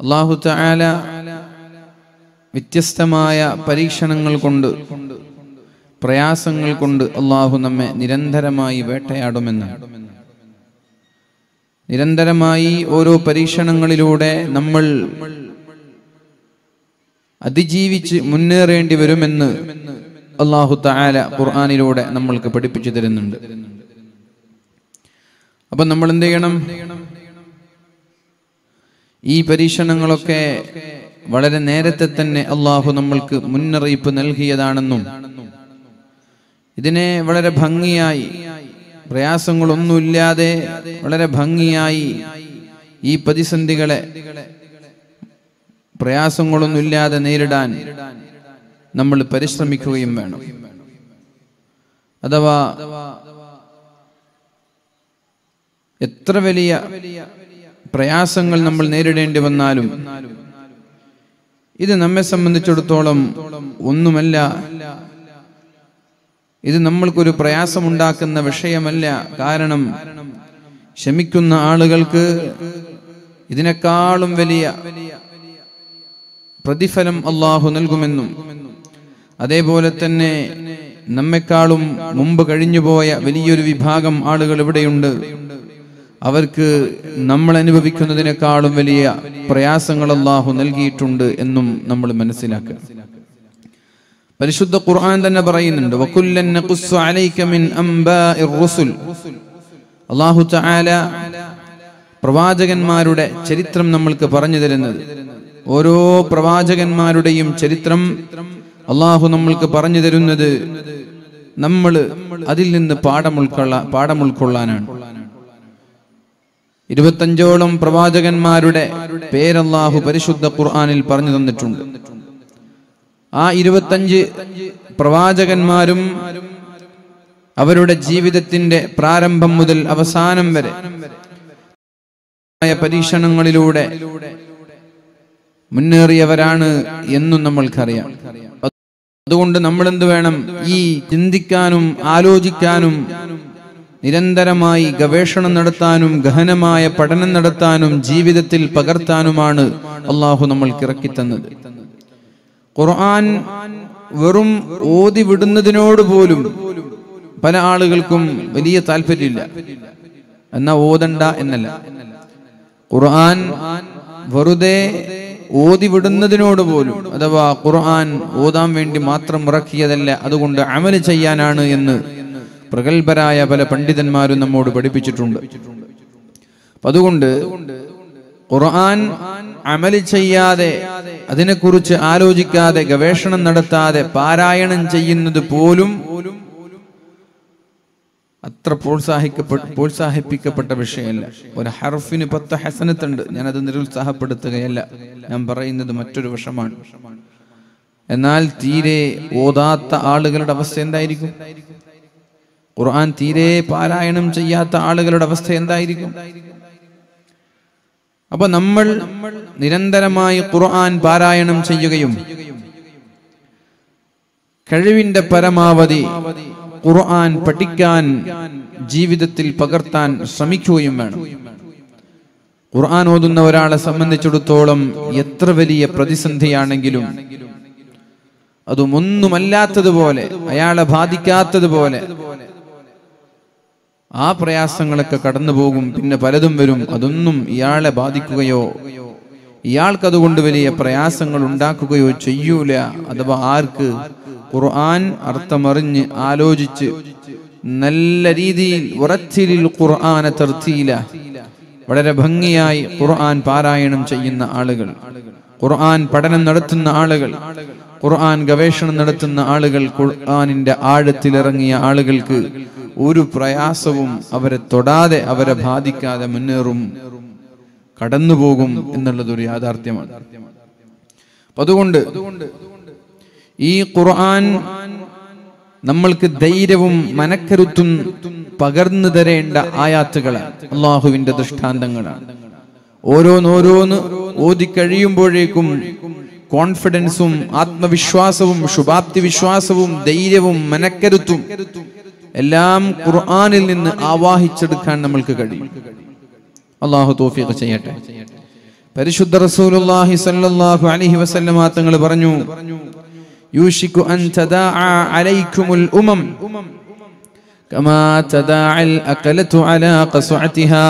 അള്ളാഹു തആല വ്യത്യസ്തമായ പരീക്ഷണങ്ങൾ കൊണ്ട് പ്രയാസങ്ങൾ കൊണ്ട് അള്ളാഹു നമ്മെ നിരന്തരമായി വേട്ടയാടുമെന്ന് നിരന്തരമായി ഓരോ പരീക്ഷണങ്ങളിലൂടെ നമ്മൾ അതിജീവിച്ച് മുന്നേറേണ്ടി വരുമെന്ന് അള്ളാഹു തആല ഖുർആനിലൂടെ നമ്മൾക്ക് പഠിപ്പിച്ചു തരുന്നുണ്ട് അപ്പൊ നമ്മൾ എന്ത് ചെയ്യണം ഈ പരീക്ഷണങ്ങളൊക്കെ വളരെ നേരത്തെ തന്നെ അള്ളാഹു നമ്മൾക്ക് മുന്നറിയിപ്പ് നൽകിയതാണെന്നും ഇതിനെ വളരെ ഭംഗിയായി പ്രയാസങ്ങളൊന്നുമില്ലാതെ വളരെ ഭംഗിയായി ഈ പ്രതിസന്ധികളെ പ്രയാസങ്ങളൊന്നുമില്ലാതെ നേരിടാൻ നമ്മൾ പരിശ്രമിക്കുകയും വേണം അഥവാ എത്ര വലിയ പ്രയാസങ്ങൾ നമ്മൾ നേരിടേണ്ടി വന്നാലും ഇത് നമ്മെ സംബന്ധിച്ചിടത്തോളം ഒന്നുമല്ല ഇത് നമ്മൾക്കൊരു പ്രയാസമുണ്ടാക്കുന്ന വിഷയമല്ല കാരണം ക്ഷമിക്കുന്ന ആളുകൾക്ക് ഇതിനേക്കാളും വലിയ പ്രതിഫലം അള്ളാഹു നൽകുമെന്നും അതേപോലെ തന്നെ നമ്മെക്കാളും മുമ്പ് കഴിഞ്ഞുപോയ വലിയൊരു വിഭാഗം ആളുകൾ ഇവിടെയുണ്ട് അവർക്ക് നമ്മൾ അനുഭവിക്കുന്നതിനേക്കാളും വലിയ പ്രയാസങ്ങൾ അള്ളാഹു നൽകിയിട്ടുണ്ട് എന്നും നമ്മൾ മനസ്സിലാക്കുക പരിശുദ്ധ ഖുർആൻ തന്നെ പറയുന്നുണ്ട് വകുല്ലൻ നഖുസ്സു അലൈക മിൻ അംബാഇർ റുസുൽ അല്ലാഹു തആല പ്രവാചകന്മാരുടെ ചരിത്രം നമ്മൾക്ക് പറഞ്ഞു തരുന്നത് ഓരോ പ്രവാചകന്മാരുടെയും ചരിത്രം അള്ളാഹു നമ്മൾക്ക് പറഞ്ഞു തരുന്നത് നമ്മൾ അതിൽ നിന്ന് പാഠം ഉൾക്കൊള്ള പാഠം ഉൾക്കൊള്ളാനാണ് ഇരുപത്തഞ്ചോളം പ്രവാചകന്മാരുടെ പേരല്ലാഹു പരിശുദ്ധ ഖുർആനിൽ പറഞ്ഞു തന്നിട്ടുണ്ട് ആ ഇരുപത്തഞ്ച് പ്രവാചകന്മാരും അവരുടെ ജീവിതത്തിന്റെ പ്രാരംഭം മുതൽ അവസാനം വരെ ആയ പരീക്ഷണങ്ങളിലൂടെ മുന്നേറിയവരാണ് എന്നും നമ്മൾക്കറിയാം അതുകൊണ്ട് നമ്മൾ എന്ത് വേണം ഈ ചിന്തിക്കാനും ആലോചിക്കാനും നിരന്തരമായി ഗവേഷണം നടത്താനും ഗഹനമായ പഠനം നടത്താനും ജീവിതത്തിൽ പകർത്താനുമാണ് അള്ളാഹു നമ്മൾക്ക് ഇറക്കിത്തന്നത് ഖുർആൻ വെറും ഓതി വിടുന്നതിനോട് പോലും പല ആളുകൾക്കും വലിയ താല്പര്യമില്ല എന്നാ ഓതണ്ട എന്നല്ല ഖുർആൻ വെറുതെ ഓതി വിടുന്നതിനോട് പോലും അഥവാ ഖുർആൻ ഓതാൻ വേണ്ടി മാത്രം ഇറക്കിയതല്ല അതുകൊണ്ട് അമല് ചെയ്യാനാണ് എന്ന് പ്രഗത്ഭരായ പല പണ്ഡിതന്മാരും നമ്മോട് പഠിപ്പിച്ചിട്ടുണ്ട് അപ്പൊ അതുകൊണ്ട് ഖുർആൻ അമല് ചെയ്യാതെ അതിനെക്കുറിച്ച് ആലോചിക്കാതെ ഗവേഷണം നടത്താതെ പാരായണം ചെയ്യുന്നത് പോലും അത്ര പ്രോത്സാഹിക്കപ്പെട്ട പ്രോത്സാഹിപ്പിക്കപ്പെട്ട വിഷയമല്ല ഒരു ഹർഫിന് പത്ത് ഹസനത്തുണ്ട് ഞാനത് നിരുത്സാഹപ്പെടുത്തുകയല്ല ഞാൻ പറയുന്നത് മറ്റൊരു വശമാണ് എന്നാൽ തീരെ ഓതാത്ത ആളുകളുടെ അവസ്ഥ എന്തായിരിക്കും ഖുർആൻ തീരെ പാരായണം ചെയ്യാത്ത ആളുകളുടെ അവസ്ഥ എന്തായിരിക്കും അപ്പൊ നമ്മൾ നിരന്തരമായി ഖുർആൻ പാരായണം ചെയ്യുകയും കഴിവിന്റെ പരമാവധി ഖുർആൻ പഠിക്കാൻ ജീവിതത്തിൽ പകർത്താൻ ശ്രമിക്കുകയും വേണം ഖുർആൻ ഓതുന്ന ഒരാളെ സംബന്ധിച്ചിടത്തോളം എത്ര വലിയ പ്രതിസന്ധിയാണെങ്കിലും അതും ഒന്നുമല്ലാത്തതുപോലെ അയാളെ ബാധിക്കാത്തതുപോലെ ആ പ്രയാസങ്ങളൊക്കെ കടന്നു പോകും പിന്നെ പലതും വരും അതൊന്നും ഇയാളെ ബാധിക്കുകയോ ഇയാൾക്ക് അതുകൊണ്ട് വലിയ പ്രയാസങ്ങൾ ഉണ്ടാക്കുകയോ ചെയ്യൂല അഥവാ ആർക്ക് ഖുർആൻ അർത്ഥമറിഞ്ഞ് ആലോചിച്ച് നല്ല രീതിയിൽ ഉറച്ചിലിൽ ഖുർആനെ തർത്തിയില വളരെ ഭംഗിയായി ഖുർആൻ പാരായണം ചെയ്യുന്ന ആളുകൾ ഖുർആൻ പഠനം നടത്തുന്ന ആളുകൾ ഖുർആൻ ഗവേഷണം നടത്തുന്ന ആളുകൾ ഖുർആനിന്റെ ആഴത്തിലിറങ്ങിയ ആളുകൾക്ക് ഒരു പ്രയാസവും അവരെ തൊടാതെ അവരെ ബാധിക്കാതെ മുന്നേറും കടന്നുപോകും എന്നുള്ളത് ഒരു യാഥാർത്ഥ്യമാണ് അപ്പൊ അതുകൊണ്ട് ഈ ഖുർആൻ നമ്മൾക്ക് ധൈര്യവും മനക്കരുത്തും പകർന്നു തരേണ്ട ആയാത്തുകളാണ് അള്ളാഹുവിന്റെ ദൃഷ്ടാന്തങ്ങളാണ് ഓരോന്നോരോന്ന് ഓതി കഴിയുമ്പോഴേക്കും കോൺഫിഡൻസും ആത്മവിശ്വാസവും ശുഭാപ്തി വിശ്വാസവും ധൈര്യവും മനക്കരുത്തും എല്ലാം ഖുർആനിൽ നിന്ന് ആവാഹിച്ചെടുക്കാൻ നമ്മൾക്ക് കഴിയും അള്ളാഹു തോഫിയൊക്കെ ചെയ്യട്ടെ പരിശുദ്ധ റസൂലുള്ളാഹി സല്ലല്ലാഹു അലൈഹി വസല്ലമ തങ്ങൾ പറഞ്ഞു യൂഷിക്കു അൻ തദാഅ അലൈക്കുമുൽ ഉമം كما تداعى الأكلة على قصعتها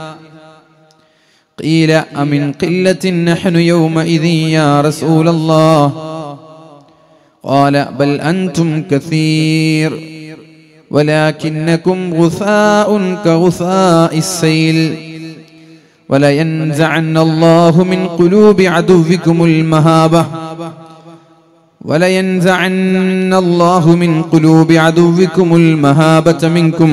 قيل أمن قلة نحن يومئذ يا رسول الله قال بل أنتم كثير ولكنكم غثاء كغثاء السيل ولينزعن الله من قلوب عدوكم المهابة ولينزعن الله من قلوب عدوكم المهابة منكم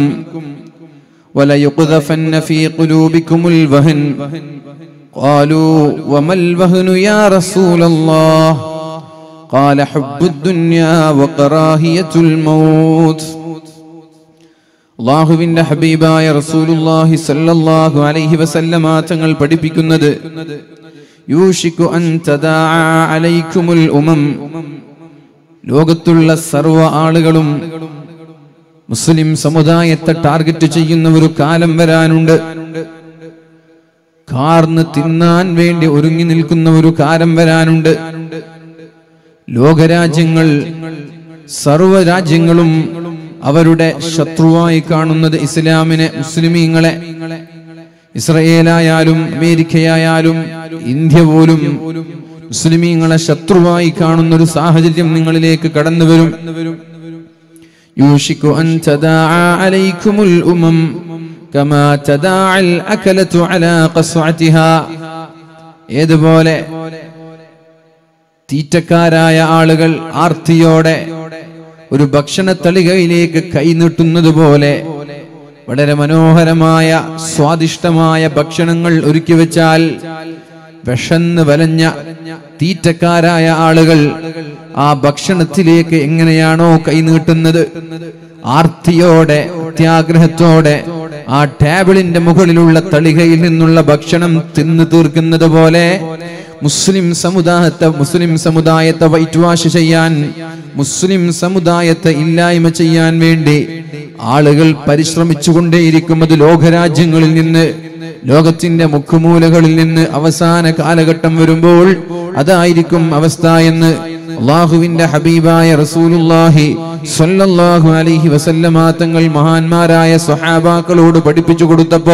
وليقذفن في قلوبكم الوهن قالوا وما الوهن يا رسول الله قال حب الدنيا وكراهية الموت അള്ളാഹുവിന്റെ ഹബീബായ റസൂലുള്ളാഹി സല്ലല്ലാഹു അലൈഹി വസല്ലമ തങ്ങൾ പഠിപ്പിക്കുന്നത് യൂഷിക്കു അൻ തദാഅ അലൈക്കുമുൽ ഉമം ലോകത്തുള്ള സർവ്വ ആളുകളും മുസ്ലിം സമുദായത്തെ ടാർഗറ്റ് ചെയ്യുന്ന ഒരു കാലം വരാനുണ്ട് കാർന്ന് തിന്നാൻ വേണ്ടി ഒരുങ്ങി നിൽക്കുന്ന ഒരു കാലം വരാനുണ്ട് ലോകരാജ്യങ്ങൾ സർവ രാജ്യങ്ങളും അവരുടെ ശത്രുവായി കാണുന്നത് ഇസ്ലാമിനെ മുസ്ലിമീങ്ങളെ ഇസ്രയേലായാലും അമേരിക്കയായാലും ഇന്ത്യ പോലും മുസ്ലിമീങ്ങളെ ശത്രുവായി കാണുന്ന ഒരു സാഹചര്യം നിങ്ങളിലേക്ക് കടന്നു വരും യൂഷിക്കു അൻ തദാഅ അലൈക്കുമുൽ ഉമം കമാ തദാഅൽ അകലതു അലാ ഖസ്വഅതിഹാ ഏതുപോലെ തീറ്റക്കാരായ ആളുകൾ ആർത്തിയോടെ ഒരു ഭക്ഷണ തളികയിലേക്ക് കൈനീട്ടുന്നത് പോലെ വളരെ മനോഹരമായ സ്വാദിഷ്ടമായ ഭക്ഷണങ്ങൾ ഒരുക്കി വെച്ചാൽ വിഷന്ന് വലഞ്ഞ തീറ്റക്കാരായ ആളുകൾ ആ ഭക്ഷണത്തിലേക്ക് എങ്ങനെയാണോ കൈനീട്ടുന്നത് ആർത്തിയോടെ അത്യാഗ്രഹത്തോടെ ആ ടേബിളിന്റെ മുകളിലുള്ള തളികയിൽ നിന്നുള്ള ഭക്ഷണം തിന്നു തീർക്കുന്നത് പോലെ മുസ്ലിം സമുദായത്തെ മുസ്ലിം സമുദായത്തെ വൈറ്റ് വാഷ് ചെയ്യാൻ മുസ്ലിം സമുദായത്തെ ഇല്ലായ്മ ചെയ്യാൻ വേണ്ടി ആളുകൾ പരിശ്രമിച്ചുകൊണ്ടേയിരിക്കും അത് ലോകരാജ്യങ്ങളിൽ നിന്ന് ലോകത്തിന്റെ മുക്കുമൂലകളിൽ നിന്ന് അവസാന കാലഘട്ടം വരുമ്പോൾ അതായിരിക്കും അവസ്ഥ എന്ന് അള്ളാഹുവിന്റെ ഹബീബായ റസൂലുള്ളാഹി സ്വല്ലല്ലാഹു അലൈഹി വസല്ലമ തങ്ങൾ മഹാന്മാരായ സ്വഹാബാക്കളോട് പഠിപ്പിച്ചു കൊടുത്തപ്പോ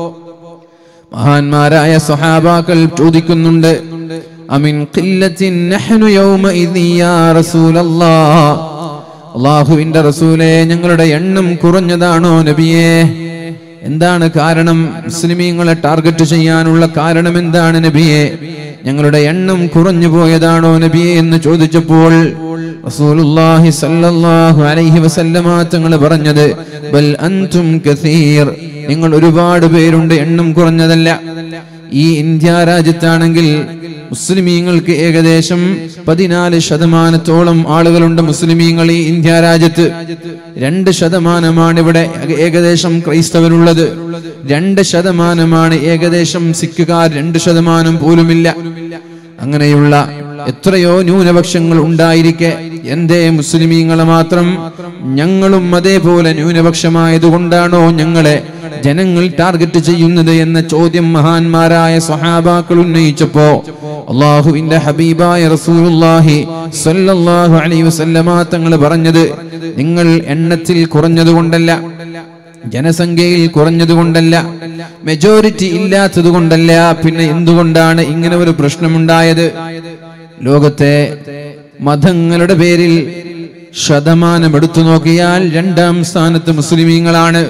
മഹാന്മാരായ സ്വഹാബാക്കൾ ചോദിക്കുന്നുണ്ട് അമിൻ ഖില്ലത്തിൻ നഹ്നു യൗമഇദി യാ റസൂലല്ലാഹ് അള്ളാഹുവിന്റെ റസൂലെ ഞങ്ങളുടെ എണ്ണം കുറഞ്ഞതാണോ നബിയേ എന്താണ് കാരണം മുസ്ലിമീങ്ങളെ ടാർഗറ്റ് ചെയ്യാനുള്ള കാരണം എന്താണ് നബിയെ ഞങ്ങളുടെ എണ്ണം കുറഞ്ഞു പോയതാണോ നബിയെ എന്ന് ചോദിച്ചപ്പോൾ റസൂലുള്ളാഹി സല്ലല്ലാഹു അലൈഹി വസല്ലമ തങ്ങൾ പറഞ്ഞത് ബൽ അൻതും കസീർ നിങ്ങൾ ഒരുപാട് പേരുണ്ട് എണ്ണം കുറഞ്ഞതല്ല ഈ ഇന്ത്യ രാജ്യത്താണെങ്കിൽ മുസ്ലിമീങ്ങൾക്ക് ഏകദേശം പതിനാല് ശതമാനത്തോളം ആളുകളുണ്ട് മുസ്ലിമീങ്ങൾ ഈ ഇന്ത്യ രാജ്യത്ത് രണ്ട് ശതമാനമാണ് ഇവിടെ ഏകദേശം ക്രൈസ്തവരുള്ളത് രണ്ട് ശതമാനമാണ് ഏകദേശം സിഖുകാർ രണ്ട് ശതമാനം പോലുമില്ല അങ്ങനെയുള്ള എത്രയോ ന്യൂനപക്ഷങ്ങൾ ഉണ്ടായിരിക്കെ എന്തേ മുസ്ലിമീങ്ങളെ മാത്രം ഞങ്ങളും അതേപോലെ ന്യൂനപക്ഷമായതുകൊണ്ടാണോ ഞങ്ങളെ ജനങ്ങൾ ടാർഗറ്റ് ചെയ്യുന്നത് എന്ന ചോദ്യം മഹാന്മാരായ സ്വഹാബാക്കൾ ഉന്നയിച്ചപ്പോ അള്ളാഹുവിന്റെ ഹബീബായ റസൂലുള്ളാഹി സ്വല്ലല്ലാഹു അലൈഹി വസല്ലമ തങ്ങൾ പറഞ്ഞത് നിങ്ങൾ എണ്ണത്തിൽ കുറഞ്ഞതുകൊണ്ടല്ല ജനസംഖ്യയിൽ കുറഞ്ഞതുകൊണ്ടല്ല മെജോറിറ്റി ഇല്ലാത്തത് കൊണ്ടല്ല പിന്നെ എന്തുകൊണ്ടാണ് ഇങ്ങനെ ഒരു പ്രശ്നമുണ്ടായത് ലോകത്തെ മതങ്ങളുടെ പേരിൽ ശതമാനം എടുത്തു നോക്കിയാൽ രണ്ടാം സ്ഥാനത്ത് മുസ്ലിമീങ്ങളാണ്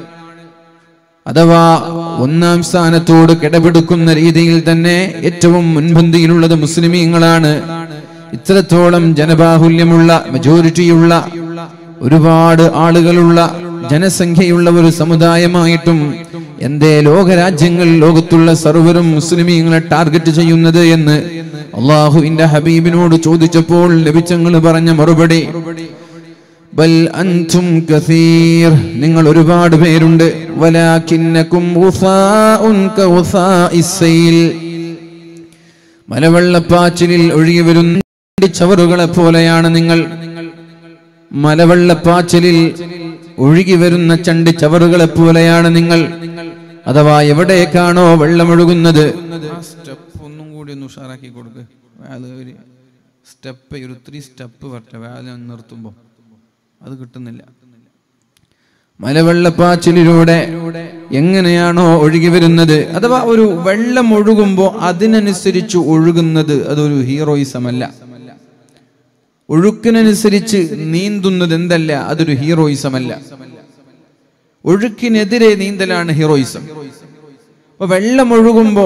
അഥവാ ഒന്നാം സ്ഥാനത്തോട് കിടപിടിക്കുന്ന രീതിയിൽ തന്നെ ഏറ്റവും മുൻപന്തിയിലുള്ളത് മുസ്ലിമീങ്ങളാണ് ഇത്രത്തോളം ജനബാഹുല്യമുള്ള മെജോറിറ്റിയുള്ള ഒരുപാട് ആളുകളുള്ള ജനസംഖ്യയുള്ള ഒരു സമുദായമായിട്ടും എന്തേ ലോകരാജ്യങ്ങൾ ലോകത്തുള്ള സർവരും മുസ്ലിമീങ്ങളെ ടാർഗറ്റ് ചെയ്യുന്നത് എന്ന് അള്ളാഹുവിന്റെ ഹബീബിനോട് ചോദിച്ചപ്പോൾ ലഭിച്ചങ്ങൾ പറഞ്ഞ മറുപടി ബൽ അൻതും കസീർ നിങ്ങൾ ഒരുപാട് പേരുണ്ട് വലാകിന്നകും ഗുസാഉൻ കഗുസാഇസ് സൈൽ മലവെള്ളപ്പാച്ചിലിൽ ഒഴുകി വരുന്ന ചവറുകളെ പോലെയാണ് നിങ്ങൾ മലവെള്ളപ്പാച്ചിലിൽ ഒഴുകി വരുന്ന ചണ്ടി ചവറുകളെ പോലെയാണ് നിങ്ങൾ അഥവാ എവിടേക്കാണോ വെള്ളമൊഴുകുന്നത് കൂടി ഒന്ന് ഉഷാറാക്കി കൊടുക്ക് വേല ഒരു സ്റ്റെപ്പ് ഒരു ത്രീ സ്റ്റെപ്പ് വരട്ടെ വേല നിർത്തുമ്പോൾ അത് കിട്ടുന്നില്ല മലവെള്ളപ്പാച്ചിലൂടെ എങ്ങനെയാണോ ഒഴുകി വരുന്നത് അഥവാ ഒരു വെള്ളം ഒഴുകുമ്പോൾ അതിനനുസരിച്ച് ഒഴുകുന്നത് അതൊരു ഹീറോയിസം അല്ല ഒഴുക്കിനനുസരിച്ച് നീന്തുന്നത് എന്തല്ല അതൊരു ഹീറോയിസം അല്ല ഒഴുക്കിനെതിരെ നീന്തലാണ് ഹീറോയിസം അപ്പൊ വെള്ളം ഒഴുകുമ്പോ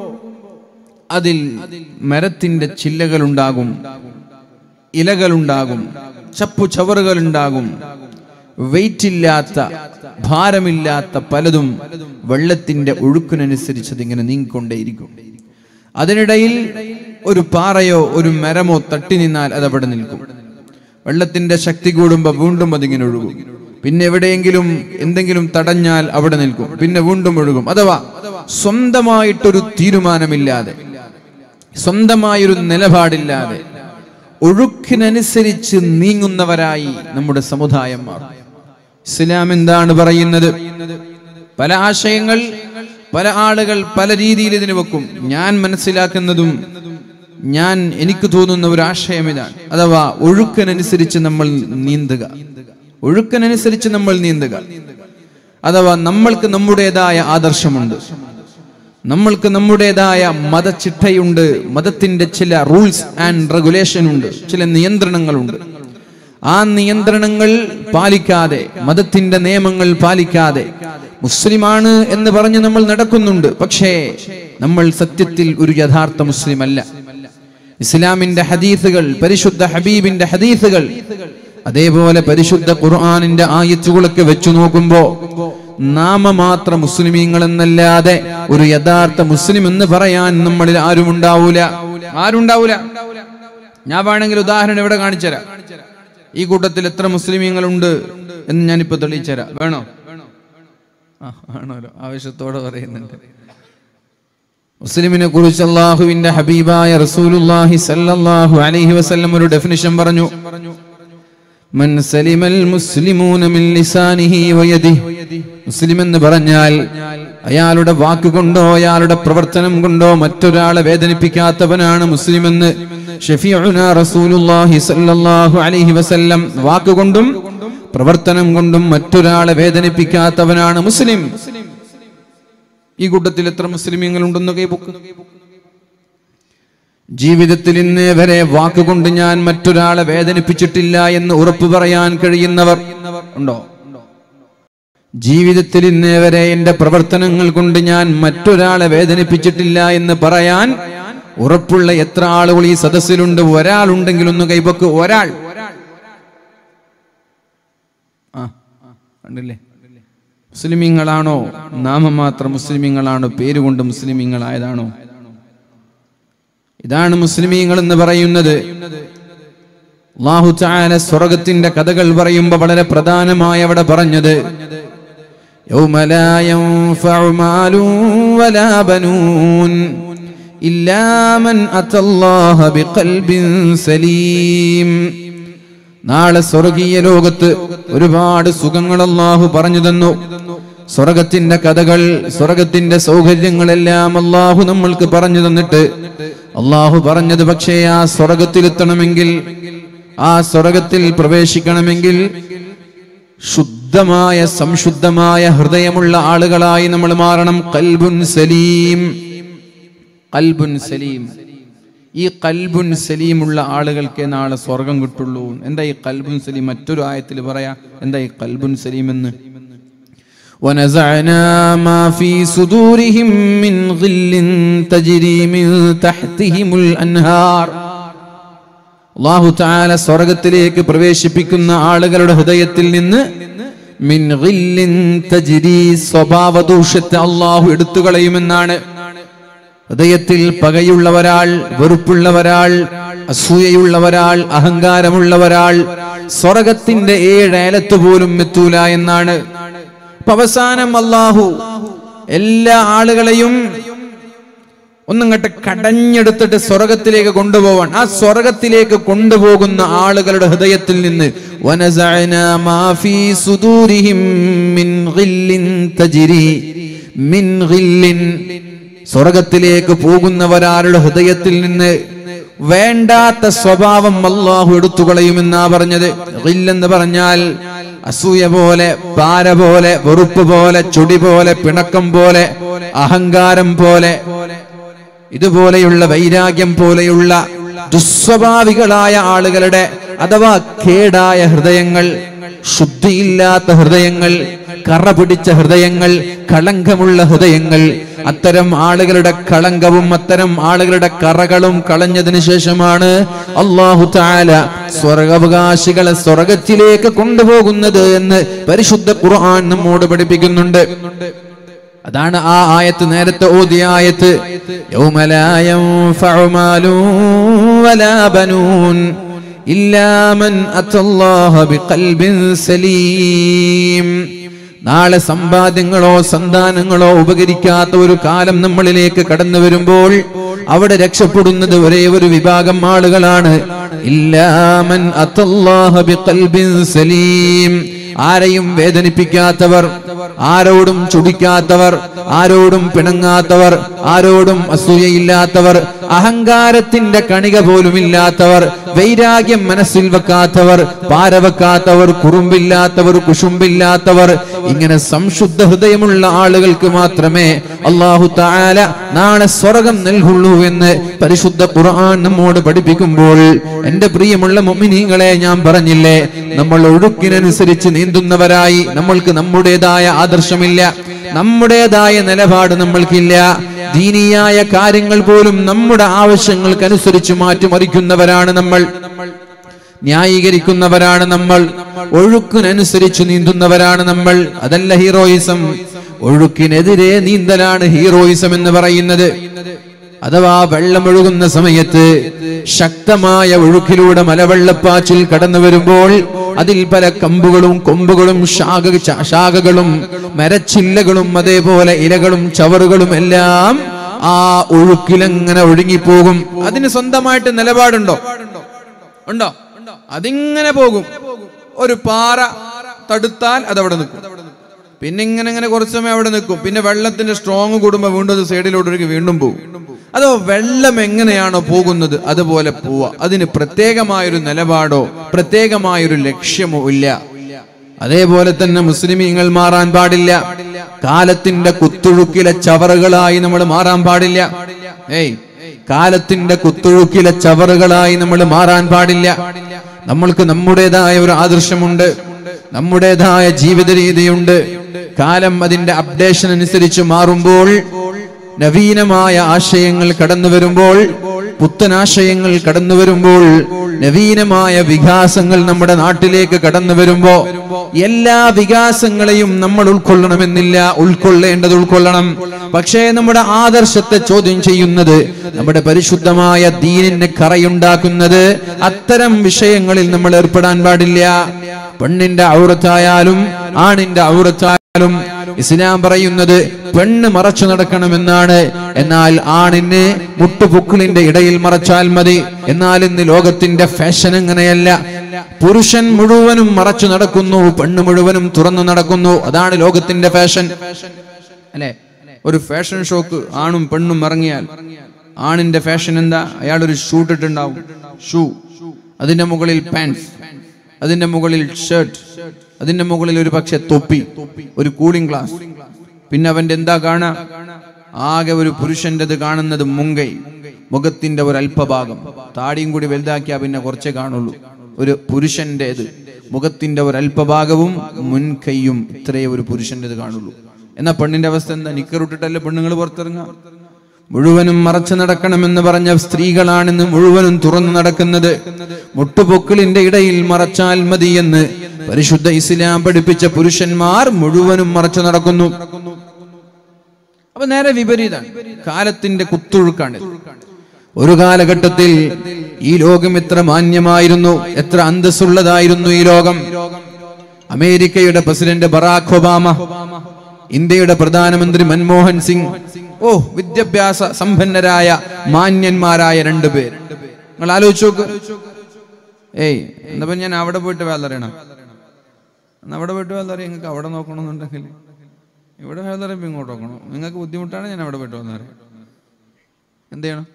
അതിൽ മരത്തിന്റെ ചില്ലകളുണ്ടാകും ഇലകളുണ്ടാകും ചപ്പു ചവറുകളുണ്ടാകും വെയിറ്റ് ഇല്ലാത്ത ഭാരമില്ലാത്ത പലതും വെള്ളത്തിന്റെ ഒഴുക്കിനനുസരിച്ച് അതിങ്ങനെ നീങ്ങിക്കൊണ്ടേയിരിക്കും അതിനിടയിൽ ഒരു പാറയോ ഒരു മരമോ തട്ടി നിന്നാൽ അത് അവിടെ നിൽക്കും വെള്ളത്തിന്റെ ശക്തി കൂടുമ്പോൾ വീണ്ടും അതിങ്ങനെ ഒഴുകും പിന്നെ എവിടെയെങ്കിലും എന്തെങ്കിലും തടഞ്ഞാൽ അവിടെ നിൽക്കും പിന്നെ വീണ്ടും ഒഴുകും അഥവാ സ്വന്തമായിട്ടൊരു തീരുമാനമില്ലാതെ സ്വന്തമായൊരു നിലപാടില്ലാതെ ഒഴുക്കിനനുസരിച്ച് നീങ്ങുന്നവരായി നമ്മുടെ സമുദായം മാറും ഇസ്ലാം എന്താണ് പറയുന്നത് പല ആശയങ്ങൾ പല ആളുകൾ പല രീതിയിൽ ഇതിന് വെക്കും ഞാൻ മനസ്സിലാക്കുന്നതും ഞാൻ എനിക്ക് തോന്നുന്ന ഒരു ആശയം ഇതാണ് അഥവാ ഒഴുക്കിനനുസരിച്ച് നമ്മൾ നീന്തുക ഒഴുക്കിനനുസരിച്ച് നമ്മൾ നീന്തുക അഥവാ നമ്മൾക്ക് നമ്മുടേതായ ആദർശമുണ്ട് നമ്മൾക്ക് നമ്മുടേതായ മതചിട്ടയുണ്ട് മതത്തിന്റെ ചില റൂൾസ് ആൻഡ് റെഗുലേഷൻ ഉണ്ട് ചില നിയന്ത്രണങ്ങളുണ്ട് ആ നിയന്ത്രണങ്ങൾ പാലിക്കാതെ മതത്തിന്റെ നിയമങ്ങൾ പാലിക്കാതെ മുസ്ലിമാണ് എന്ന് പറഞ്ഞ് നമ്മൾ നടക്കുന്നുണ്ട് പക്ഷേ നമ്മൾ സത്യത്തിൽ ഒരു യഥാർത്ഥ മുസ്ലിം അല്ല ഇസ്ലാമിന്റെ ഹദീസുകൾ പരിശുദ്ധ ഹബീബിന്റെ ഹദീസുകൾ അതേപോലെ പരിശുദ്ധ ഖുർആാനിന്റെ ആയത്തുകളൊക്കെ വെച്ചു നോക്കുമ്പോ നാമമാത്ര മുസ്ലിമീങ്ങൾ എന്നല്ലാതെ ഒരു യഥാർത്ഥ മുസ്ലിം എന്ന് പറയാൻ നമ്മളിൽ ആരും ഉണ്ടാവൂല ആരുണ്ടാവൂല ഞാൻ വേണമെങ്കിൽ ഉദാഹരണം ഇവിടെ കാണിച്ചുതരാം ഈ കൂട്ടത്തിൽ എത്ര മുസ്ലിമീങ്ങളുണ്ട് എന്ന് ഞാനിപ്പോ തെളിയിച്ചുതരാം വേണോ ആ ആണല്ലോ ആവശ്യത്തോടെ പറയുന്നുണ്ട് മുസ്ലിമിനെ കുറിച്ച് അള്ളാഹുവിന്റെ ഹബീബായ റസൂലുല്ലാഹി സല്ലല്ലാഹു അലൈഹി വസല്ലം ഒരു ഡെഫിനിഷൻ പറഞ്ഞു മൻ സലിമൽ മുസ്ലിമൂന മിൻ ലിസാനിഹി വയദിഹി മുസ്ലിം എന്ന് പറഞ്ഞാൽ അയാളുടെ വാക്കുകൊണ്ടോ അയാളുടെ പ്രവർത്തനം കൊണ്ടോ മറ്റൊരാളെ വേദനിപ്പിക്കാത്തവനാണ് മുസ്ലിം എന്ന് ഷഫീഉന റസൂലുള്ളാഹി സ്വല്ലല്ലാഹു അലൈഹി വസല്ലം വാക്കുകൊണ്ടും പ്രവർത്തനം കൊണ്ടും മറ്റൊരാളെ വേദനിപ്പിക്കാത്തവനാണ് മുസ്ലിം ഈ കൂട്ടത്തിൽ എത്ര മുസ്ലിമീങ്ങൾ ഉണ്ടെന്ന് കൈബുക്ക് ജീവിതത്തിൽ ഇന്നേ വരെ വാക്കുകൊണ്ട് ഞാൻ മറ്റൊരാളെ വേദനിപ്പിച്ചിട്ടില്ല എന്ന് ഉറപ്പു പറയാൻ കഴിയുന്നവർ ഉണ്ടോ ജീവിതത്തിൽ ഇന്നേ വരെ എന്റെ പ്രവർത്തനങ്ങൾ കൊണ്ട് ഞാൻ മറ്റൊരാളെ വേദനിപ്പിച്ചിട്ടില്ല എന്ന് പറയാൻ ഉറപ്പുള്ള എത്ര ആളുകൾ ഈ സദസ്സിലുണ്ട് ഒരാളുണ്ടെങ്കിൽ ഒന്ന് കൈപൊക്ക് ഒരാൾ ആ കണ്ടില്ലേ മുസ്ലിമീങ്ങളാണോ നാമം മാത്രം മുസ്ലിമീങ്ങളാണോ പേരുകൊണ്ട് മുസ്ലിമീങ്ങളായതാണോ ഇതാണ് മുസ്ലിമീങ്ങൾ എന്ന് പറയുന്നത് അള്ളാഹു ചായാല സ്വർഗത്തിന്റെ കഥകൾ പറയുമ്പോൾ വളരെ പ്രധാനമായി അവിടെ പറഞ്ഞത് يوم لا ينفع مال ولا بنون إلا من أتى الله بقلب سليم നാളെ സ്വർഗീയ ലോകത്ത് ഒരുപാട് സുഖങ്ങൾ അള്ളാഹു പറഞ്ഞു തന്നു സ്വർഗത്തിന്റെ കഥകൾ സ്വർഗത്തിന്റെ സൗകര്യങ്ങളെല്ലാം അള്ളാഹു നമ്മൾക്ക് പറഞ്ഞു തന്നിട്ട് അള്ളാഹു പറഞ്ഞത് പക്ഷേ ആ സ്വർഗത്തിലെത്തണമെങ്കിൽ ആ സ്വർഗത്തിൽ പ്രവേശിക്കണമെങ്കിൽ ശുദ്ധമായ സംശുദ്ധമായ ഹൃദയമുള്ള ആളുകളായി നമ്മൾ മാറണം കൽബുൻ സലീം കൽബുൻ സലീം ഈ കൽബുൻ സലീമുള്ള ആളുകൾക്ക് നാളെ സ്വർഗം കിട്ടുള്ളൂ എന്താ ഈ കൽബുൻ സലീം മറ്റൊരു ആയത്തിൽ പറയാ എന്താ ഈ കൽബുൻ സലീം എന്ന് ونزعنا ما في صدورهم من غل تجري من تحتهم الأنهار അള്ളാഹു താല സ്വർഗത്തിലേക്ക് പ്രവേശിപ്പിക്കുന്ന ആളുകളുടെ ഹൃദയത്തിൽ നിന്ന് മിൻ ഗില്ലിൻ തജ്രി സ്വഭാവ ദൂഷ്യത്തെ അള്ളാഹു എടുത്തു കളയുമെന്നാണ് ഹൃദയത്തിൽ പകയുള്ളവരാൾ വെറുപ്പുള്ളവരാൾ അസൂയയുള്ളവരാൾ അഹങ്കാരമുള്ളവരാൾ സ്വർഗത്തിന്റെ ഏഴേലത്ത് പോലും എത്തൂല എന്നാണ് അപ്പൊ അവസാനം അള്ളാഹു എല്ലാ ആളുകളെയും ഒന്നിങ്ങോട്ട് കടഞ്ഞെടുത്തിട്ട് സ്വർഗത്തിലേക്ക് കൊണ്ടുപോവാൻ ആ സ്വർഗത്തിലേക്ക് കൊണ്ടുപോകുന്ന ആളുകളുടെ ഹൃദയത്തിൽ നിന്ന് വനസഅനാ മാ ഫീ സുദൂരിഹിം മിൻ ഗില്ലിൻ തജ്രി മിൻ ഗില്ലിൻ സ്വർഗത്തിലേക്ക് പോകുന്നവരാരുടെ ഹൃദയത്തിൽ നിന്ന് വേണ്ടാത്ത സ്വഭാവം അള്ളാഹു എടുത്തുകളയുമെന്നാ പറഞ്ഞത് ഇല്ലെന്ന് പറഞ്ഞാൽ അസൂയ പോലെ പാര പോലെ വെറുപ്പ് പോലെ ചുടി പോലെ പിണക്കം പോലെ അഹങ്കാരം പോലെ ഇതുപോലെയുള്ള വൈരാഗ്യം പോലെയുള്ള ദുസ്വഭാവികളായ ആളുകളുടെ അഥവാ കേടായ ഹൃദയങ്ങൾ ശുദ്ധിയില്ലാത്ത ഹൃദയങ്ങൾ കറ പിടിച്ച ഹൃദയങ്ങൾ കളങ്കമുള്ള ഹൃദയങ്ങൾ അത്തരം ആളുകളുടെ കളങ്കവും അത്തരം ആളുകളുടെ കറകളും കളഞ്ഞതിനു ശേഷമാണ് അള്ളാഹു താല സ്വർഗാവകാശികളെ സ്വർഗത്തിലേക്ക് കൊണ്ടുപോകുന്നത് എന്ന് പരിശുദ്ധ ഖുർആൻ നമ്മോട് പഠിപ്പിക്കുന്നുണ്ട് അതാണ് ആ ആയത്ത് നേരത്തെ ഓതിയ ആയത്ത് യൗമ ലാ യൻഫഉ മാലു വലാ ബനൂൻ ഇല്ലാ മൻ അത്തല്ലാഹ ബിഖൽബിൻ സലീം നാളെ സമ്പാദ്യങ്ങളോ സന്താനങ്ങളോ ഉപകരിക്കാത്ത ഒരു കാലം നമ്മളിലേക്ക് കടന്നു വരുമ്പോൾ അവിടെ രക്ഷപ്പെടുന്നത് ഒരേ ഒരു വിഭാഗം ആളുകളാണ് ഇല്ലാമൻ അത്തല്ലാഹ ബിഖൽബിൻ സലീം ആരെയും വേദനിപ്പിക്കാത്തവർ ആരോടും ചുടിക്കാത്തവർ ആരോടും പിണങ്ങാത്തവർ ആരോടും അസൂയയില്ലാത്തവർ അഹങ്കാരത്തിന്റെ കണിക പോലുമില്ലാത്തവർ വൈരാഗ്യം മനസ്സിൽ വെക്കാത്തവർ പാരവെക്കാത്തവർ കുറുമ്പില്ലാത്തവർ കുശുമ്പില്ലാത്തവർ ഇങ്ങനെ സംശുദ്ധ ഹൃദയമുള്ള ആളുകൾക്ക് മാത്രമേ അള്ളാഹു താല നാളെ സ്വർഗം നൽകുള്ളൂ എന്ന് പരിശുദ്ധ ഖുർആൻ നമ്മോട് പഠിപ്പിക്കുമ്പോൾ എന്റെ പ്രിയമുള്ള മുഅ്മിനീങ്ങളെ ഞാൻ പറഞ്ഞില്ലേ നമ്മൾ ഒഴുക്കിനനുസരിച്ച് നീന്തുന്നവരായി നമ്മൾക്ക് നമ്മുടേതായ ആദർശമില്ല നമ്മുടേതായ നിലപാട് നമ്മൾക്കില്ല ദീനീയായ കാര്യങ്ങൾ പോലും നമ്മുടെ ആവശ്യങ്ങൾക്കനുസരിച്ച് മാറ്റിമറിക്കുന്നവരാണ് നമ്മൾ ന്യായീകരിക്കുന്നവരാണ് നമ്മൾ ഒഴുക്കിനനുസരിച്ച് നീന്തുന്നവരാണ് നമ്മൾ അതല്ല ഹീറോയിസം ഒഴുക്കിനെതിരെ നീന്തലാണ് ഹീറോയിസം എന്ന് പറയുന്നത് അഥവാ വെള്ളമൊഴുകുന്ന സമയത്ത് ശക്തമായ ഒഴുക്കിലൂടെ മലവെള്ളപ്പാച്ചിൽ കടന്നു വരുമ്പോൾ അതിൽ പല കമ്പുകളും കൊമ്പുകളും ശാഖ ച- ശാഖകളും മരച്ചില്ലകളും അതേപോലെ ഇലകളും ചവറുകളും എല്ലാം ആ ഒഴുക്കിലങ്ങനെ ഒഴുങ്ങിപ്പോകും അതിന് സ്വന്തമായിട്ട് നിലപാടുണ്ടോ ഉണ്ടോ അതിങ്ങനെ പോകും ഒരു പാറ തടുത്താൽ അത് അവിടെ നിൽക്കും പിന്നെ ഇങ്ങനെ ഇങ്ങനെ കുറച്ച് സമയം അവിടെ നിൽക്കും പിന്നെ വെള്ളത്തിന്റെ സ്ട്രോങ് കൂടുമ്പോൾ വീണ്ടും അത് സൈഡിലോട്ട് ഒഴുകി വീണ്ടും പോകും അതോ വെള്ളം എങ്ങനെയാണോ പോകുന്നത് അതുപോലെ പോവുക അതിന് പ്രത്യേകമായൊരു നിലപാടോ പ്രത്യേകമായൊരു ലക്ഷ്യമോ ഇല്ല അതേപോലെ തന്നെ മുസ്ലിമീങ്ങൾ മാറാൻ പാടില്ല കാലത്തിന്റെ കുത്തൊഴുക്കിലെ ചവറുകളായി നമ്മൾ മാറാൻ പാടില്ല ഏയ് കാലത്തിന്റെ കുത്തൊഴുക്കിലെ ചവറുകളായി നമ്മൾ മാറാൻ പാടില്ല നമ്മൾക്ക് നമ്മുടേതായ ഒരു ആദർശമുണ്ട് നമ്മുടേതായ ജീവിത രീതിയുണ്ട് കാലം അതിന്റെ അപ്ഡേഷൻ അനുസരിച്ച് മാറുമ്പോൾ നവീനമായ ആശയങ്ങൾ കടന്നു വരുമ്പോൾ പുത്തനാശയങ്ങൾ കടന്നു വരുമ്പോൾ നവീനമായ വികാസങ്ങൾ നമ്മുടെ നാട്ടിലേക്ക് കടന്നു വരുമ്പോ എല്ലാ വികാസങ്ങളെയും നമ്മൾ ഉൾക്കൊള്ളണമെന്നില്ല ഉൾക്കൊള്ളേണ്ടത് ഉൾക്കൊള്ളണം പക്ഷേ നമ്മുടെ ആദർശത്തെ ചോദ്യം ചെയ്യുന്നത് നമ്മുടെ പരിശുദ്ധമായ ദീനിന് കറയുണ്ടാക്കുന്നത് അത്തരം വിഷയങ്ങളിൽ നമ്മൾ ഏർപ്പെടാൻ പാടില്ല പെണ്ണിന്റെ ഔറത്തായാലും ആണിന്റെ ഔറത്തായാലും ഇസ്ലാം പറയുന്നത് പെണ്ണ് മറച്ചു നടക്കണമെന്നാണ് എന്നാൽ ആണിന് മുട്ടുപൊക്കിളിന്റെ ഇടയിൽ മറച്ചാൽ മതി എന്നാൽ ഇന്ന് ലോകത്തിന്റെ ഫാഷൻ അങ്ങനെയല്ല പുരുഷൻ മുഴുവനും മറച്ചു നടക്കുന്നു പെണ്ണ് മുഴുവനും തുറന്നു നടക്കുന്നു അതാണ് ലോകത്തിന്റെ ഫാഷൻ അല്ലെ ഒരു ഫാഷൻ ഷോക്ക് ആണും പെണ്ണും ഇറങ്ങിയാൽ ആണിന്റെ ഫാഷൻ എന്താ അയാൾ ഒരു ഷൂട്ട് ഇട്ടുണ്ടാവും ഷൂ അതിന്റെ മുകളിൽ പാൻസ് അതിന്റെ മുകളിൽ ഷർട്ട് അതിന്റെ മുകളിൽ ഒരു പക്ഷെ തൊപ്പി ഒരു കൂളിംഗ് ഗ്ലാസ് പിന്നെ അവന്റെ എന്താ കാണാ ആകെ ഒരു പുരുഷന്റേത് കാണുന്നത് മുങ്കൈ മുഖത്തിന്റെ ഒരു അല്പഭാഗം താടിയും കൂടി വലുതാക്കിയാ പിന്നെ കുറച്ചേ കാണുള്ളൂ ഒരു പുരുഷന്റേത് മുഖത്തിന്റെ ഒരു അല്പഭാഗവും മുൻകൈയും ഇത്രയേ ഒരു പുരുഷന്റേത് കാണുള്ളൂ എന്നാ പെണ്ണിന്റെ അവസ്ഥ എന്താ നിക്കറിട്ടിട്ടല്ലേ പെണ്ണുങ്ങൾ പുറത്തിറങ്ങാം മുഴുവനും മറച്ചു നടക്കണമെന്ന് പറഞ്ഞ സ്ത്രീകളാണെന്ന് മുഴുവനും തുറന്നു നടക്കുന്നത് മുട്ടുപൊക്കിളിന്റെ ഇടയിൽ മറച്ചാൽ മതി എന്ന് പരിശുദ്ധ ഇസ്ലാം പഠിപ്പിച്ച പുരുഷന്മാർ മുഴുവനും മറച്ചു നടക്കുന്നു അപ്പൊ നേരെ വിപരീതമാണ് കാലത്തിന്റെ കുത്തൊഴുക്കാണ് ഒരു കാലഘട്ടത്തിൽ ഈ ലോകം എത്ര മാന്യമായിരുന്നു എത്ര അന്തസ്സുള്ളതായിരുന്നു ഈ ലോകം അമേരിക്കയുടെ പ്രസിഡന്റ് ബറാഖ് ഒബാമ ഇന്ത്യയുടെ പ്രധാനമന്ത്രി മൻമോഹൻ സിംഗ് ഓ വിദ്യാഭ്യാസ സമ്പന്നരായ മാന്യന്മാരായ രണ്ടുപേർ നിങ്ങൾ ആലോചിച്ച് നോക്ക് ഏയ് എന്നപ്പോ ഞാൻ അവിടെ പോയിട്ട് വേലറിയണം എന്നാ അവിടെ പോയിട്ട് വേലറിയാം നിങ്ങൾക്ക് അവിടെ നോക്കണമെന്നുണ്ടെങ്കിൽ ഇവിടെ വേലറിയുമ്പോൾ ഇങ്ങോട്ട് നോക്കണം നിങ്ങൾക്ക് ബുദ്ധിമുട്ടാണ് ഞാൻ അവിടെ പോയിട്ട് വന്നറിയാം എന്ത് ചെയ്യണം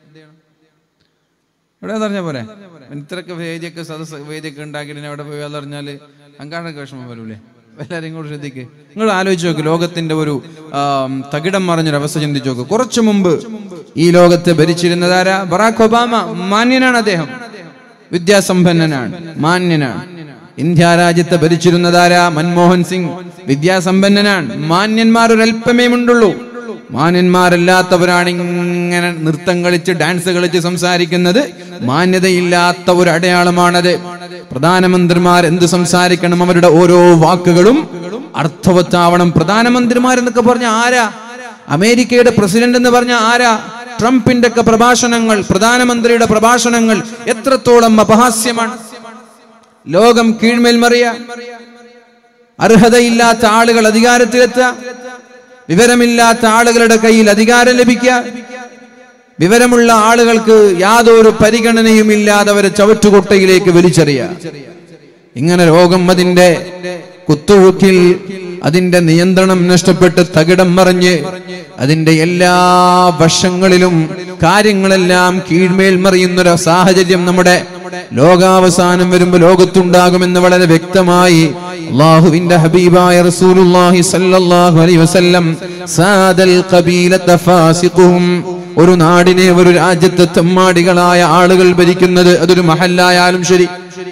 ഇവിടെ പറഞ്ഞ പോലെ ഇത്രയൊക്കെ വേദിയൊക്കെ സദസ് വേദിയൊക്കെ ഉണ്ടാക്കിയിട്ട് അവിടെ പോയി അതറിഞ്ഞാൽ അങ്കാടൊക്കെ വിഷമം വരൂലേ എല്ലാവരും ഇങ്ങോട്ട് ശ്രദ്ധിക്ക് നിങ്ങൾ ആലോചിച്ച് നോക്ക് ലോകത്തിന്റെ ഒരു ആ, തകിടം മറിഞ്ഞൊരു അവസ്ഥ ചിന്തിച്ചു നോക്ക് കുറച്ചു മുമ്പ് ഈ ലോകത്തെ ഭരിച്ചിരുന്നതാരാ ബറാഖ് ഒബാമ മാന്യനാണ് അദ്ദേഹം വിദ്യാസമ്പന്നനാണ് മാന്യനാണ് ഇന്ത്യ രാജ്യത്തെ ഭരിച്ചിരുന്നതാരാ മൻമോഹൻ സിംഗ് വിദ്യാസമ്പന്നനാണ് മാന്യന്മാർ ഒരല്പമേ ഉണ്ടുള്ളൂ മാന്യന്മാരല്ലാത്തവരാണ് ഇങ്ങനെ നൃത്തം കളിച്ച് ഡാൻസ് കളിച്ച് സംസാരിക്കുന്നത് മാന്യതയില്ലാത്ത ഒരു അടയാളമാണത് പ്രധാനമന്ത്രിമാർ എന്ത് സംസാരിക്കണം അവരുടെ ഓരോ വാക്കുകളും അർത്ഥവത്താവണം പ്രധാനമന്ത്രിമാർ എന്നൊക്കെ പറഞ്ഞ ആരാ അമേരിക്കയുടെ പ്രസിഡന്റ് എന്ന് പറഞ്ഞ ആരാ ട്രംപിന്റെ ഒക്കെ പ്രഭാഷണങ്ങൾ പ്രധാനമന്ത്രിയുടെ പ്രഭാഷണങ്ങൾ എത്രത്തോളം അപഹാസ്യമാണ് ലോകം കീഴ്മേൽ മറിയ അർഹതയില്ലാത്ത ആളുകൾ അധികാരത്തിലെത്തുക വിവരമില്ലാത്ത ആളുകളുടെ കയ്യിൽ അധികാരം ലഭിക്കുക വിവരമുള്ള ആളുകൾക്ക് യാതൊരു പരിഗണനയും ഇല്ലാതെ അവരെ ചവറ്റുകൊട്ടയിലേക്ക് വലിച്ചെറിയുക ഇങ്ങനെ രോഗം അതിന്റെ കുത്തുഴുക്കിൽ അതിന്റെ നിയന്ത്രണം നഷ്ടപ്പെട്ട് തകിടം മറിഞ്ഞ് അതിന്റെ എല്ലാ വശങ്ങളിലും കാര്യങ്ങളെല്ലാം കീഴ്മേൽ മറിയുന്നൊരു സാഹചര്യം നമ്മുടെ ലോകാവസാനം വരുമ്പോ ലോകത്തുണ്ടാകുമെന്ന് വളരെ വ്യക്തമായി അള്ളാഹുവിന്റെ ഹബീബായ റസൂലുള്ളാഹി സല്ലല്ലാഹു അലൈഹി വസല്ലം സാദൽ ഖബീലത ഫാസിഖുഹും ഒരു നാടിനെ ഒരു രാജ്യത്തെ തെമ്മാടികളായ ആളുകൾ ഭരിക്കുന്നത് അതൊരു മഹല്ലായാലും ശരി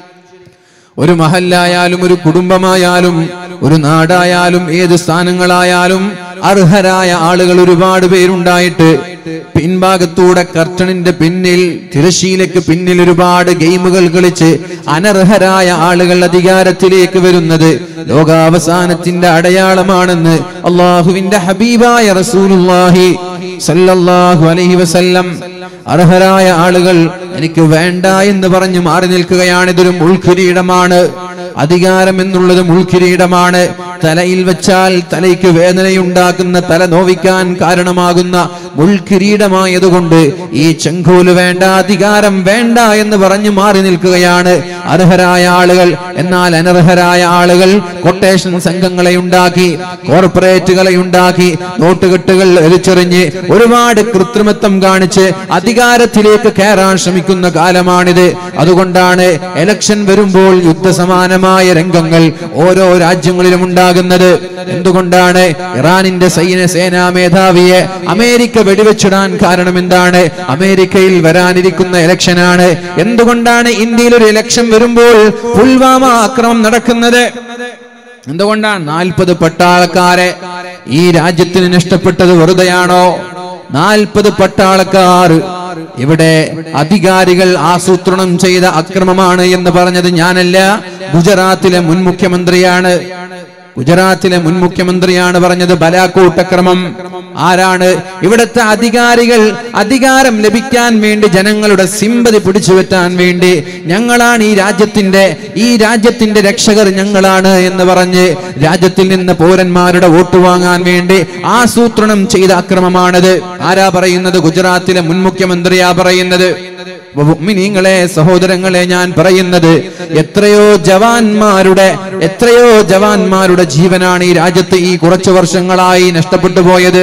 ഒരു മഹല്ലായാലും ഒരു കുടുംബമായാലും ഒരു നാടായാലും ഏത് സ്ഥാനങ്ങളായാലും അർഹരായ ആളുകൾ ഒരുപാട് പേരുണ്ടായിട്ട് പിൻഭാഗത്തൂടെ കർട്ടണിന്റെ പിന്നിൽ തിരശീലയ്ക്ക് പിന്നിൽ ഒരുപാട് ഗെയിമുകൾ കളിച്ച് അനർഹരായ ആളുകൾ അധികാരത്തിലേക്ക് വരുന്നത് ലോകാവസാനത്തിന്റെ അടയാളമാണെന്ന് അള്ളാഹുവിന്റെ ഹബീബായ റസൂലുള്ളാഹി സല്ലല്ലാഹു അലൈഹി വസല്ലം അർഹരായ ആളുകൾ എനിക്ക് വേണ്ട എന്ന് പറഞ്ഞു മാറി നിൽക്കുകയാണ് ഇതൊരു മുൾക്കിരീടമാണ് അധികാരം എന്നുള്ളത് മുൾക്കിരീടമാണ് തലയിൽ വെച്ചാൽ തലയ്ക്ക് വേദനയുണ്ടാക്കുന്ന തല നോവിക്കാൻ കാരണമാകുന്ന മുൾക്കിരീടമായതുകൊണ്ട് ഈ ചെങ്കോല് വേണ്ട അധികാരം വേണ്ട എന്ന് പറഞ്ഞു മാറി നിൽക്കുകയാണ് അർഹരായ ആളുകൾ എന്നാൽ അനർഹരായ ആളുകൾ കൊട്ടേഷൻ സംഘങ്ങളെ ഉണ്ടാക്കി കോർപ്പറേറ്റുകളെ ഉണ്ടാക്കി നോട്ടുകെട്ടുകൾ എരിച്ചെറിഞ്ഞ് ഒരുപാട് കൃത്രിമത്വം കാണിച്ച് അധികാരത്തിലേക്ക് കയറാൻ ശ്രമിക്കുന്ന കാലമാണിത് അതുകൊണ്ടാണ് എലക്ഷൻ വരുമ്പോൾ യുദ്ധസമാനമായ രംഗങ്ങൾ ഓരോ രാജ്യങ്ങളിലും ഉണ്ടാകുന്നത് എന്തുകൊണ്ടാണ് ഇറാനിന്റെ സൈന്യ സേനാ മേധാവിയെ അമേരിക്ക വെടിവെച്ചിടാൻ കാരണം എന്താണ് അമേരിക്കയിൽ വരാനിരിക്കുന്ന ഇലക്ഷനാണ് എന്തുകൊണ്ടാണ് ഇന്ത്യയിൽ ഒരു ഇലക്ഷൻ വരുമ്പോൾ പുൽവാമ ആക്രമണം നടക്കുന്നത് എന്തുകൊണ്ടാണ് നാൽപ്പത് പട്ടാളക്കാരെ ഈ രാജ്യത്തിന് നഷ്ടപ്പെട്ടത് വെറുതെയാണോ നാൽപ്പത് പട്ടാളക്കാർ ഇവിടെ അധികാരികൾ ആസൂത്രണം ചെയ്ത അക്രമമാണ് എന്ന് പറഞ്ഞത് ഞാനല്ല ഗുജറാത്തിലെ മുൻ മുഖ്യമന്ത്രിയാണ് ഗുജറാത്തിലെ മുൻ മുഖ്യമന്ത്രിയാണ് പറഞ്ഞത് ബലാക്കൂട്ടക്രമം ആരാണ് ഇവിടുത്തെ അധികാരികൾ അധികാരം ലഭിക്കാൻ വേണ്ടി ജനങ്ങളുടെ സിമ്പതി പിടിച്ചു പറ്റാൻ വേണ്ടി ഞങ്ങളാണ് ഈ രാജ്യത്തിന്റെ ഈ രാജ്യത്തിന്റെ രക്ഷകർ ഞങ്ങളാണ് എന്ന് പറഞ്ഞ് രാജ്യത്തിൽ നിന്ന് പൗരന്മാരുടെ വോട്ട് വാങ്ങാൻ വേണ്ടി ആസൂത്രണം ചെയ്ത അക്രമമാണത് ആരാ പറയുന്നത് ഗുജറാത്തിലെ മുൻ മുഖ്യമന്ത്രിയാ പറയുന്നത് മുഅ്മിനീങ്ങളെ സഹോദരങ്ങളെ ഞാൻ പറയുന്നത് എത്രയോ ജവാന്മാരുടെ എത്രയോ ജവാന്മാരുടെ ജീവനാണ് ഈ രാജ്യത്ത് ഈ കുറച്ചു വർഷങ്ങളായി നഷ്ടപ്പെട്ടു പോയത്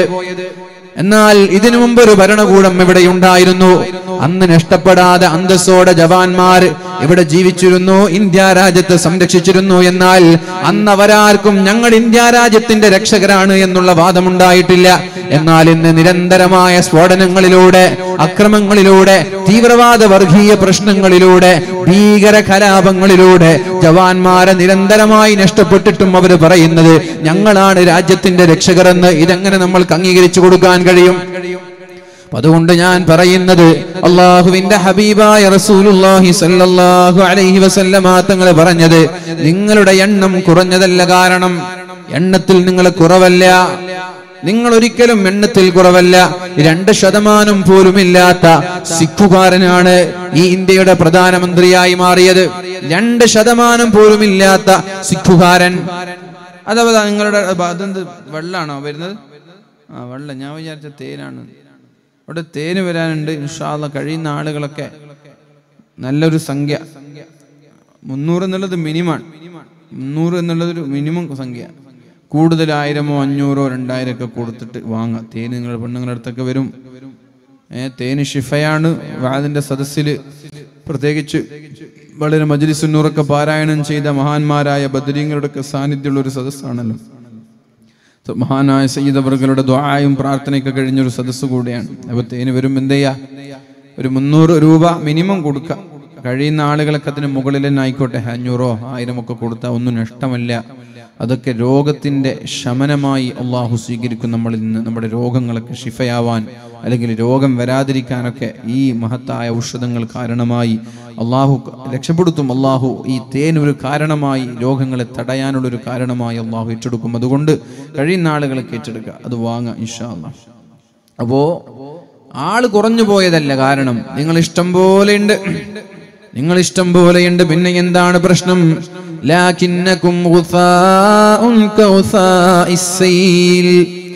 എന്നാൽ ഇതിനു മുമ്പ് ഒരു ഭരണകൂടം ഇവിടെ ഉണ്ടായിരുന്നു അന്ന് നഷ്ടപ്പെടാതെ അന്തസ്സോടെ ജവാന്മാർ ഇവിടെ ജീവിച്ചിരുന്നു ഇന്ത്യ രാജ്യത്തെ സംരക്ഷിച്ചിരുന്നു എന്നാൽ അന്ന് അവരാർക്കും ഞങ്ങൾ ഇന്ത്യ രാജ്യത്തിന്റെ രക്ഷകരാണ് എന്നുള്ള വാദമുണ്ടായിട്ടില്ല എന്നാൽ ഇന്ന് നിരന്തരമായ സ്ഫോടനങ്ങളിലൂടെ അക്രമങ്ങളിലൂടെ തീവ്രവാദ വർഗീയ പ്രശ്നങ്ങളിലൂടെ ഭീകര കലാപങ്ങളിലൂടെ ജവാന്മാരെ നിരന്തരമായി നഷ്ടപ്പെട്ടിട്ടും അവർ പറയുന്നത് ഞങ്ങളാണ് രാജ്യത്തിന്റെ രക്ഷകരെന്ന് ഇതെങ്ങനെ നമ്മൾക്ക് അംഗീകരിച്ചു കൊടുക്കാൻ കഴിയും അപ്പൊ അതുകൊണ്ട് ഞാൻ പറയുന്നത് അള്ളാഹുവിന്റെ ഹബീബായ റസൂലുള്ളാഹി സല്ലല്ലാഹു അലൈഹി വസല്ലമ തങ്ങൾ പറഞ്ഞത് നിങ്ങളുടെ എണ്ണം കുറഞ്ഞതല്ല കാരണം എണ്ണത്തിൽ നിങ്ങൾ കുറവല്ല നിങ്ങൾ ഒരിക്കലും എണ്ണത്തിൽ കുറവല്ല രണ്ട് ശതമാനം പോലും ഇല്ലാത്ത സിഖുകാരനാണ് ഈ ഇന്ത്യയുടെ പ്രധാനമന്ത്രിയായി മാറിയത് രണ്ട് ശതമാനം പോലും ഇല്ലാത്ത സിഖുകാരൻ അഥവാ നിങ്ങളുടെ അതെന്ത് വെള്ളാണോ വരുന്നത് ആ വെള്ളം ഞാൻ വിചാരിച്ച തേനാണ് അവിടെ തേന് വരാനുണ്ട് ഇൻഷാല്ല കഴിയുന്ന ആളുകളൊക്കെ നല്ലൊരു സംഖ്യ മുന്നൂറ് എന്നുള്ളത് മിനിമം മുന്നൂറ് എന്നുള്ളത് ഒരു മിനിമം സംഖ്യ കൂടുതൽ ആയിരമോ അഞ്ഞൂറോ രണ്ടായിരം ഒക്കെ കൊടുത്തിട്ട് വാങ്ങാം തേന് നിങ്ങളുടെ പെണ്ണുങ്ങളുടെ അടുത്തൊക്കെ വരും ഏ, തേന് ഷിഫയാണ് വാദിന്റെ സദസ്സിൽ പ്രത്യേകിച്ച് വളരെ മജ്ലിസുന്നൂറൊക്കെ പാരായണം ചെയ്ത മഹാന്മാരായ ബദരീങ്ങളുടെ ഒക്കെ സാന്നിധ്യമുള്ള ഒരു സദസ്സാണല്ലോ സോ, മഹാനായ സയ്യിദ് അവർകളുടെ ദ്വായും പ്രാർത്ഥനയൊക്കെ കഴിഞ്ഞൊരു സദസ്സ് കൂടിയാണ് അപ്പൊ തേന് വരും എന്ത് ചെയ്യാ ഒരു മുന്നൂറ് രൂപ മിനിമം കൊടുക്കുക കഴിയുന്ന ആളുകളൊക്കെ അതിന് മുകളിൽ തന്നെ ആയിക്കോട്ടെ അഞ്ഞൂറോ ആയിരം ഒക്കെ കൊടുത്താൽ ഒന്നും നഷ്ടമല്ല അതൊക്കെ രോഗത്തിന്റെ ശമനമായി അള്ളാഹു സ്വീകരിക്കും നമ്മളിൽ നിന്ന് നമ്മുടെ രോഗങ്ങളൊക്കെ ഷിഫയാവാൻ അല്ലെങ്കിൽ രോഗം വരാതിരിക്കാനൊക്കെ ഈ മഹത്തായ ഔഷധങ്ങൾ കാരണമായി അള്ളാഹു രക്ഷപ്പെടുത്തും അള്ളാഹു ഈ തേൻ ഒരു കാരണമായി രോഗങ്ങളെ തടയാനുള്ള ഒരു കാരണമായി അള്ളാഹു ഏറ്റെടുക്കും അതുകൊണ്ട് കഴിയുന്ന ആളുകളൊക്കെ ഏറ്റെടുക്കുക അത് വാങ്ങാം ഇൻഷാ അള്ളാഹ് അപ്പോ ആള് കുറഞ്ഞു പോയതല്ല കാരണം നിങ്ങൾ ഇഷ്ടം പോലെയുണ്ട് നിങ്ങൾ ഇഷ്ടം പോലെയുണ്ട് പിന്നെ എന്താണ് പ്രശ്നം ലാകിന്നകും ഗുസാഉൻ കൗസാഇസ് സൈൽ.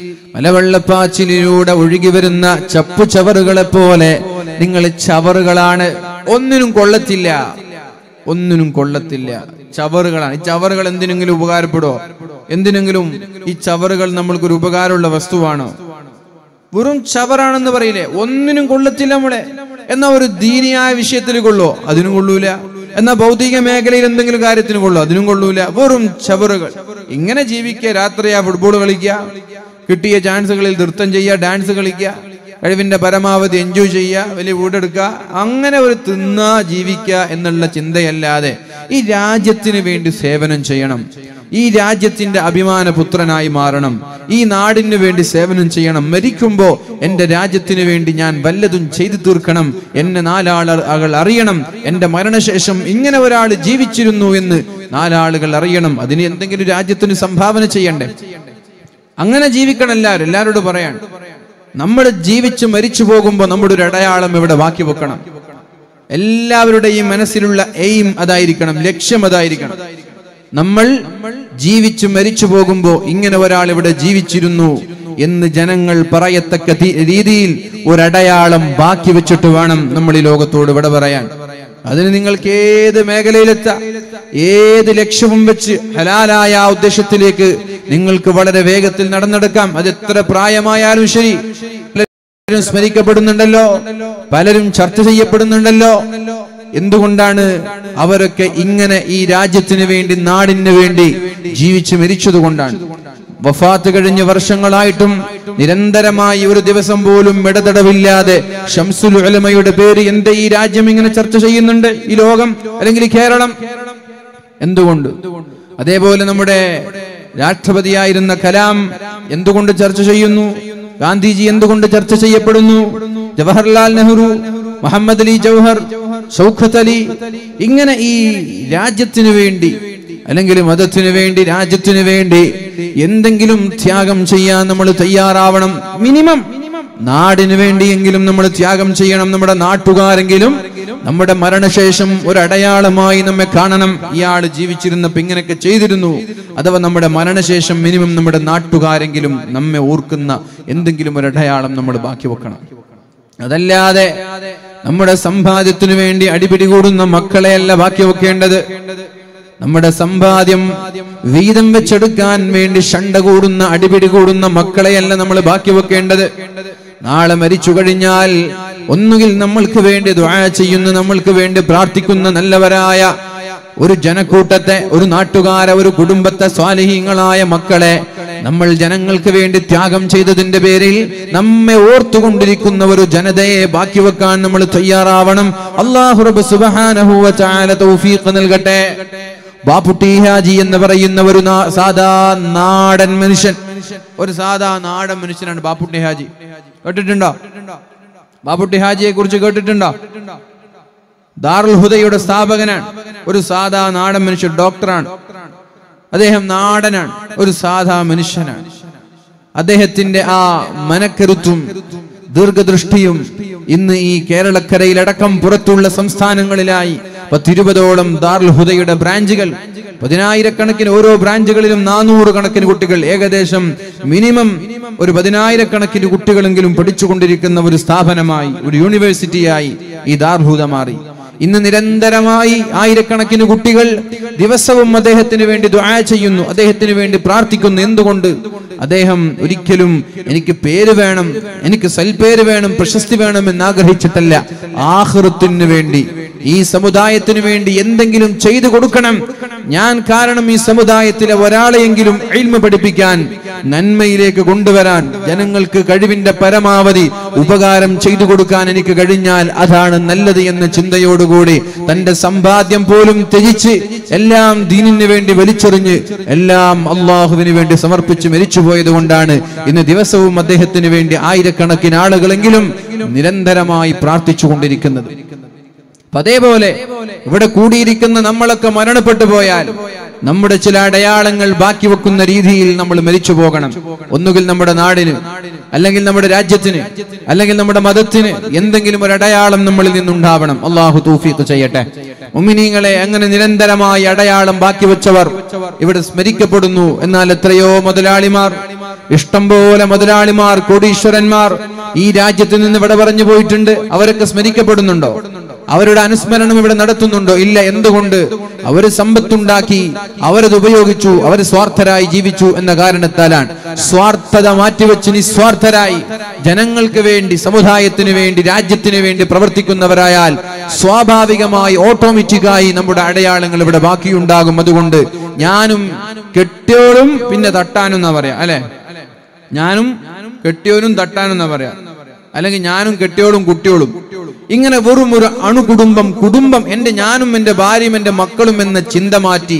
മലവെള്ളപ്പാച്ചിലൂടെ ഒഴുകി വരുന്ന ചപ്പു ചവറുകളെ പോലെ നിങ്ങൾ ചവറുകളാണ് ഒന്നിനും കൊള്ളത്തില്ല ഒന്നിനും കൊള്ളത്തില്ല ചവറുകളാണ് ഈ ചവറുകൾ എന്തിനെങ്കിലും ഉപകാരപ്പെടുമോ എന്തിനെങ്കിലും ഈ ചവറുകൾ നമ്മൾക്കൊരു ഉപകാരമുള്ള വസ്തുവാണോ വെറും ചവറാണെന്ന് പറയില്ലേ ഒന്നിനും കൊള്ളത്തില്ല നമ്മളെ എന്നാ ഒരു ദീനിയായ വിഷയത്തിൽ കൊള്ളോ അതിനും കൊള്ളൂല എന്നാ ഭൗതിക മേഖലയിൽ എന്തെങ്കിലും കാര്യത്തിന് കൊള്ളോ അതിനും കൊള്ളൂല വെറും ചവറുകൾ ഇങ്ങനെ ജീവിക്കുക രാത്രിയാ ഫുട്ബോൾ കളിക്കുക കിട്ടിയ ചാൻസുകളിൽ നൃത്തം ചെയ്യുക ഡാൻസ് കളിക്കുക കഴിവിന്റെ പരമാവധി എൻജോയ് ചെയ്യുക വലിയ വീടെടുക്കുക അങ്ങനെ ഒരു തിന്ന ജീവിക്കുക എന്നുള്ള ചിന്തയല്ലാതെ ഈ രാജ്യത്തിന് വേണ്ടി സേവനം ചെയ്യണം ഈ രാജ്യത്തിന്റെ അഭിമാന പുത്രനായി മാറണം ഈ നാടിന് വേണ്ടി സേവനം ചെയ്യണം മരിക്കുമ്പോ എന്റെ രാജ്യത്തിന് വേണ്ടി ഞാൻ വല്ലതും ചെയ്തു തീർക്കണം എന്നെ നാലാളുകൾ അറിയണം എന്റെ മരണശേഷം ഇങ്ങനെ ഒരാൾ ജീവിച്ചിരുന്നു എന്ന് നാലാളുകൾ അറിയണം അതിന് എന്തെങ്കിലും രാജ്യത്തിന് സംഭാവന ചെയ്യണ്ടേ അങ്ങനെ ജീവിക്കണം എല്ലാവരും എല്ലാവരോടും പറയാൻ നമ്മൾ ജീവിച്ച് മരിച്ചു പോകുമ്പോൾ നമ്മുടെ ഒരു അടയാളം ഇവിടെ ബാക്കി വെക്കണം എല്ലാവരുടെയും മനസ്സിലുള്ള എയിം അതായിരിക്കണം ലക്ഷ്യം അതായിരിക്കണം നമ്മൾ ജീവിച്ചു മരിച്ചു പോകുമ്പോ ഇങ്ങനെ ഒരാൾ ഇവിടെ ജീവിച്ചിരുന്നു എന്ന് ജനങ്ങൾ പറയത്തക്ക തി- രീതിയിൽ ഒരടയാളം ബാക്കി വെച്ചിട്ട് വേണം നമ്മൾ ഈ ലോകത്തോട് ഇവിടെ പറയാൻ അതിന് നിങ്ങൾക്ക് ഏത് മേഖലയിലെത്താം ഏത് ലക്ഷ്യവും വെച്ച് ഹലാലായ ആ ഉദ്ദേശത്തിലേക്ക് നിങ്ങൾക്ക് വളരെ വേഗത്തിൽ നടന്നെടുക്കാം അത് എത്ര പ്രായമായാലും ശരി പലരും സ്മരിക്കപ്പെടുന്നുണ്ടല്ലോ പലരും ചർച്ച ചെയ്യപ്പെടുന്നുണ്ടല്ലോ എന്തുകൊണ്ടാണ് അവരൊക്കെ ഇങ്ങനെ ഈ രാജ്യത്തിന് വേണ്ടി നാടിന് വേണ്ടി ജീവിച്ചു മരിച്ചതുകൊണ്ടാണ് വഫാത്ത് കഴിഞ്ഞ വർഷങ്ങളായിട്ടും നിരന്തരമായി ഒരു ദിവസം പോലും ഇടതടവില്ലാതെ ഷംസുൽ ഉലമയുടെ പേര് എന്റെ ഈ രാജ്യം ഇങ്ങനെ ചർച്ച ചെയ്യുന്നുണ്ട് ഈ ലോകം അല്ലെങ്കിൽ ഈ കേരളം എന്തുകൊണ്ട് അതേപോലെ നമ്മുടെ രാഷ്ട്രപതിയായിരുന്ന കലാം എന്തുകൊണ്ട് ചർച്ച ചെയ്യുന്നു ഗാന്ധിജി എന്തുകൊണ്ട് ചർച്ച ചെയ്യപ്പെടുന്നു ജവഹർലാൽ നെഹ്റു മുഹമ്മദ് അലി ജൗഹർ ഷൗഖത്ത് അലി ഇങ്ങനെ ഈ രാജ്യത്തിന് വേണ്ടി അല്ലെങ്കിൽ മതത്തിന് വേണ്ടി രാജ്യത്തിന് വേണ്ടി എന്തെങ്കിലും ത്യാഗം ചെയ്യാൻ നമ്മൾ തയ്യാറാവണം മിനിമം നാടിന് വേണ്ടിയെങ്കിലും നമ്മൾ ത്യാഗം ചെയ്യണം നമ്മുടെ നാട്ടുകാരെങ്കിലും നമ്മുടെ മരണശേഷം ഒരു അടയാളമായി നമ്മെ കാണണം ഇയാൾ ജീവിച്ചിരുന്നപ്പോ ഇങ്ങനെയൊക്കെ ചെയ്തിരുന്നു അഥവാ നമ്മുടെ മരണശേഷം മിനിമം നമ്മുടെ നാട്ടുകാരെങ്കിലും നമ്മെ ഓർക്കുന്ന എന്തെങ്കിലും ഒരു അടയാളം നമ്മൾ ബാക്കി വെക്കണം അതല്ലാതെ നമ്മുടെ സമ്പാദ്യത്തിനു വേണ്ടി അടിപിടി കൂടുന്ന മക്കളെയല്ല ബാക്കി വെക്കേണ്ടത് നമ്മുടെ സമ്പാദ്യം വീതം വെച്ചെടുക്കാൻ വേണ്ടി ഷണ്ട കൂടുന്ന അടിപിടി കൂടുന്ന മക്കളെയല്ല നമ്മൾ ബാക്കി വെക്കേണ്ടത് നാളെ മരിച്ചു കഴിഞ്ഞാൽ ഒന്നുകിൽ നമ്മൾക്ക് വേണ്ടി ദ്വാ ചെയ്യുന്ന നമ്മൾക്ക് വേണ്ടി പ്രാർത്ഥിക്കുന്ന നല്ലവരായ ഒരു ജനക്കൂട്ടത്തെ ഒരു നാട്ടുകാരെ ഒരു കുടുംബത്തെ സ്വാലിഹീങ്ങളായ മക്കളെ നമ്മൾ ജനങ്ങൾക്ക് വേണ്ടി ത്യാഗം ചെയ്തതിന്റെ പേരിൽ നമ്മെ ഓർത്തുകൊണ്ടിരിക്കുന്ന ഒരു ജനതയെ ബാക്കി വെക്കാൻ നമ്മൾ തയ്യാറാവണം അള്ളാഹു റബ്ബ് സുബ്ഹാനഹു വ തആല തൗഫീഖ് നൽകട്ടെ ബാപ്പുട്ടി ഹാജി എന്ന് പറയുന്ന ഒരു നാ- സാധാ നാടൻ മനുഷ്യൻ ഒരു സാധാ നാടൻ മനുഷ്യനാണ് ബാപ്പുട്ടി ഹാജി കേട്ടിട്ടുണ്ടോ ബാപ്പുട്ടി ഹാജിയെ കുറിച്ച് കേട്ടിട്ടുണ്ടോ ദാറുൽ ഹുദയുടെ സ്ഥാപകനാണ് ഒരു സാധാ നാടൻ മനുഷ്യൻ ഡോക്ടറാണ് അദ്ദേഹം നാടനാണ് ഒരു സാധാ മനുഷ്യനാണ് അദ്ദേഹത്തിന്റെ ആ മനക്കരുത്തും ദീർഘദൃഷ്ടിയും ഇന്ന് ഈ കേരളക്കരയിലടക്കം പുറത്തുള്ള സംസ്ഥാനങ്ങളിലായി പത്തിരുപതോളം ദാറുൽ ഹുദയുടെ ബ്രാഞ്ചുകൾ പതിനായിരക്കണക്കിന് ഓരോ ബ്രാഞ്ചുകളിലും നാനൂറ് കണക്കിന് കുട്ടികൾ ഏകദേശം മിനിമം ഒരു പതിനായിരക്കണക്കിന് കുട്ടികളെങ്കിലും പഠിച്ചുകൊണ്ടിരിക്കുന്ന ഒരു സ്ഥാപനമായി ഒരു യൂണിവേഴ്സിറ്റിയായി ഈ ദാർഹൂദ മാറി ഇന്ന് നിരന്തരമായി ആയിരക്കണക്കിന് കുട്ടികൾ ദിവസവും അദ്ദേഹത്തിന് വേണ്ടി ദുആ ചെയ്യുന്നു അദ്ദേഹത്തിന് വേണ്ടി പ്രാർത്ഥിക്കുന്നു എന്തുകൊണ്ട് അദ്ദേഹം ഒരിക്കലും എനിക്ക് പേര് വേണം എനിക്ക് സൽപേര് വേണം പ്രശസ്തി വേണം എന്ന് ആഗ്രഹിച്ചിട്ടല്ല ആഹൃത്തിന് വേണ്ടി ഈ സമുദായത്തിന് വേണ്ടി എന്തെങ്കിലും ചെയ്തു കൊടുക്കണം ഞാൻ കാരണം ഈ സമുദായത്തിലെ ഒരാളെയെങ്കിലും ഇൽമ പഠിപ്പിക്കാൻ നന്മയിലേക്ക് കൊണ്ടുവരാൻ ജനങ്ങൾക്ക് കഴിവിന്റെ പരമാവധി ഉപകാരം ചെയ്തു കൊടുക്കാൻ എനിക്ക് കഴിഞ്ഞാൽ അതാണ് നല്ലത് എന്ന ചിന്തയോടുകൂടി തന്റെ സമ്പാദ്യം പോലും ത്യജിച്ച് എല്ലാം ദീനിന് വേണ്ടി വലിച്ചെറിഞ്ഞ് എല്ലാം അള്ളാഹുവിന് വേണ്ടി സമർപ്പിച്ച് മരിച്ചുപോയത് കൊണ്ടാണ് ഇന്ന് ദിവസവും അദ്ദേഹത്തിന് വേണ്ടി ആയിരക്കണക്കിന് ആളുകളെങ്കിലും നിരന്തരമായി പ്രാർത്ഥിച്ചു കൊണ്ടിരിക്കുന്നത് അപ്പൊ അതേപോലെ ഇവിടെ കൂടിയിരിക്കുന്ന നമ്മളൊക്കെ മരണപ്പെട്ടു പോയാൽ നമ്മുടെ ചില അടയാളങ്ങൾ ബാക്കി വെക്കുന്ന രീതിയിൽ നമ്മൾ മരിച്ചു പോകണം ഒന്നുകിൽ നമ്മുടെ നാടിന് അല്ലെങ്കിൽ നമ്മുടെ രാജ്യത്തിന് അല്ലെങ്കിൽ നമ്മുടെ മതത്തിന് എന്തെങ്കിലും ഒരു അടയാളം നമ്മളിൽ നിന്നുണ്ടാവണം അള്ളാഹു തൗഫീഖ് ചെയ്യട്ടെ മുമിനീങ്ങളെ അങ്ങനെ നിരന്തരമായി അടയാളം ബാക്കി വെച്ചവർ ഇവിടെ സ്മരിക്കപ്പെടുന്നു എന്നാൽ എത്രയോ മുതലാളിമാർ ഇഷ്ടം പോലെ മുതലാളിമാർ കോടീശ്വരന്മാർ ഈ രാജ്യത്ത് നിന്ന് ഇവിടെ പറഞ്ഞു പോയിട്ടുണ്ട് അവരൊക്കെ സ്മരിക്കപ്പെടുന്നുണ്ടോ അവരുടെ അനുസ്മരണം ഇവിടെ നടത്തുന്നുണ്ടോ ഇല്ല എന്തുകൊണ്ട് അവർ സമ്പത്തുണ്ടാക്കി അവരത് ഉപയോഗിച്ചു അവർ സ്വാർത്ഥരായി ജീവിച്ചു എന്ന കാരണത്താലാണ് സ്വാർത്ഥത മാറ്റിവെച്ച് നിസ്വാർത്ഥരായി ജനങ്ങൾക്ക് വേണ്ടി സമുദായത്തിന് വേണ്ടി രാജ്യത്തിന് വേണ്ടി പ്രവർത്തിക്കുന്നവരായാൽ സ്വാഭാവികമായി ഓട്ടോമാറ്റിക്കായി നമ്മുടെ അടയാളങ്ങൾ ഇവിടെ ബാക്കിയുണ്ടാകും അതുകൊണ്ട് ഞാനും കെട്ടിയോളും പിന്നെ തട്ടാനും എന്നാ പറയാ അല്ലെ ഞാനും കെട്ടിയോനും തട്ടാനും എന്നാ പറയാ അല്ലെങ്കിൽ ഞാനും കെട്ടിയോളും കുട്ടിയോളും ഇങ്ങനെ വെറും ഒരു അണുകുടുംബം കുടുംബം എന്റെ ഞാനും എന്റെ ഭാര്യയും എന്റെ മക്കളും എന്ന ചിന്ത മാറ്റി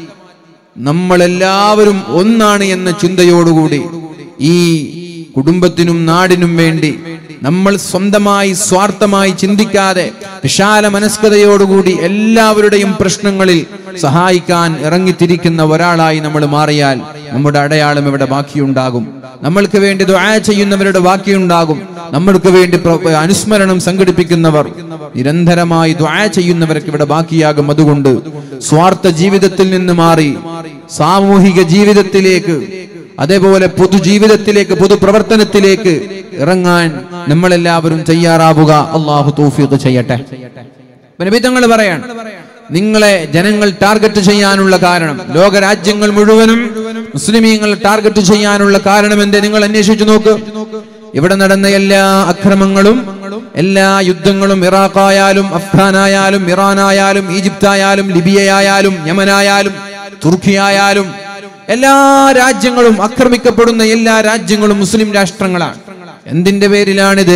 നമ്മളെല്ലാവരും ഒന്നാണ് എന്ന ചിന്തയോടുകൂടി ഈ കുടുംബത്തിനും നാടിനും വേണ്ടി നമ്മൾ സ്വന്തമായി സ്വാർത്ഥമായി ചിന്തിക്കാതെ വിശാല മനസ്കതയോടുകൂടി എല്ലാവരുടെയും പ്രശ്നങ്ങളിൽ സഹായിക്കാൻ ഇറങ്ങിത്തിരിക്കുന്ന ഒരാളായി നമ്മൾ മാറിയാൽ നമ്മുടെ അടയാളം ഇവിടെ ബാക്കിയുണ്ടാകും നമ്മൾക്ക് വേണ്ടി ദുആ ചെയ്യുന്നവരുടെ ബാക്കിയുണ്ടാകും നമ്മൾക്ക് വേണ്ടി പ്ര- അനുസ്മരണം സംഘടിപ്പിക്കുന്നവർ നിരന്തരമായി ദുആ ചെയ്യുന്നവർക്ക് ഇവിടെ ബാക്കിയാകും അതുകൊണ്ട് സ്വാർത്ഥ ജീവിതത്തിൽ നിന്ന് മാറി സാമൂഹിക ജീവിതത്തിലേക്ക് അതേപോലെ പൊതുജീവിതത്തിലേക്ക് പൊതുപ്രവർത്തനത്തിലേക്ക് ഇറങ്ങാൻ നമ്മളെല്ലാവരും തയ്യാറാവുക അള്ളാഹു തൗഫീഖ് ചെയ്യട്ടെ നബിതങ്ങൾ പറയാണ് നിങ്ങളെ ജനങ്ങൾ ടാർഗറ്റ് ചെയ്യാനുള്ള കാരണം ലോകരാജ്യങ്ങൾ മുഴുവനും മുസ്ലിമീങ്ങൾ ടാർഗറ്റ് ചെയ്യാനുള്ള കാരണം എന്തേ നിങ്ങൾ അന്വേഷിച്ചു നോക്ക് ഇവിടെ നടന്ന എല്ലാ അക്രമങ്ങളും എല്ലാ യുദ്ധങ്ങളും ഇറാഖായാലും അഫ്ഗാനായാലും ഇറാനായാലും ഈജിപ്തായാലും ലിബിയയായാലും യമനായാലും തുർക്കിയായാലും എല്ലാ രാജ്യങ്ങളും ആക്രമിക്കപ്പെടുന്ന എല്ലാ രാജ്യങ്ങളും മുസ്ലിം രാഷ്ട്രങ്ങളാണ് എന്തിന്റെ പേരിലാണിത്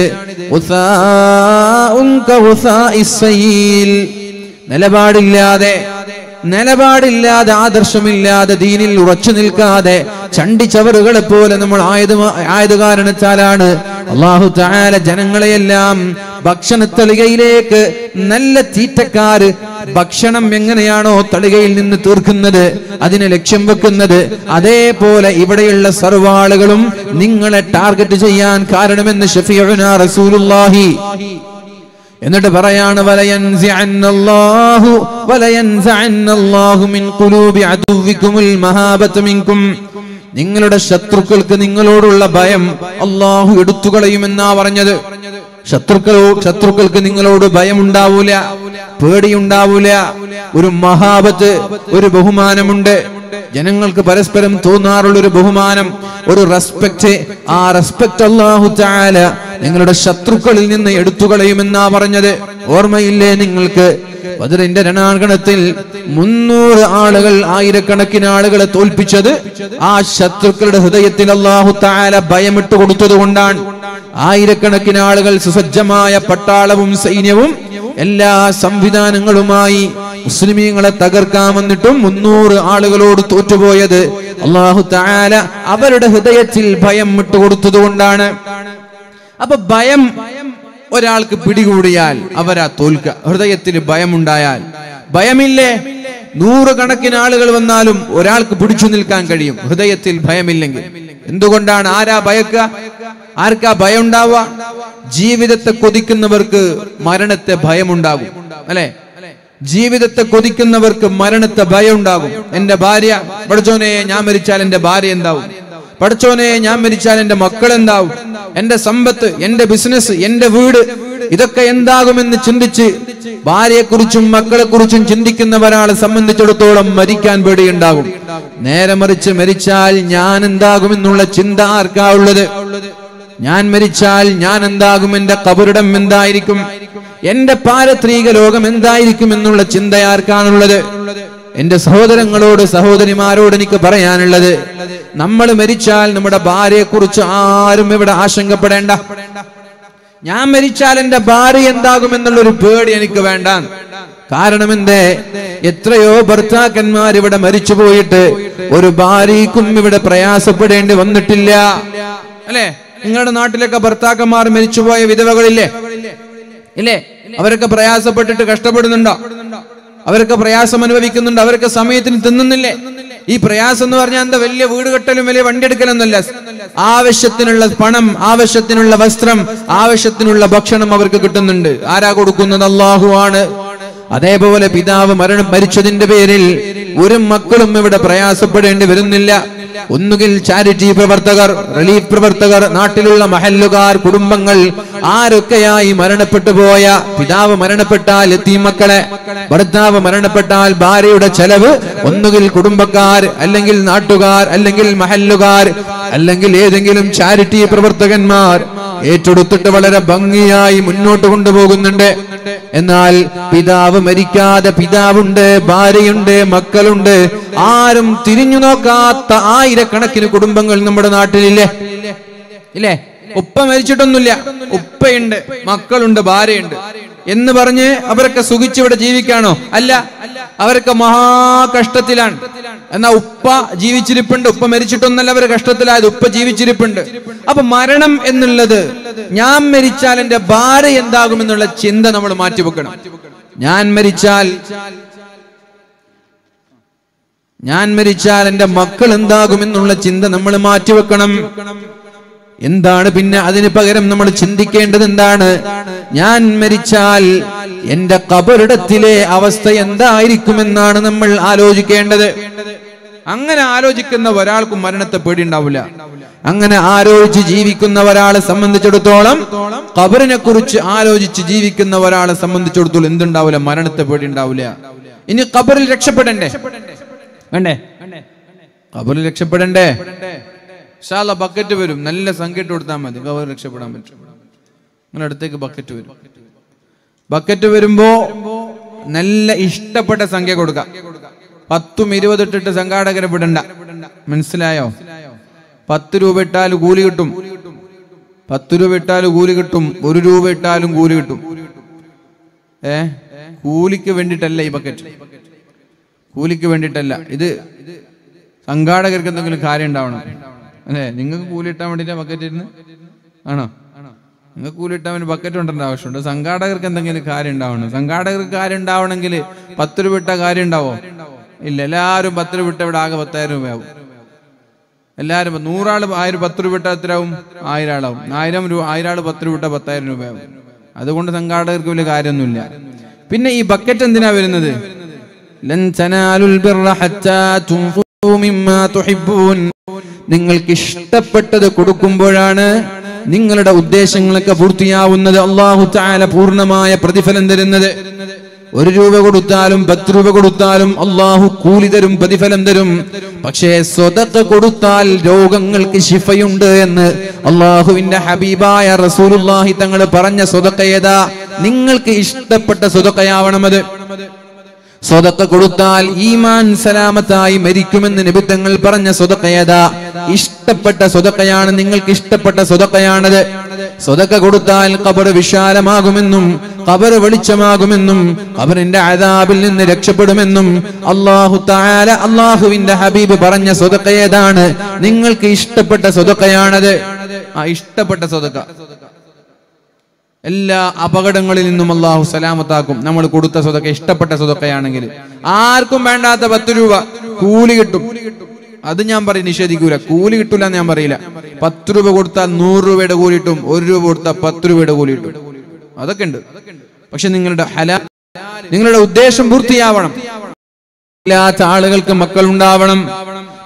ഉസാഉൻ കഉസാഇസ് സയീൽ. നിലപാടില്ലാതെ നിലപാടില്ലാതെ ആദർശമില്ലാതെ ദീനിൽ ഉറച്ചു നിൽക്കാതെ ചണ്ടിച്ചവറുകളെ പോലെ നമ്മൾ ആയത് ആയത് കാരണത്താലാണ് അള്ളാഹു താല ജനങ്ങളെയെല്ലാം ഭക്ഷണത്തളികയിലേക്ക് നല്ല തീറ്റക്കാര് ഭക്ഷണം എങ്ങനെയാണോ തളികയിൽ നിന്ന് തീർക്കുന്നത് അതിനെ ലക്ഷ്യം വെക്കുന്നത് അതേപോലെ ഇവിടെയുള്ള സർവാളുകളും നിങ്ങളെ ടാർഗറ്റ് ചെയ്യാൻ കാരണമെന്ന് ഷഫീഉന റസൂലുള്ളാഹി എന്നിട്ട് പറയാണ് വലയൻസിഅന്നല്ലാഹു വലയൻസഅന്നല്ലാഹു മിൻ ഖുലൂബി അദുവിക്കുമുൽ മഹാബത മിൻകും നിങ്ങളുടെ ശത്രുക്കൾക്ക് നിങ്ങളോടുള്ള ഭയം അള്ളാഹു എടുത്തു കളയുമെന്നാ പറഞ്ഞത് ശത്രുക്കളോ ശത്രുക്കൾക്ക് നിങ്ങളോട് ഭയമുണ്ടാവൂല പേടിയുണ്ടാവൂല ഒരു മഹാബത്ത് ഒരു ബഹുമാനമുണ്ട് ജനങ്ങൾക്ക് പരസ്പരം തോന്നാറുള്ള ഒരു ബഹുമാനം ഒരു റെസ്പെക്ട് ആ റെസ്പെക്ട് അള്ളാഹു താല നിങ്ങളുടെ ശത്രുക്കളിൽ നിന്ന് എടുത്തു കളയുമെന്നാ പറഞ്ഞത് ഓർമ്മയില്ലേ നിങ്ങൾക്ക് ബദറിന്റെ രണാങ്കണത്തിൽ മുന്നൂറ് ആളുകൾ ആയിരക്കണക്കിന് ആളുകളെ തോൽപ്പിച്ചത് ആ ശത്രുക്കളുടെ ഹൃദയത്തിൽ അള്ളാഹു താല ഭയമിട്ട് കൊടുത്തത് കൊണ്ടാണ് ആയിരക്കണക്കിന് ആളുകൾ സുസജ്ജമായ പട്ടാളവും സൈന്യവും എല്ലാ സംവിധാനങ്ങളുമായി മുസ്ലിമീങ്ങളെ തകർക്കാൻ വന്നിട്ടും മുന്നൂറ് ആളുകളോട് തോറ്റുപോയത് അള്ളാഹു താല അവരുടെ ഹൃദയത്തിൽ ഭയം വിട്ടുകൊടുത്തത് കൊണ്ടാണ് അപ്പൊ ഭയം ഒരാൾക്ക് പിടികൂടിയാൽ അവരാ തോൽക്ക ഹൃദയത്തിൽ ഭയമുണ്ടായാൽ ഭയമില്ലേ നൂറുകണക്കിന് ആളുകൾ വന്നാലും ഒരാൾക്ക് പിടിച്ചു നിൽക്കാൻ കഴിയും ഹൃദയത്തിൽ ഭയമില്ലെങ്കിൽ എന്തുകൊണ്ടാണ് ആരാ ഭയക്ക ആർക്കാ ഭയം ഉണ്ടാവുക ജീവിതത്തെ കൊതിക്കുന്നവർക്ക് മരണത്തെ ഭയമുണ്ടാകും അല്ലെ ജീവിതത്തെ കൊതിക്കുന്നവർക്ക് മരണത്തെ ഭയം ഉണ്ടാകും എന്റെ ഭാര്യ പഠിച്ചോനെ ഞാൻ മരിച്ചാൽ എന്റെ ഭാര്യ എന്താവും പഠിച്ചോനെ ഞാൻ മരിച്ചാൽ എന്റെ മക്കൾ എന്താവും എന്റെ സമ്പത്ത് എന്റെ ബിസിനസ് എന്റെ വീട് ഇതൊക്കെ എന്താകുമെന്ന് ചിന്തിച്ച് ഭാര്യയെക്കുറിച്ചും മക്കളെക്കുറിച്ചും ചിന്തിക്കുന്ന ഒരാളെ സംബന്ധിച്ചിടത്തോളം മരിക്കാൻ പേടിയുണ്ടാകും നേരെ മറിച്ച് മരിച്ചാൽ ഞാൻ എന്താകുമെന്നുള്ള ചിന്ത ആർക്കാ ഉള്ളത് ഞാൻ മരിച്ചാൽ ഞാൻ എന്താകും എന്റെ കബറിടം എന്തായിരിക്കും എന്റെ പാരത്രീക ലോകം എന്തായിരിക്കും എന്നുള്ള ചിന്ത ആർക്കാണുള്ളത് എന്റെ സഹോദരങ്ങളോട് സഹോദരിമാരോട് എനിക്ക് പറയാനുള്ളത് നമ്മൾ മരിച്ചാൽ നമ്മുടെ ഭാര്യയെ കുറിച്ച് ആരും ഇവിടെ ആശങ്കപ്പെടേണ്ട ഞാൻ മരിച്ചാൽ എന്റെ ഭാര്യ എന്താകും എന്നുള്ളൊരു പേടി എനിക്ക് വേണ്ട കാരണം എന്തേ എത്രയോ ഭർത്താക്കന്മാർ ഇവിടെ മരിച്ചു പോയിട്ട് ഒരു ഭാര്യക്കും ഇവിടെ പ്രയാസപ്പെടേണ്ടി വന്നിട്ടില്ല അല്ലേ നിങ്ങളുടെ നാട്ടിലൊക്കെ ഭർത്താക്കന്മാർ മരിച്ചുപോയ വിധവകളില്ലേ ഇല്ലേ അവരൊക്കെ പ്രയാസപ്പെട്ടിട്ട് കഷ്ടപ്പെടുന്നുണ്ടോ അവരൊക്കെ പ്രയാസം അനുഭവിക്കുന്നുണ്ട് അവരൊക്കെ സമയത്തിന് തിന്നുന്നില്ലേ ഈ പ്രയാസം എന്ന് പറഞ്ഞാൽ എന്താ വലിയ വീട് കെട്ടലും വലിയ വണ്ടി എടുക്കലൊന്നുമല്ല ആവശ്യത്തിനുള്ള പണം ആവശ്യത്തിനുള്ള വസ്ത്രം ആവശ്യത്തിനുള്ള ഭക്ഷണം അവർക്ക് കിട്ടുന്നുണ്ട് ആരാ കൊടുക്കുന്നത് അള്ളാഹു ആണ് അതേപോലെ പിതാവ് മരണം മരിച്ചതിന്റെ പേരിൽ ഒരു മക്കളും ഇവിടെ പ്രയാസപ്പെടേണ്ടി വരുന്നില്ല ഒന്നുകിൽ ചാരിറ്റി പ്രവർത്തകർ റിലീഫ് പ്രവർത്തകർ നാട്ടിലുള്ള മഹല്ലുകാർ കുടുംബങ്ങൾ ആരൊക്കെയായി മരണപ്പെട്ടു പോയ പിതാവ് മരണപ്പെട്ടാൽ എത്തി മക്കളെ ഭർത്താവ് മരണപ്പെട്ടാൽ ഭാര്യയുടെ ചെലവ് ഒന്നുകിൽ കുടുംബക്കാർ അല്ലെങ്കിൽ നാട്ടുകാർ അല്ലെങ്കിൽ മഹല്ലുകാർ അല്ലെങ്കിൽ ഏതെങ്കിലും ചാരിറ്റി പ്രവർത്തകന്മാർ ഏറ്റെടുത്തിട്ട് വളരെ ഭംഗിയായി മുന്നോട്ട് കൊണ്ടുപോകുന്നുണ്ട് എന്നാൽ പിതാവ് മരിക്കാതെ പിതാവുണ്ട് ഭാര്യയുണ്ട് മക്കളുണ്ട് ആരും തിരിഞ്ഞു നോക്കാത്ത ആയിരക്കണക്കിന് കുടുംബങ്ങൾ നമ്മുടെ നാട്ടിലില്ലേ ഇല്ലേ ഉപ്പ മരിച്ചിട്ടൊന്നുമില്ല ഉപ്പയുണ്ട് മക്കളുണ്ട് ഭാര്യയുണ്ട് എന്ന് പറഞ്ഞ് അവരൊക്കെ സുഖിച്ചിവിടെ ജീവിക്കാണോ അല്ല അവരൊക്കെ മഹാകഷ്ടത്തിലാണ് എന്നാ ഉപ്പ ജീവിച്ചിരിപ്പുണ്ട് ഉപ്പ മരിച്ചിട്ടൊന്നല്ല അവർ കഷ്ടത്തിലായത് ഉപ്പ ജീവിച്ചിരിപ്പുണ്ട് അപ്പൊ മരണം എന്നുള്ളത് ഞാൻ മരിച്ചാൽ എന്റെ ഭാര്യ എന്താകുമെന്നുള്ള ചിന്ത നമ്മൾ മാറ്റിവെക്കണം ഞാൻ മരിച്ചാൽ ഞാൻ മരിച്ചാൽ എന്റെ മക്കൾ എന്താകുമെന്നുള്ള ചിന്ത നമ്മൾ മാറ്റിവെക്കണം എന്താണ് പിന്നെ അതിന് പകരം നമ്മൾ ചിന്തിക്കേണ്ടത് എന്താണ് ഞാൻ മരിച്ചാൽ എന്റെ കബറിടത്തിലെ അവസ്ഥ എന്തായിരിക്കുമെന്നാണ് നമ്മൾ ആലോചിക്കേണ്ടത് അങ്ങനെ ആലോചിക്കുന്ന ഒരാൾക്കും മരണത്തെ പേടിയുണ്ടാവില്ല അങ്ങനെ ആലോചിച്ച് ജീവിക്കുന്ന ഒരാളെ സംബന്ധിച്ചിടത്തോളം കബറിനെ കുറിച്ച് ആലോചിച്ച് ജീവിക്കുന്ന ഒരാളെ സംബന്ധിച്ചിടത്തോളം എന്തുണ്ടാവില്ല മരണത്തെ പേടിയുണ്ടാവില്ല ഇനി കബറിൽ രക്ഷപ്പെടണ്ടേ വേണ്ടേ കബറിൽ രക്ഷപ്പെടണ്ടേ ഷാല ബക്കറ്റ് വരും നല്ല സംഖ്യ കൊടുത്താൽ മതി കബറിൽ രക്ഷപ്പെടാൻ പറ്റും നിങ്ങളുടെ അടുത്തേക്ക് ബക്കറ്റ് വരും ബക്കറ്റ് വരുമ്പോ നല്ല ഇഷ്ടപ്പെട്ട സംഖ്യ കൊടുക്കാം പത്തും ഇരുപതിട്ടിട്ട് സംഘാടകരെ വിടണ്ട മനസ്സിലായോ പത്ത് രൂപ ഇട്ടാൽ കൂലി കിട്ടും പത്ത് രൂപ ഇട്ടാൽ കൂലി കിട്ടും ഒരു രൂപ ഇട്ടാലും കൂലി കിട്ടും ഏ കൂലിക്ക് വേണ്ടിയിട്ടല്ല ഈ ബക്കറ്റ് കൂലിക്ക് വേണ്ടിയിട്ടല്ല ഇത് സംഘാടകർക്ക് എന്തെങ്കിലും കാര്യം ഉണ്ടാവണം അല്ലേ നിങ്ങൾക്ക് കൂലി ഇട്ടാൻ വേണ്ടിയിട്ടാ ബക്കറ്റ് ഇരുന്ന് ആണോ നിങ്ങൾക്ക് കൂലി ഇട്ടാൻ വേണ്ടി ബക്കറ്റ് കൊണ്ടേണ്ട ആവശ്യമുണ്ട് സംഘാടകർക്ക് എന്തെങ്കിലും കാര്യം ഉണ്ടാവണം സംഘാടകർക്ക് കാര്യം ഉണ്ടാവണമെങ്കിൽ പത്ത് രൂപ ഇട്ട കാര്യം ഉണ്ടാവോ ഇല്ല എല്ലാവരും പത്ത് രൂപ ഇട്ട ഇവിടെ ആകെ പത്തായിരം രൂപയാവും എല്ലാവരും ഇപ്പൊ നൂറാള് ആയിരം പത്ത് രൂപ ഇട്ടാൽ എത്രയാവും ആയിരം ആളാവും ആയിരം രൂപ ആയിരം ആള് പത്ത് രൂപ ഇട്ടാൽ പത്തായിരം രൂപയാവും അതുകൊണ്ട് സംഘാടകർക്ക് വലിയ കാര്യമൊന്നുമില്ല പിന്നെ ഈ ബക്കറ്റ് എന്തിനാ വരുന്നത് ലൻ തനാലുൽ ബിർറ ഹത്താ തുൻഫിഖൂ മിമ്മാ തുഹിബ്ബൂൻ നിങ്ങൾക്ക് ഇഷ്ടപ്പെട്ടത് കൊടുക്കുമ്പോഴാണ് നിങ്ങളുടെ ഉദ്ദേശങ്ങളൊക്കെ പൂർത്തിയാവുന്നത് അള്ളാഹു താല പൂർണ്ണമായ പ്രതിഫലം തരുന്നത് ഒരു രൂപ കൊടുത്താലും പത്ത് രൂപ കൊടുത്താലും അള്ളാഹു കൂലി തരും പ്രതിഫലം തരും പക്ഷേ സ്വതക്ക കൊടുത്താൽ രോഗങ്ങൾക്ക് ശിഫയുണ്ട് എന്ന് അള്ളാഹുവിന്റെ ഹബീബായ റസൂലുള്ളാഹി തങ്ങൾ പറഞ്ഞ സ്വതക്ക ഏതാ നിങ്ങൾക്ക് ഇഷ്ടപ്പെട്ട സ്വതക്കയാവണം അത് സ്വതക്ക കൊടുത്താൽ ഈമാൻ സലാമത്തായി മരിക്കുമെന്ന് നിബിത്തങ്ങൾ പറഞ്ഞ സ്വതക്കയതാ ഇഷ്ടപ്പെട്ട സ്വതക്കയാണ് നിങ്ങൾക്ക് ഇഷ്ടപ്പെട്ട സ്വതക്കയാണത് സ്വതക്ക കൊടുത്താൽ കബർ വിശാലമാകുമെന്നും കബർ വെളിച്ചമാകുമെന്നും കബറിന്റെ അതാബിൽ നിന്ന് രക്ഷപ്പെടുമെന്നും അള്ളാഹു താല അള്ളാഹുവിന്റെ ഹബീബ് പറഞ്ഞ സ്വതക്കയേതാണ് നിങ്ങൾക്ക് ഇഷ്ടപ്പെട്ട സ്വതക്കയാണത് ആ ഇഷ്ടപ്പെട്ട സ്വതക്ക എല്ലാ അപകടങ്ങളിൽ നിന്നും അള്ളാഹു സലാമത്താക്കും നമ്മൾ കൊടുത്ത സ്വതൊക്കെ ഇഷ്ടപ്പെട്ട സ്വതൊക്കെയാണെങ്കിൽ ആർക്കും വേണ്ടാത്ത പത്ത് രൂപ കൂലി കിട്ടും അത് ഞാൻ പറയും നിഷേധിക്കൂല കൂലി കിട്ടൂല എന്ന് ഞാൻ പറയില്ല പത്ത് രൂപ കൊടുത്താൽ നൂറ് രൂപയുടെ കൂലി കിട്ടും ഒരു രൂപ കൊടുത്താൽ പത്ത് രൂപയുടെ കൂലി കിട്ടും അതൊക്കെ ഉണ്ട് പക്ഷെ നിങ്ങളുടെ ഹലാ നിങ്ങളുടെ ഉദ്ദേശം പൂർത്തിയാവണം ഇല്ലാത്ത ആളുകൾക്ക് മക്കൾ ഉണ്ടാവണം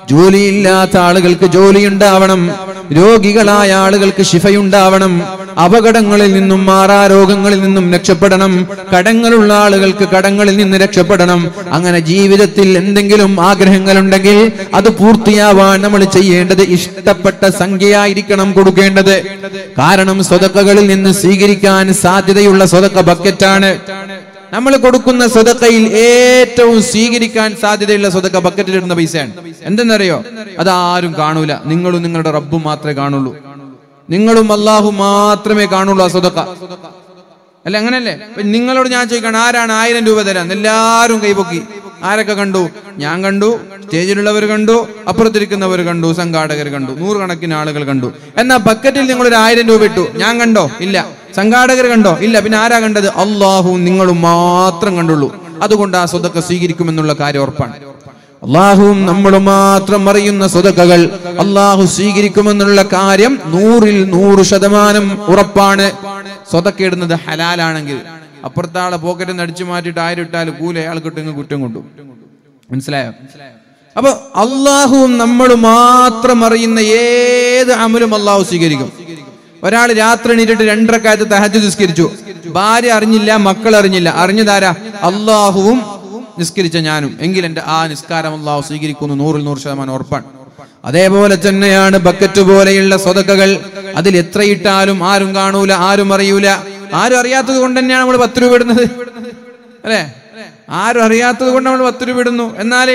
ജോലിയില്ലാത്ത ആളുകൾക്ക് ജോലി ഉണ്ടാവണം രോഗികളായ ആളുകൾക്ക് ശിഫയുണ്ടാവണം അപകടങ്ങളിൽ നിന്നും മാറാ രോഗങ്ങളിൽ നിന്നും രക്ഷപ്പെടണം കടങ്ങളുള്ള ആളുകൾക്ക് കടങ്ങളിൽ നിന്ന് രക്ഷപ്പെടണം അങ്ങനെ ജീവിതത്തിൽ എന്തെങ്കിലും ആഗ്രഹങ്ങളുണ്ടെങ്കിൽ അത് പൂർത്തിയാവാൻ നമ്മൾ ചെയ്യേണ്ടത് ഇഷ്ടപ്പെട്ട സംഖ്യയായിരിക്കണം കൊടുക്കേണ്ടത് കാരണം സ്വതക്കകളിൽ നിന്ന് സ്വീകരിക്കാൻ സാധ്യതയുള്ള സ്വതക്ക ബക്കറ്റാണ് നമ്മൾ കൊടുക്കുന്ന സ്വതക്കയിൽ ഏറ്റവും സ്വീകരിക്കാൻ സാധ്യതയുള്ള സ്വതക്ക ബക്കറ്റിൽ ഇടുന്ന പൈസയാണ് എന്തെന്നറിയോ അതാരും കാണൂല നിങ്ങളും നിങ്ങളുടെ റബ്ബും മാത്രമേ കാണുള്ളൂ നിങ്ങളും അള്ളാഹു മാത്രമേ കാണുള്ളൂ ആ സ്വതക്ക അല്ല അങ്ങനല്ലേ ഇപ്പൊ നിങ്ങളോട് ഞാൻ ചോദിക്കണം ആരാണ് ആയിരം രൂപ തരാൻ എല്ലാരും കൈപൊക്കി ആരൊക്കെ കണ്ടു ഞാൻ കണ്ടു സ്റ്റേജിലുള്ളവർ കണ്ടു അപ്പുറത്തിരിക്കുന്നവർ കണ്ടു സംഘാടകർ കണ്ടു നൂറുകണക്കിന് ആളുകൾ കണ്ടു എന്നാ ബക്കറ്റിൽ നിങ്ങൾ ഒരു ആയിരം രൂപ ഇട്ടു ഞാൻ കണ്ടോ ഇല്ല സംഘാടകർ കണ്ടോ ഇല്ല പിന്നെ ആരാ കണ്ടത് അള്ളാഹു നിങ്ങളും മാത്രം കണ്ടുള്ളൂ അതുകൊണ്ട് ആ സ്വതക്ക സ്വീകരിക്കുമെന്നുള്ള കാര്യം ഉറപ്പാണ് അള്ളാഹുവും നമ്മൾ മാത്രം അറിയുന്ന സ്വതക്കകൾ അള്ളാഹു സ്വീകരിക്കുമെന്നുള്ള കാര്യം നൂറിൽ നൂറ് ശതമാനം ഉറപ്പാണ് സ്വതക്ക ഇടുന്നത് ഹലാലാണെങ്കിൽ അപ്പുറത്തെ ആളെ പോക്കറ്റിൽ നിന്ന് അടിച്ചു മാറ്റിയിട്ട് ആയിരം ഇട്ടാൽ കൂല അയാൾ കിട്ടുന്ന കുറ്റം കൊണ്ടു മനസ്സിലായോ അപ്പൊ അള്ളാഹുവും നമ്മൾ മാത്രം അറിയുന്ന ഏത് അമലും അള്ളാഹു സ്വീകരിക്കും ഒരാൾ രാത്രി എണീറ്റിട്ട് രണ്ടരക്കാലത്ത് തഹജ് നിസ്കരിച്ചു ഭാര്യ അറിഞ്ഞില്ല മക്കൾ അറിഞ്ഞില്ല അറിഞ്ഞതാരാ അള്ളാഹുവും നിസ്കരിച്ച ഞാനും എങ്കിൽ എന്റെ ആ നിസ്കാരം അള്ളാഹു സ്വീകരിക്കുന്നു നൂറിൽ നൂറ് ശതമാനം ഉറപ്പാണ് അതേപോലെ തന്നെയാണ് ബക്കറ്റ് പോലെയുള്ള സ്വതക്കകൾ അതിൽ എത്രയിട്ടാലും ആരും കാണൂല ആരും അറിയൂല ആരും അറിയാത്തത് കൊണ്ട് തന്നെയാണ് നമ്മൾ പത്ത് രൂപ ഇടുന്നത് അല്ലേ ആരും അറിയാത്തത് കൊണ്ട് നമ്മൾ പത്ത് രൂപ ഇടുന്നു എന്നാലേ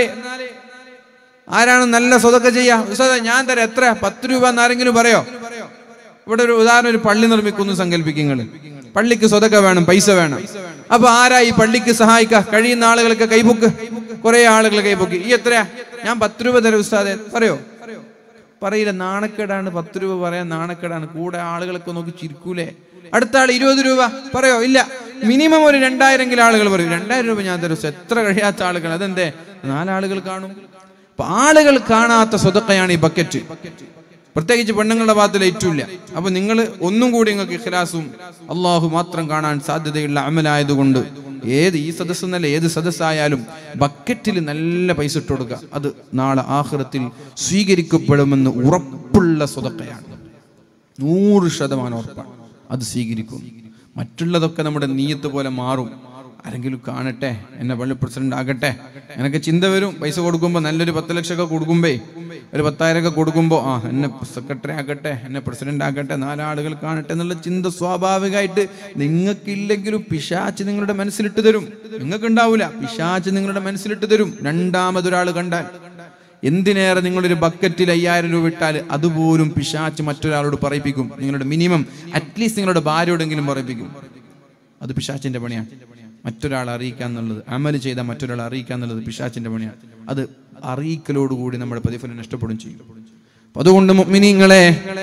ആരാണ് നല്ല സ്വതക്ക ചെയ്യാ ഉസ്താദേ, ഞാൻ തരാം എത്ര പത്ത് രൂപ എന്നാരെങ്കിലും പറയോ ഇവിടെ ഒരു ഉദാഹരണം ഒരു പള്ളി നിർമ്മിക്കുന്നു സങ്കല്പിക്കുങ്ങൾ പള്ളിക്ക് സ്വതക്ക വേണം പൈസ വേണം അപ്പൊ ആരാ ഈ പള്ളിക്ക് സഹായിക്ക കഴിയുന്ന ആളുകളൊക്കെ കൈപൊക്ക് കുറെ ആളുകൾ കൈപൊക്കി ഈ എത്രയാ ഞാൻ പത്ത് രൂപ തരാം ഉസ്താദെ പറയോ പറയില്ല നാണക്കേടാണ് പത്ത് രൂപ പറയാൻ നാണക്കേടാണ് കൂടെ ആളുകളൊക്കെ നോക്കി ചിരിക്കൂലേ അടുത്ത ആൾ ഇരുപത് രൂപ പറയോ ഇല്ല മിനിമം ഒരു രണ്ടായിരെങ്കിലും ആളുകൾ പറയും രണ്ടായിരം രൂപ ഞാൻ തരും ഉസ്താദ്. എത്ര കഴിയാത്ത ആളുകൾ അതെന്തേ നാലാളുകൾ കാണും അപ്പൊ ആളുകൾ കാണാത്ത സ്വതക്കയാണ് ഈ ബക്കറ്റ് പ്രത്യേകിച്ച് പെണ്ണുങ്ങളുടെ ഭാഗത്തിൽ ഏറ്റവും ഇല്ല അപ്പൊ നിങ്ങൾ ഒന്നും കൂടി നിങ്ങൾക്ക് ഇഖ്ലാസും അള്ളാഹു മാത്രം കാണാൻ സാധ്യതയുള്ള അമലായതുകൊണ്ട് ഏത് ഈ സദസ്സ് എന്നല്ല ഏത് സദസ്സായാലും ബക്കറ്റിൽ നല്ല പൈസ ഇട്ട് കൊടുക്കുക അത് നാളെ ആഹ്റത്തിൽ സ്വീകരിക്കപ്പെടുമെന്ന് ഉറപ്പുള്ള സ്വതക്കയാണ് നൂറ് ശതമാനം ഉറപ്പാണ് അത് സ്വീകരിക്കും മറ്റുള്ളതൊക്കെ നമ്മുടെ നീയത്ത് പോലെ മാറും ആരെങ്കിലും കാണട്ടെ എന്നെ പള്ളി പ്രസിഡന്റ് ആകട്ടെ എനിക്ക് ചിന്ത വരും പൈസ കൊടുക്കുമ്പോൾ നല്ലൊരു പത്ത് ലക്ഷമൊക്കെ കൊടുക്കുമ്പേ ഒരു പത്തായിരം ഒക്കെ കൊടുക്കുമ്പോൾ ആ എന്നെ സെക്രട്ടറി ആകട്ടെ എന്നെ പ്രസിഡന്റ് ആകട്ടെ നാലാളുകൾ കാണട്ടെ എന്നുള്ള ചിന്ത സ്വാഭാവികമായിട്ട് നിങ്ങൾക്കില്ലെങ്കിലും പിശാച്ച് നിങ്ങളുടെ മനസ്സിലിട്ട് തരും നിങ്ങൾക്ക് ഉണ്ടാവില്ല പിശാച്ച് നിങ്ങളുടെ മനസ്സിലിട്ട് തരും രണ്ടാമതൊരാൾ കണ്ടാൽ എന്തിനേറെ നിങ്ങളൊരു ബക്കറ്റിൽ അയ്യായിരം രൂപ ഇട്ടാൽ അതുപോലും പിശാച്ച് മറ്റൊരാളോട് പറയിപ്പിക്കും നിങ്ങളുടെ മിനിമം അറ്റ്ലീസ്റ്റ് നിങ്ങളുടെ ഭാര്യയോടെങ്കിലും പറയിപ്പിക്കും അത് പിശാച്ചിന്റെ പണിയാണ് മറ്റൊരാളെ അറിയിക്കുക എന്നുള്ളത് അമൽ ചെയ്ത മറ്റൊരാളെ അറിയിക്കുക എന്നുള്ളത് പിശാച്ചിന്റെ പണിയാണ് അത് അറിയിക്കലോടുകൂടി നമ്മുടെ പ്രതിഫലം നഷ്ടപ്പെടും ചെയ്യും അപ്പൊ അതുകൊണ്ട് മുഅ്മിനീങ്ങളെ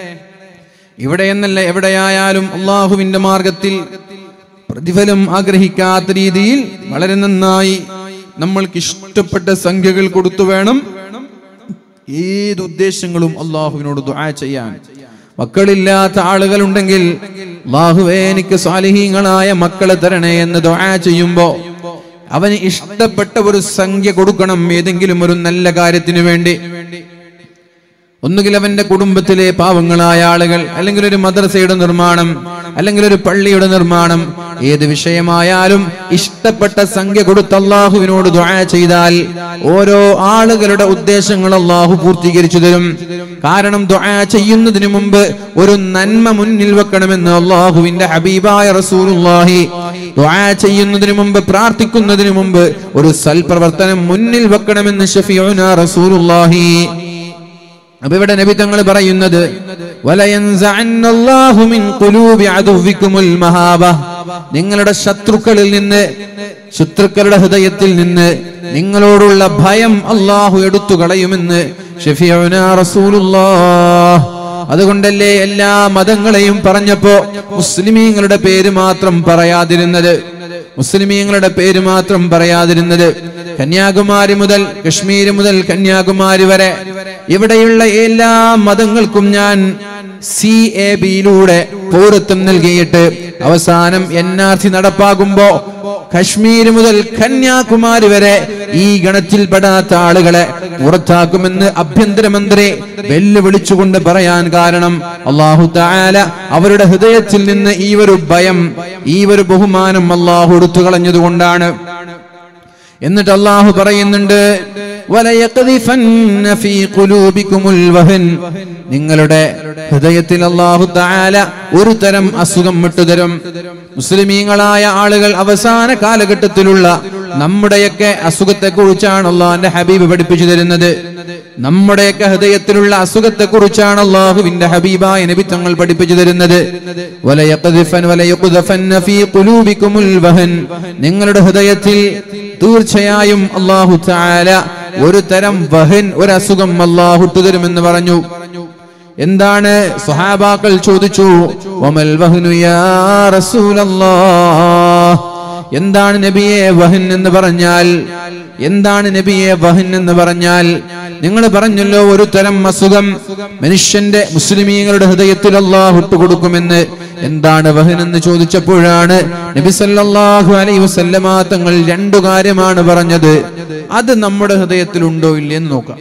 ഇവിടെ എന്നല്ല എവിടെയായാലും അള്ളാഹുവിന്റെ മാർഗത്തിൽ പ്രതിഫലം ആഗ്രഹിക്കാത്ത രീതിയിൽ വളരെ നന്നായി നമ്മൾക്ക് ഇഷ്ടപ്പെട്ട സംഖ്യകൾ കൊടുത്തു വേണം ഏത് ഉദ്ദേശങ്ങളും അള്ളാഹുവിനോട് ദുആ ചെയ്യാൻ മക്കളില്ലാത്ത ആളുകളുണ്ടെങ്കിൽ അള്ളാഹുവേ എനിക്ക് സ്വാലിഹീങ്ങളായ മക്കളെ തരണേ എന്ന് ദുആ ചെയ്യുമ്പോ അവന് ഇഷ്ടപ്പെട്ട ഒരു സംഖ്യ കൊടുക്കണം ഏതെങ്കിലും ഒരു നല്ല കാര്യത്തിന് വേണ്ടി ഒന്നുകിൽ അവന്റെ കുടുംബത്തിലെ പാവങ്ങളായ ആളുകൾ അല്ലെങ്കിൽ ഒരു മദ്രസയുടെ നിർമ്മാണം അല്ലെങ്കിൽ ഒരു പള്ളിയുടെ നിർമ്മാണം ഏത് വിഷയമായാലും ഇഷ്ടപ്പെട്ട സംഖ്യ കൊടുത്ത് അള്ളാഹുവിനോട് ദുആ ചെയ്താൽ ഓരോ ആളുകളുടെ ഉദ്ദേശങ്ങൾ അള്ളാഹു പൂർത്തീകരിച്ചു തരും കാരണം ദുആ ചെയ്യുന്നതിന് മുമ്പ് ഒരു നന്മ മുന്നിൽ വെക്കണമെന്ന് അള്ളാഹുവിന്റെ ഹബീബായ റസൂലുള്ളാഹി ദുആ ചെയ്യുന്നതിന് മുമ്പ് പ്രാർത്ഥിക്കുന്നതിന് മുമ്പ് ഒരു സൽപ്രവർത്തനം മുന്നിൽ വെക്കണമെന്ന് ഷഫീഉന റസൂലുള്ളാഹി അപ്പൊ ഇവിടെ നബി തങ്ങൾ പറയുന്നത് വലയൻസഅന്നല്ലാഹു മിൻ ഖുലൂബി അദുവ്വിക്കുമുൽ മഹാബ നിങ്ങളുടെ ശത്രുക്കളിൽ നിന്ന് ശത്രുക്കളുടെ ഹൃദയത്തിൽ നിന്ന് നിങ്ങളോടുള്ള ഭയം അള്ളാഹു എടുത്തു കളയുമെന്ന് ഷഫീഉന റസൂലുള്ളാഹ് അതുകൊണ്ടല്ലേ എല്ലാ മതങ്ങളെയും പറഞ്ഞപ്പോ മുസ്ലിമീങ്ങളുടെ പേര് മാത്രം പറയാതിരുന്നത് മുസ്ലിമീങ്ങളുടെ പേര് മാത്രം പറയാതിരുന്നത് കന്യാകുമാരി മുതൽ കശ്മീർ മുതൽ കന്യാകുമാരി വരെ ഇവിടെയുള്ള എല്ലാ മതങ്ങൾക്കും ഞാൻ സി എ ബിയിലൂടെ പൗരത്വം നൽകിയിട്ട് അവസാനം എൻ ആർ സി നടപ്പാകുമ്പോ കശ്മീർ മുതൽ കന്യാകുമാരി വരെ ഈ ഗണത്തിൽപ്പെടാത്ത ആളുകളെ പുറത്താക്കുമെന്ന് ആഭ്യന്തരമന്ത്രി വെല്ലുവിളിച്ചുകൊണ്ട് പറയാൻ കാരണം അള്ളാഹു താല അവരുടെ ഹൃദയത്തിൽ നിന്ന് ഈ ഒരു ഭയം ഈ ഒരു ബഹുമാനം അള്ളാഹു എടുത്തു കളഞ്ഞതുകൊണ്ടാണ് എന്നിട്ട് അള്ളാഹു പറയുന്നുണ്ട് "വലയഖ്ദിഫന്ന ഫീ ഖുലൂബികുമുൽ വഹൻ." നിങ്ങളുടെ ഹൃദയത്തിൽ അള്ളാഹു താല ഒരു തരം അസുഖം വിട്ടുതരും മുസ്ലിമീങ്ങളായ ആളുകൾ അവസാന കാലഘട്ടത്തിലുള്ള നമ്മുടെയൊക്കെ അസുഖത്തെ കുറിച്ചാണ് അള്ളാഹിന്റെ ഹബീബ് പഠിപ്പിച്ചു തരുന്നത് നമ്മുടെയൊക്കെ ഹൃദയത്തിലുള്ള അസുഖത്തെ കുറിച്ചാണ് അള്ളാഹുവിന്റെ ഹബീബായ നബി തങ്ങൾ പഠിപ്പിച്ചു തരുന്നത് വലയഖ്ദിഫൻ വലയഖ്ദഫന്ന ഫീ ഖുലൂബികുമുൽ വഹൻ. നിങ്ങളുടെ ഹൃദയത്തിൽ തീർച്ചയായും അള്ളാഹു താല ഒരു തരം വഹൻ ഒരു അസുഖം അള്ളാഹു തരുമെന്ന് പറഞ്ഞു എന്താണ് സ്വഹാബാക്കൾ ചോദിച്ചു വമൽ വഹ്നു യാ റസൂലല്ലാഹ് എന്താണ് നബിയെ വഹൻ എന്ന് പറഞ്ഞാൽ എന്താണ് നബിയെ വഹൻ എന്ന് പറഞ്ഞാൽ നിങ്ങൾ പറഞ്ഞല്ലോ ഒരു തരം അസുഖം മനുഷ്യന്റെ മുസ്ലിമീങ്ങളുടെ ഹൃദയത്തിൽ അള്ളാഹു ഇട്ടുകൊടുക്കുമെന്ന് എന്താണ് വഹൻ എന്ന് ചോദിച്ചപ്പോഴാണ് നബി സല്ലല്ലാഹു അലൈഹി വസല്ലമ തങ്ങൾ രണ്ടു കാര്യമാണ് പറഞ്ഞത് അത് നമ്മുടെ ഹൃദയത്തിൽ ഉണ്ടോ ഇല്ലേ എന്ന് നോക്കാം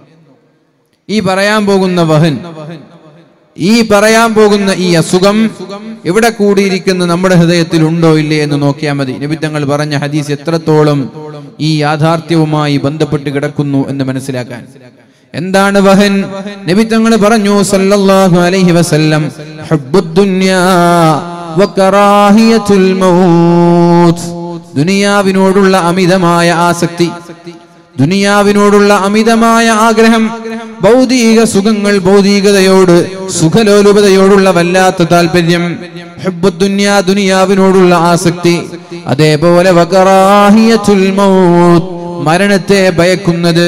ഈ പറയാൻ പോകുന്ന വഹൻ ഈ പറയാൻ പോകുന്ന ഈ അസുഖം ഇവിടെ കൂടിയിരിക്കുന്ന നമ്മുടെ ഹൃദയത്തിൽ ഉണ്ടോ ഇല്ലേ എന്ന് നോക്കിയാൽ മതി നബി തങ്ങൾ പറഞ്ഞ ഹദീസ് എത്രത്തോളം ഈ യാഥാർത്ഥ്യവുമായി ബന്ധപ്പെട്ട് കിടക്കുന്നു എന്ന് മനസ്സിലാക്കാൻ എന്താണ് വഹൻ നബി തങ്ങൾ പറഞ്ഞു സല്ലല്ലാഹു അലൈഹി വസല്ലം ഹുബ്ബുദ്ദുന്യാ വകറാഹിയത്തുൽ മൗത്ത് ദുനിയാവിനോടുള്ള അമിതമായ ആസക്തി ദുനിയാവിനോടുള്ള അമിതമായ ആഗ്രഹം ഭൗതിക സുഖങ്ങൾ ഭൗതികതയോട് സുഖലോലുപതയോടുള്ള വല്ലാത്ത താല്പര്യം ഹുബ്ബുദ്ദുന്യാ ദുനിയാവിനോടുള്ള ആസക്തി അതേപോലെ വകറാഹിയത്തുൽ മൗത്ത് മരണത്തെ ഭയക്കുന്നത്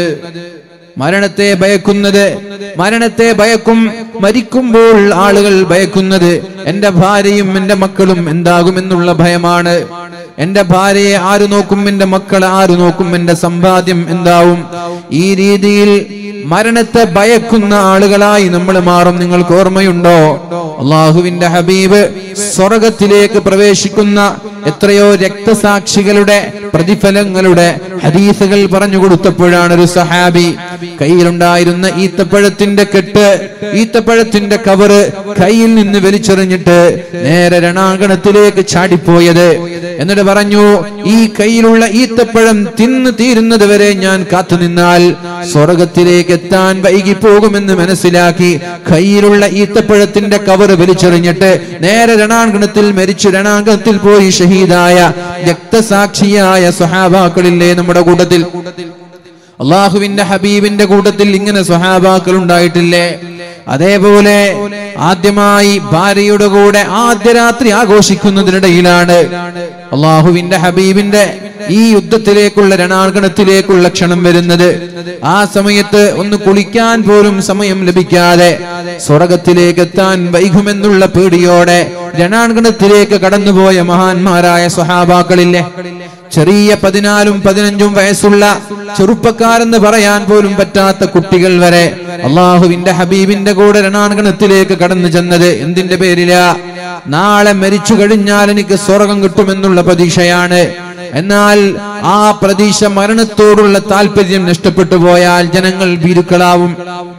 മരണത്തെ ഭയക്കുന്നത് മരണത്തെ ഭയക്കും മരിക്കുമ്പോൾ ആളുകൾ ഭയക്കുന്നത് എന്റെ ഭാര്യയും എന്റെ മക്കളും എന്താകുമെന്നുള്ള ഭയമാണ് എന്റെ ഭാര്യയെ ആര് നോക്കും എന്റെ മക്കൾ ആര് നോക്കും എന്റെ സമ്പാദ്യം എന്താവും ഈ രീതിയിൽ മരണത്തെ ഭയക്കുന്ന ആളുകളായി നമ്മൾ മാറും നിങ്ങൾക്ക് ഓർമ്മയുണ്ടോ അള്ളാഹുവിന്റെ ഹബീബ് സ്വർഗത്തിലേക്ക് പ്രവേശിക്കുന്ന എത്രയോ രക്തസാക്ഷികളുടെ പ്രതിഫലങ്ങളുടെ ഹദീസുകൾ പറഞ്ഞു കൊടുത്തപ്പോഴാണ് ഒരു സഹാബി കയ്യിലുണ്ടായിരുന്ന ഈത്തപ്പഴത്തിന്റെ കെട്ട് ഈത്തപ്പഴത്തിന്റെ കവറ് കയ്യിൽ നിന്ന് വലിച്ചെറിഞ്ഞിട്ട് നേരെ രണാങ്കണത്തിലേക്ക് ചാടിപ്പോയത് എന്നിട്ട് പറഞ്ഞു ഈ കയ്യിലുള്ള ഈത്തപ്പഴം തിന്നു തീരുന്നത് വരെ ഞാൻ കാത്തുനിന്നാൽ സ്വർഗത്തിലേക്ക് എത്താൻ വൈകി പോകുമെന്ന് മനസ്സിലാക്കി കയ്യിലുള്ള ഈത്തപ്പഴത്തിന്റെ കവറ് വലിച്ചെറിഞ്ഞിട്ട് നേരെ രണാങ്കണത്തിൽ മരിച്ചു രണാങ്കണത്തിൽ പോയി ഷഹീദായ രക്തസാക്ഷിയായ സ്വഹാബാക്കളില്ലേ നമ്മുടെ കൂട്ടത്തിൽ അള്ളാഹുവിന്റെ ഹബീബിന്റെ കൂട്ടത്തിൽ ഇങ്ങനെ സ്വഹാബാക്കൾ ഉണ്ടായിട്ടില്ലേ അതേപോലെ ആദ്യമായി ഭാര്യയുടെ കൂടെ ആദ്യ രാത്രി ആഘോഷിക്കുന്നതിനിടയിലാണ് അള്ളാഹുവിന്റെ ഹബീബിന്റെ ഈ യുദ്ധത്തിലേക്കുള്ള രണാങ്കണത്തിലേക്കുള്ള ക്ഷണം വരുന്നത് ആ സമയത്ത് ഒന്ന് കുളിക്കാൻ പോലും സമയം ലഭിക്കാതെ സ്വർഗത്തിലേക്ക് എത്താൻ വൈകുമെന്നുള്ള പേടിയോടെ രണാങ്കണത്തിലേക്ക് കടന്നുപോയ മഹാന്മാരായ സ്വഹാബാക്കളില്ലേ ചെറിയ പതിനാലും പതിനഞ്ചും വയസ്സുള്ള ചെറുപ്പക്കാരെന്ന് പറയാൻ പോലും പറ്റാത്ത കുട്ടികൾ വരെ അള്ളാഹുവിന്റെ ഹബീബിന്റെ കൂടെ രണാങ്കണത്തിലേക്ക് കടന്നു ചെന്നത് എന്തിന്റെ പേരിലാ നാളെ മരിച്ചു കഴിഞ്ഞാൽ എനിക്ക് സ്വർഗം കിട്ടുമെന്നുള്ള പ്രതീക്ഷയാണ് എന്നാൽ ആ പ്രതീക്ഷ മരണത്തോടുള്ള താല്പര്യം നഷ്ടപ്പെട്ടു പോയാൽ ജനങ്ങൾ ഭീരുക്കളാവും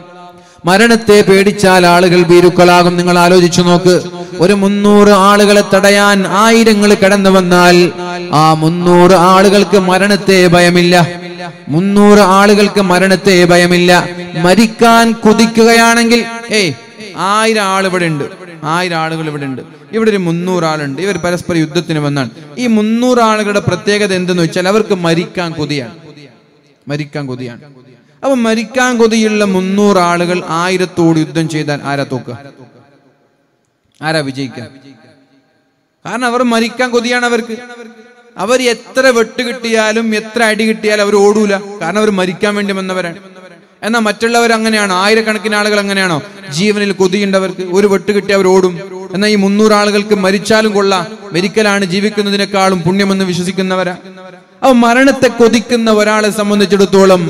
മരണത്തെ പേടിച്ചാൽ ആളുകൾ ഭീരുക്കളാകും നിങ്ങൾ ആലോചിച്ചു നോക്ക് ഒരു മുന്നൂറ് ആളുകളെ തടയാൻ ആയിരങ്ങൾ കടന്നു വന്നാൽ ആ മുന്നൂറ് ആളുകൾക്ക് മരണത്തെ ഭയമില്ല മുന്നൂറ് ആളുകൾക്ക് മരണത്തെ ഭയമില്ല മരിക്കാൻ കുതിക്കുകയാണെങ്കിൽ ഏയ് ആയിരം ആൾ ഇവിടെ ഉണ്ട് ആയിരം ആളുകൾ ഇവിടെ ഉണ്ട് ഇവിടെ ഒരു മുന്നൂറ് ആളുണ്ട് ഇവർ പരസ്പര യുദ്ധത്തിന് വന്നാണ് ഈ മുന്നൂറ് ആളുകളുടെ പ്രത്യേകത എന്തെന്ന് വെച്ചാൽ അവർക്ക് മരിക്കാൻ കൊതിയാണ് മരിക്കാൻ കൊതിയാണ് അപ്പൊ മരിക്കാൻ കൊതിയുള്ള മുന്നൂറ് ആളുകൾ ആയിരത്തോട് യുദ്ധം ചെയ്താൽ ആരാ തോക്കുക ആരാ വിജയിക്കുക കാരണം അവർ മരിക്കാൻ കൊതിയാണ് അവർക്ക് അവർ എത്ര വെട്ട് കിട്ടിയാലും എത്ര അടി കിട്ടിയാലും അവർ ഓടൂല കാരണം അവർ മരിക്കാൻ വേണ്ടി വന്നവരാണ് എന്നാൽ മറ്റുള്ളവർ അങ്ങനെയാണോ ആയിരക്കണക്കിന് ആളുകൾ അങ്ങനെയാണോ ജീവനിൽ കൊതിയുണ്ടവർക്ക് ഒരു വെട്ട് കിട്ടി അവർ ഓടും എന്നാൽ ഈ മുന്നൂറ് ആളുകൾക്ക് മരിച്ചാലും കൊള്ളാം മരിക്കലാണ് ജീവിക്കുന്നതിനേക്കാളും പുണ്യമെന്ന് വിശ്വസിക്കുന്നവരാ അപ്പൊ മരണത്തെ കൊതിക്കുന്ന ഒരാളെ സംബന്ധിച്ചിടത്തോളം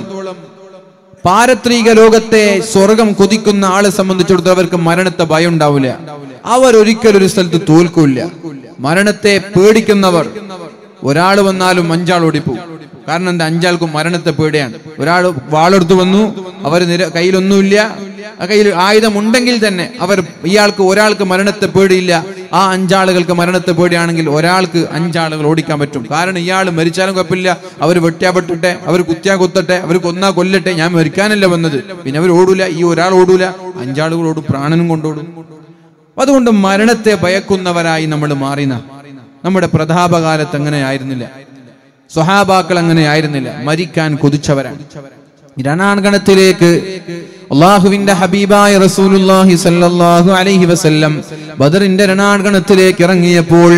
പാരത്രിക ലോകത്തെ സ്വർഗം കൊതിക്കുന്ന ആളെ സംബന്ധിച്ചിടത്തോളം അവർക്ക് മരണത്തെ ഭയം ഉണ്ടാവില്ല അവർ ഒരിക്കലും ഒരു സ്ഥലത്ത് തോൽക്കില്ല മരണത്തെ പേടിക്കുന്നവർ ഒരാൾ വന്നാലും അഞ്ചാൾ ഓടിപ്പോവും കാരണം എന്താ അഞ്ചാൾക്കും മരണത്തെ പേടിയാണ് ഒരാൾ വാളെടുത്ത് വന്നു അവർ നിര കയ്യിലൊന്നുമില്ല ആ കയ്യിൽ ആയുധം ഉണ്ടെങ്കിൽ തന്നെ അവർ ഇയാൾക്ക് ഒരാൾക്ക് മരണത്തെ പേടിയില്ല ആ അഞ്ചാളുകൾക്ക് മരണത്തെ പേടിയാണെങ്കിൽ ഒരാൾക്ക് അഞ്ചാളുകൾ ഓടിക്കാൻ പറ്റും കാരണം ഇയാൾ മരിച്ചാലും കുഴപ്പമില്ല അവർ വെട്ടിയാ പെട്ടിട്ടെ അവർ കുത്തിയാ കൊത്തട്ടെ അവർ കൊന്നാ കൊല്ലട്ടെ ഞാൻ മരിക്കാനല്ല വന്നത് പിന്നെ അവർ ഓടൂല ഈ ഒരാൾ ഓടൂല അഞ്ചാളുകൾ ഓടും പ്രാണനും കൊണ്ടോടും അതുകൊണ്ട് മരണത്തെ ഭയക്കുന്നവരായി നമ്മൾ മാറിന നമ്മുടെ പ്രതാപകാലത്ത് അങ്ങനെ ആയിരുന്നില്ല സ്വഹാബാക്കൾ അങ്ങനെ ആയിരുന്നില്ല മരിക്കാൻ കൊതിച്ചവരാണ് രണാങ്കണത്തിലേക്ക് അള്ളാഹുവിന്റെ ഹബീബായ റസൂലുള്ളാഹി സല്ലല്ലാഹു അലൈഹി വസല്ലം ബദറിന്റെ രണാങ്കണത്തിലേക്ക് ഇറങ്ങിയപ്പോൾ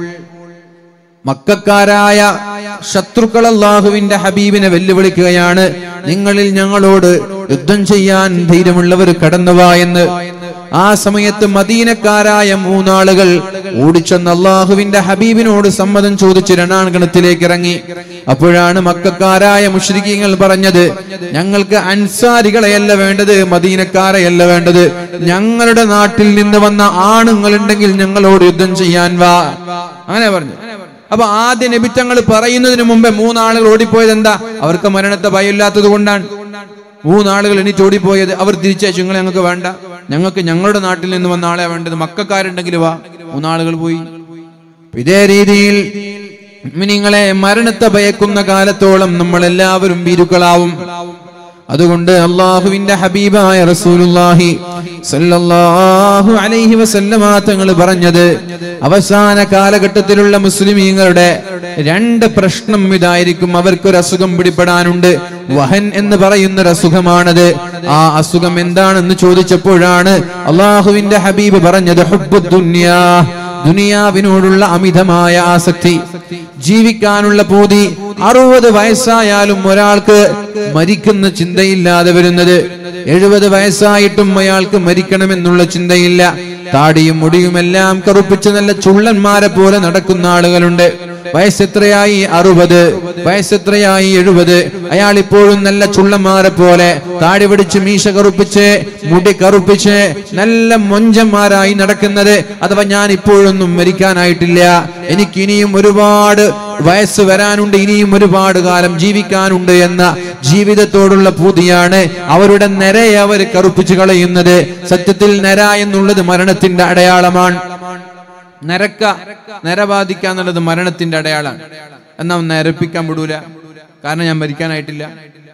മക്കാരായ ശത്രുക്കൾ അള്ളാഹുവിന്റെ ഹബീബിനെ വെല്ലുവിളിക്കുകയാണ് നിങ്ങളിൽ ഞങ്ങളോട് യുദ്ധം ചെയ്യാൻ ധൈര്യമുള്ളവർ കടന്നുവാ എന്ന് ആ സമയത്ത് മദീനക്കാരായ മൂന്നാളുകൾ ഓടിച്ചെന്ന് അള്ളാഹുവിന്റെ ഹബീബിനോട് സമ്മതം ചോദിച്ച് രണാങ്കണത്തിലേക്ക് ഇറങ്ങി അപ്പോഴാണ് മക്കാരായ മുഷ്രിഖീങ്ങൾ പറഞ്ഞത് ഞങ്ങൾക്ക് അൻസാരികളെയല്ല വേണ്ടത് മദീനക്കാരെയല്ല വേണ്ടത് ഞങ്ങളുടെ നാട്ടിൽ നിന്ന് വന്ന ആണുങ്ങളുണ്ടെങ്കിൽ ഞങ്ങളോട് യുദ്ധം ചെയ്യാൻ വാ അങ്ങനെ പറഞ്ഞു അപ്പൊ ആദ്യ നിമിത്തങ്ങൾ പറയുന്നതിന് മുമ്പേ മൂന്നാളുകൾ ഓടിപ്പോയത് എന്താ അവർക്ക് മരണത്തെ ഭയമില്ലാത്തത് കൊണ്ടാണ് മൂന്നാളുകൾ എണീറ്റ് ഓടിപ്പോയത് അവർ തിരിച്ചയച്ചു നിങ്ങൾ ഞങ്ങൾക്ക് വേണ്ട ഞങ്ങൾക്ക് ഞങ്ങളുടെ നാട്ടിൽ നിന്ന് വന്ന ആളെ വേണ്ടത് മക്കാരുണ്ടെങ്കിൽ വാ മൂന്നാളുകൾ പോയി ഇതേ രീതിയിൽ നിങ്ങളെ മരണത്തെ ഭയക്കുന്ന കാലത്തോളം നമ്മൾ എല്ലാവരും ഭീരുക്കളാവും അതുകൊണ്ട് അള്ളാഹുവിന്റെ ഹബീബായ റസൂലുള്ളാഹി സല്ലല്ലാഹു അലൈഹി വസല്ലമ തങ്ങൾ പറഞ്ഞത് അവസാന കാലഘട്ടത്തിലുള്ള മുസ്ലിമീങ്ങളുടെ രണ്ട് പ്രശ്നം ഇതായിരിക്കും അവർക്കൊരു അസുഖം പിടിപ്പെടാനുണ്ട് വഹൻ എന്ന് പറയുന്ന ഒരു അസുഖമാണത് ആ അസുഖം എന്താണെന്ന് ചോദിച്ചപ്പോഴാണ് അള്ളാഹുവിന്റെ ഹബീബ് പറഞ്ഞത് ഹുബ്ബുദ് ദുനിയാ ദുനിയാവിനോടുള്ള അമിതമായ ആസക്തി ജീവിക്കാനുള്ള പൂതി അറുപത് വയസ്സായാലും ഒരാൾക്ക് മരിക്കുന്ന ചിന്തയില്ലാതെ വരുന്നത് എഴുപത് വയസ്സായിട്ടും അയാൾക്ക് മരിക്കണമെന്നുള്ള ചിന്തയില്ല താടിയും മുടിയുമെല്ലാം കറുപ്പിച്ച് നല്ല ചുള്ളന്മാരെ പോലെ നടക്കുന്ന ആളുകളുണ്ട് വയസ്സെത്രയായി അറുപത് വയസ്സെത്രയായി എഴുപത് അയാൾ ഇപ്പോഴും നല്ല ചുള്ളന്മാരെ പോലെ താടി പിടിച്ച് മീശ കറുപ്പിച്ച് മുടി കറുപ്പിച്ച് നല്ല മൊഞ്ചന്മാരായി നടക്കുന്നത് അഥവാ ഞാൻ ഇപ്പോഴൊന്നും മരിക്കാനായിട്ടില്ല എനിക്ക് ഇനിയും ഒരുപാട് വയസ്സ് വരാനുണ്ട് ഇനിയും ഒരുപാട് കാലം ജീവിക്കാനുണ്ട് എന്ന ജീവിതത്തോടുള്ള പൂതിയാണ് അവരുടെ നിരയെ അവർ കറുപ്പിച്ചു കളയുന്നത് സത്യത്തിൽ നിര എന്നുള്ളത് മരണത്തിന്റെ അടയാളമാണ് നരക്ക നര ബാധിക്കുക എന്നുള്ളത് മരണത്തിന്റെ അടയാളാണ് എന്നാ നരപ്പിക്കാൻ വിടൂല കാരണം ഞാൻ മരിക്കാനായിട്ടില്ല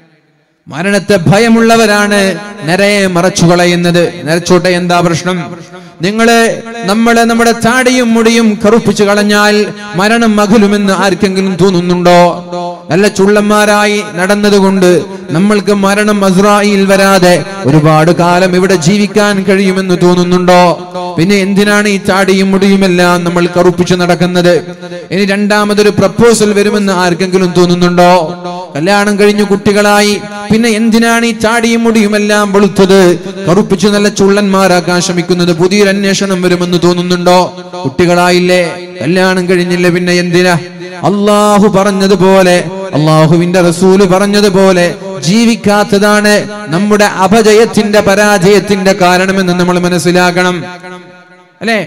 മരണത്തെ ഭയമുള്ളവരാണ് നരയെ മറച്ചു കളയുന്നത് നരച്ചോട്ടെ എന്താ പ്രശ്നം നിങ്ങള് നമ്മള് നമ്മുടെ താടിയും മുടിയും കറുപ്പിച്ചു കളഞ്ഞാൽ മരണം അകലുമെന്ന് ആർക്കെങ്കിലും തോന്നുന്നുണ്ടോ നല്ല ചുള്ളന്മാരായി നടന്നതുകൊണ്ട് നമ്മൾക്ക് മരണം അസ്രായിൽ വരാതെ ഒരുപാട് കാലം ഇവിടെ ജീവിക്കാൻ കഴിയുമെന്ന് തോന്നുന്നുണ്ടോ പിന്നെ എന്തിനാണ് ഈ താടിയും മുടിയുമെല്ലാം നമ്മൾ കറുപ്പിച്ചു നടക്കുന്നത് ഇനി രണ്ടാമതൊരു പ്രപ്പോസൽ വരുമെന്ന് ആർക്കെങ്കിലും തോന്നുന്നുണ്ടോ കല്യാണം കഴിഞ്ഞു കുട്ടികളായി പിന്നെ എന്തിനാണ് ഈ ചാടിയും മുടിയുമെല്ലാം വെളുത്തത് കറുപ്പിച്ച് നല്ല ചുള്ളന്മാരാക്കാൻ ശ്രമിക്കുന്നത് പുതിയൊരു അന്വേഷണം വരുമെന്ന് തോന്നുന്നുണ്ടോ കുട്ടികളായില്ലേ കല്യാണം കഴിഞ്ഞില്ല പിന്നെ എന്തിനാ അള്ളാഹു പറഞ്ഞതുപോലെ അള്ളാഹുവിന്റെ റസൂല് പറഞ്ഞതുപോലെ ജീവിക്കാത്തതാണ് നമ്മുടെ അപജയത്തിന്റെ പരാജയത്തിന്റെ കാരണമെന്ന് നമ്മൾ മനസ്സിലാക്കണം അല്ലേ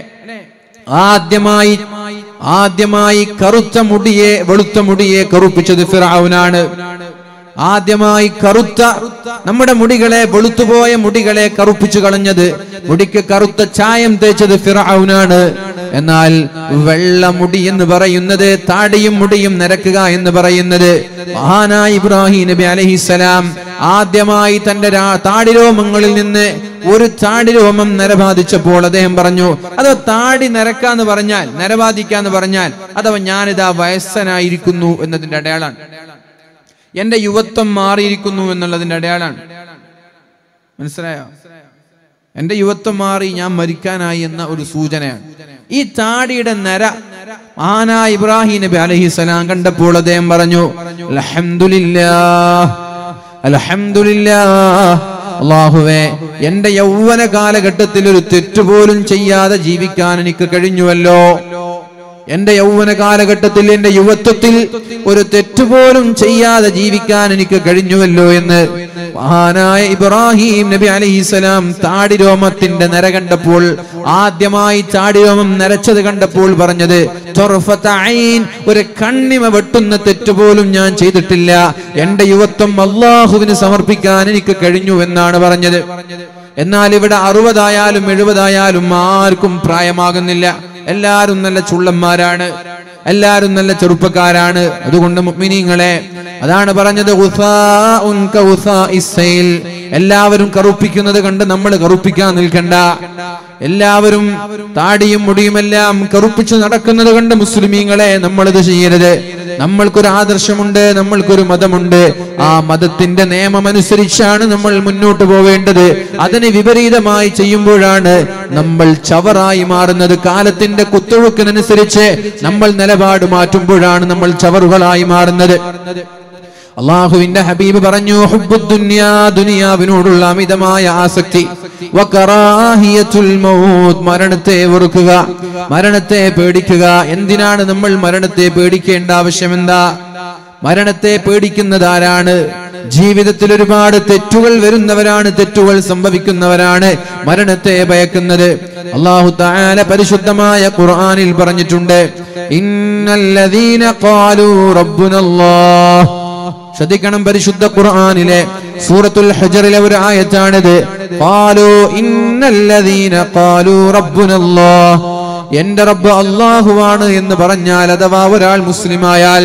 ആദ്യമായി ആദ്യമായി കറുത്ത മുടിയെ വെളുത്ത മുടിയെ കറുപ്പിച്ചത് ഫിറൌനാണ് ആദ്യമായി കറുത്ത നമ്മുടെ മുടികളെ വെളുത്തുപോയ മുടികളെ കറുപ്പിച്ചു കളഞ്ഞത് മുടിക്ക് കറുത്ത ചായം തേച്ചത് ഫിറൌനാണ് എന്നാൽ വെള്ള മുടി എന്ന് പറയുന്നത് താടിയും മുടിയും നിരക്കുക എന്ന് പറയുന്നത് മഹാനായ ഇബ്രാഹിം നബി അലഹിസലാം ആദ്യമായി തന്റെ രാ- താടിരോമങ്ങളിൽ നിന്ന് ഒരു താടിരോമം നരബാധിച്ചപ്പോൾ അദ്ദേഹം പറഞ്ഞു അഥവാ താടി നിരക്കാന്ന് പറഞ്ഞാൽ നരബാധിക്കാന്ന് പറഞ്ഞാൽ അഥവാ ഞാനിതാ വയസ്സനായിരിക്കുന്നു എന്നതിന്റെ അടയാളാണ് എന്റെ യുവത്വം മാറിയിരിക്കുന്നു എന്നുള്ളതിന്റെ അടയാളാണ് മനസ്സിലായോ എന്റെ യുവത്വം മാറി ഞാൻ മരിക്കാനായി എന്ന ഒരു സൂചനയാണ് ഈ താടിയുടെ നര മഹാനായ ഇബ്രാഹിം നബി അലഹിസലാം കണ്ടപ്പോൾ അദ്ദേഹം പറഞ്ഞു അൽഹംദുലില്ലാ അൽഹംദുലില്ലാ അള്ളാഹുവേ എന്റെ യൗവന കാലഘട്ടത്തിൽ ഒരു തെറ്റുപോലും ചെയ്യാതെ ജീവിക്കാൻ എനിക്ക് കഴിഞ്ഞുവല്ലോ എന്റെ യൗവന കാലഘട്ടത്തിൽ എന്റെ യുവത്വത്തിൽ ഒരു തെറ്റുപോലും ചെയ്യാതെ ജീവിക്കാൻ എനിക്ക് കഴിഞ്ഞുവല്ലോ എന്ന് മഹാനായ ഇബ്രാഹിം നബി അലൈഹിസ്സലാം താടിരോമത്തിന്റെ നര കണ്ടപ്പോൾ ആദ്യമായി താടിരോമം നരച്ചത് കണ്ടപ്പോൾ പറഞ്ഞത് തൊർഫത്ത ഐൻ, ഒരു കണ്ണിമ വെട്ടുന്ന തെറ്റുപോലും ഞാൻ ചെയ്തിട്ടില്ല എന്റെ യുവത്വം അള്ളാഹുവിന് സമർപ്പിക്കാൻ എനിക്ക് കഴിഞ്ഞു എന്നാണ് പറഞ്ഞത് എന്നാൽ ഇവിടെ അറുപതായാലും എഴുപതായാലും ആർക്കും പ്രായമാകുന്നില്ല എല്ലാരും നല്ല ചുള്ളന്മാരാണ് എല്ലാരും നല്ല ചെറുപ്പക്കാരാണ് അതുകൊണ്ട് മുഅ്മിനീങ്ങളെ അതാണ് പറഞ്ഞത് ഉസാഉൻ കഉസാഇസ് സൈൽ. എല്ലാവരും കറുപ്പിക്കുന്നത് കണ്ട് നമ്മൾ കറുപ്പിക്കാൻ നിൽക്കണ്ട എല്ലാവരും താടിയും മുടിയുമെല്ലാം കറുപ്പിച്ചു നടക്കുന്നത് കണ്ട് മുസ്ലിമീങ്ങളെ നമ്മളിത് ചെയ്യരുത് നമ്മൾക്കൊരു ആദർശമുണ്ട് നമ്മൾക്കൊരു മതമുണ്ട് ആ മതത്തിന്റെ നിയമം അനുസരിച്ചാണ് നമ്മൾ മുന്നോട്ട് പോവേണ്ടത് അതിന് വിപരീതമായി ചെയ്യുമ്പോഴാണ് നമ്മൾ ചവറായി മാറുന്നത് കാലത്തിന്റെ കുത്തൊഴുക്കിനനുസരിച്ച് നമ്മൾ നിലപാട് മാറ്റുമ്പോഴാണ് നമ്മൾ ചവറുകളായി മാറുന്നത് അള്ളാഹുവിന്റെ ഹബീബ് പറഞ്ഞു ഹുബ്ബുദ് ദുനിയാ ദുനിയാവിനോടുള്ള അമിതമായ ആസക്തി വകറാഹിയത്തുൽ മൗത്ത് മരണത്തെ വെറുക്കുക മരണത്തെ പേടിക്കുക എന്തിനാണ് നമ്മൾ മരണത്തെ പേടിക്കേണ്ട ആവശ്യം എന്താ മരണത്തെ പേടിക്കുന്നത് ആരാണ് ജീവിതത്തിൽ ഒരുപാട് തെറ്റുകൾ വരുന്നവരാണ് തെറ്റുകൾ സംഭവിക്കുന്നവരാണ് മരണത്തെ ഭയക്കുന്നത് അള്ളാഹു താല പരിശുദ്ധമായ ഖുർആനിൽ പറഞ്ഞിട്ടുണ്ട് ഇന്നല്ലദീന ഖാലൂ റബ്ബുനല്ലാഹ് ശ്രദ്ധിക്കണം പരിശുദ്ധ ഖുർആനിലെ സൂറത്തുൽ ഹജറിലെ ഒരു ആയത്താണിത് ഖാലൂ ഇന്നല്ലദീന ഖാലൂ റബ്ബുനല്ലാഹ് എന്റെ റബ്ബ് അല്ലാഹുവാണ് എന്ന് പറഞ്ഞാൽ അഥവാ ഒരാൾ മുസ്ലിമായാൽ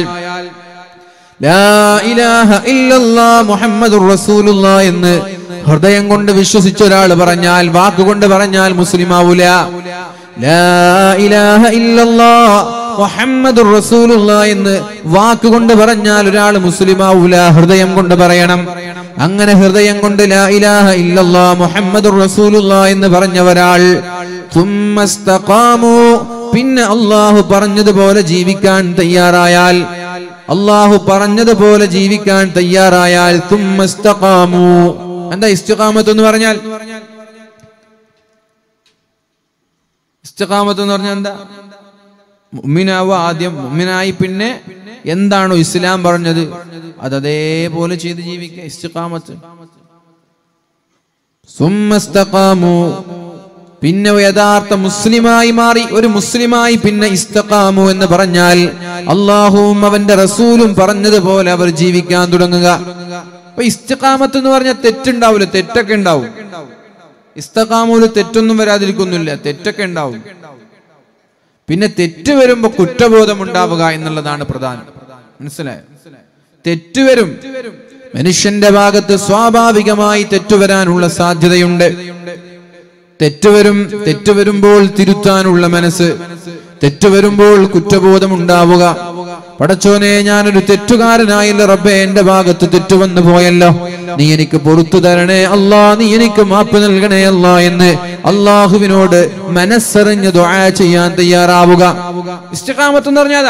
ലാ ഇലാഹ ഇല്ലല്ലാ മുഹമ്മദുർ റസൂലുള്ളാ എന്ന് ഹൃദയം കൊണ്ട് വിശ്വസിച്ച ഒരാൾ പറഞ്ഞാൽ വാക്കുകൊണ്ട് പറഞ്ഞാൽ മുസ്ലിമാവൂല ലാ ഇലാഹ ഇല്ലല്ലാ മുഹമ്മദുർ റസൂലുള്ള എന്ന് വാക്കുകൊണ്ട് പറഞ്ഞാൽ ഒരാൾ മുസ്ലിമാവൂല ഹൃദയം കൊണ്ട് പറയണം അങ്ങനെ ഹൃദയം കൊണ്ട് ലാ ഇലാഹ ഇല്ലല്ലാ മുഹമ്മദുർ റസൂലുള്ള എന്ന് പറഞ്ഞ ഒരാൾ തുമ്മ ഇസ്തഖാമു പിന്നെ അള്ളാഹു പറഞ്ഞതുപോലെ ജീവിക്കാൻ തയ്യാറായാൽ അള്ളാഹു പറഞ്ഞതുപോലെ ജീവിക്കാൻ തയ്യാറായാൽ തുമ്മ ഇസ്തഖാമു എന്താ ഇസ്തിഖാമത്ത് എന്ന് പറഞ്ഞാൽ ഇസ്തിഖാമത്ത് എന്ന് പറഞ്ഞാൽ എന്താ മുഅ്മിനാവുക ആദ്യം മുഅ്മിനായി പിന്നെ എന്താണോ ഇസ്ലാം പറഞ്ഞത് അത് അതേപോലെ ചെയ്ത് ജീവിക്കുക ഇസ്തിഖാമത്ത് സുമ്മ ഇസ്തഖാമു പിന്നെ യഥാർത്ഥ മുസ്ലിമായി മാറി ഒരു മുസ്ലിമായി പിന്നെ ഇസ്തഖാമു എന്ന് പറഞ്ഞാൽ അള്ളാഹുവും അവന്റെ റസൂലും പറഞ്ഞതുപോലെ അവർ ജീവിക്കാൻ തുടങ്ങുക അപ്പൊ ഇസ്തഖാമത്ത് എന്ന് പറഞ്ഞാൽ തെറ്റുണ്ടാവില്ല തെറ്റൊക്കെ ഉണ്ടാവും ഇസ്തഖാമൂല് തെറ്റൊന്നും വരാതിരിക്കുന്നില്ല തെറ്റൊക്കെ ഉണ്ടാവും പിന്നെ തെറ്റ് വരുമ്പോ കുറ്റബോധം ഉണ്ടാവുക എന്നുള്ളതാണ് പ്രധാനം മനസ്സിലായോ തെറ്റ് വരും മനുഷ്യന്റെ ഭാഗത്ത് സ്വാഭാവികമായി തെറ്റുവരാനുള്ള സാധ്യതയുണ്ട് തെറ്റുവരും തെറ്റ് വരുമ്പോൾ തിരുത്താനുള്ള മനസ്സ് തെറ്റ് വരുമ്പോൾ കുറ്റബോധം ഉണ്ടാവുക പടച്ചോനെ ഞാനൊരു തെറ്റുകാരനായില്ല റബ്ബെ എന്റെ ഭാഗത്ത് തെറ്റുവന്നു പോയല്ലോ നീ എനിക്ക് പൊറത്തു തരണേ അല്ലാ നീ എനിക്ക് മാപ്പ് നൽകണേ അല്ലാ എന്ന് അള്ളാഹുവിനോട് മനസ്സറിഞ്ഞ് ദുആ ചെയ്യാൻ തയ്യാറാവുക ഇസ്തിഖാമത്ത് എന്ന് പറഞ്ഞാതാ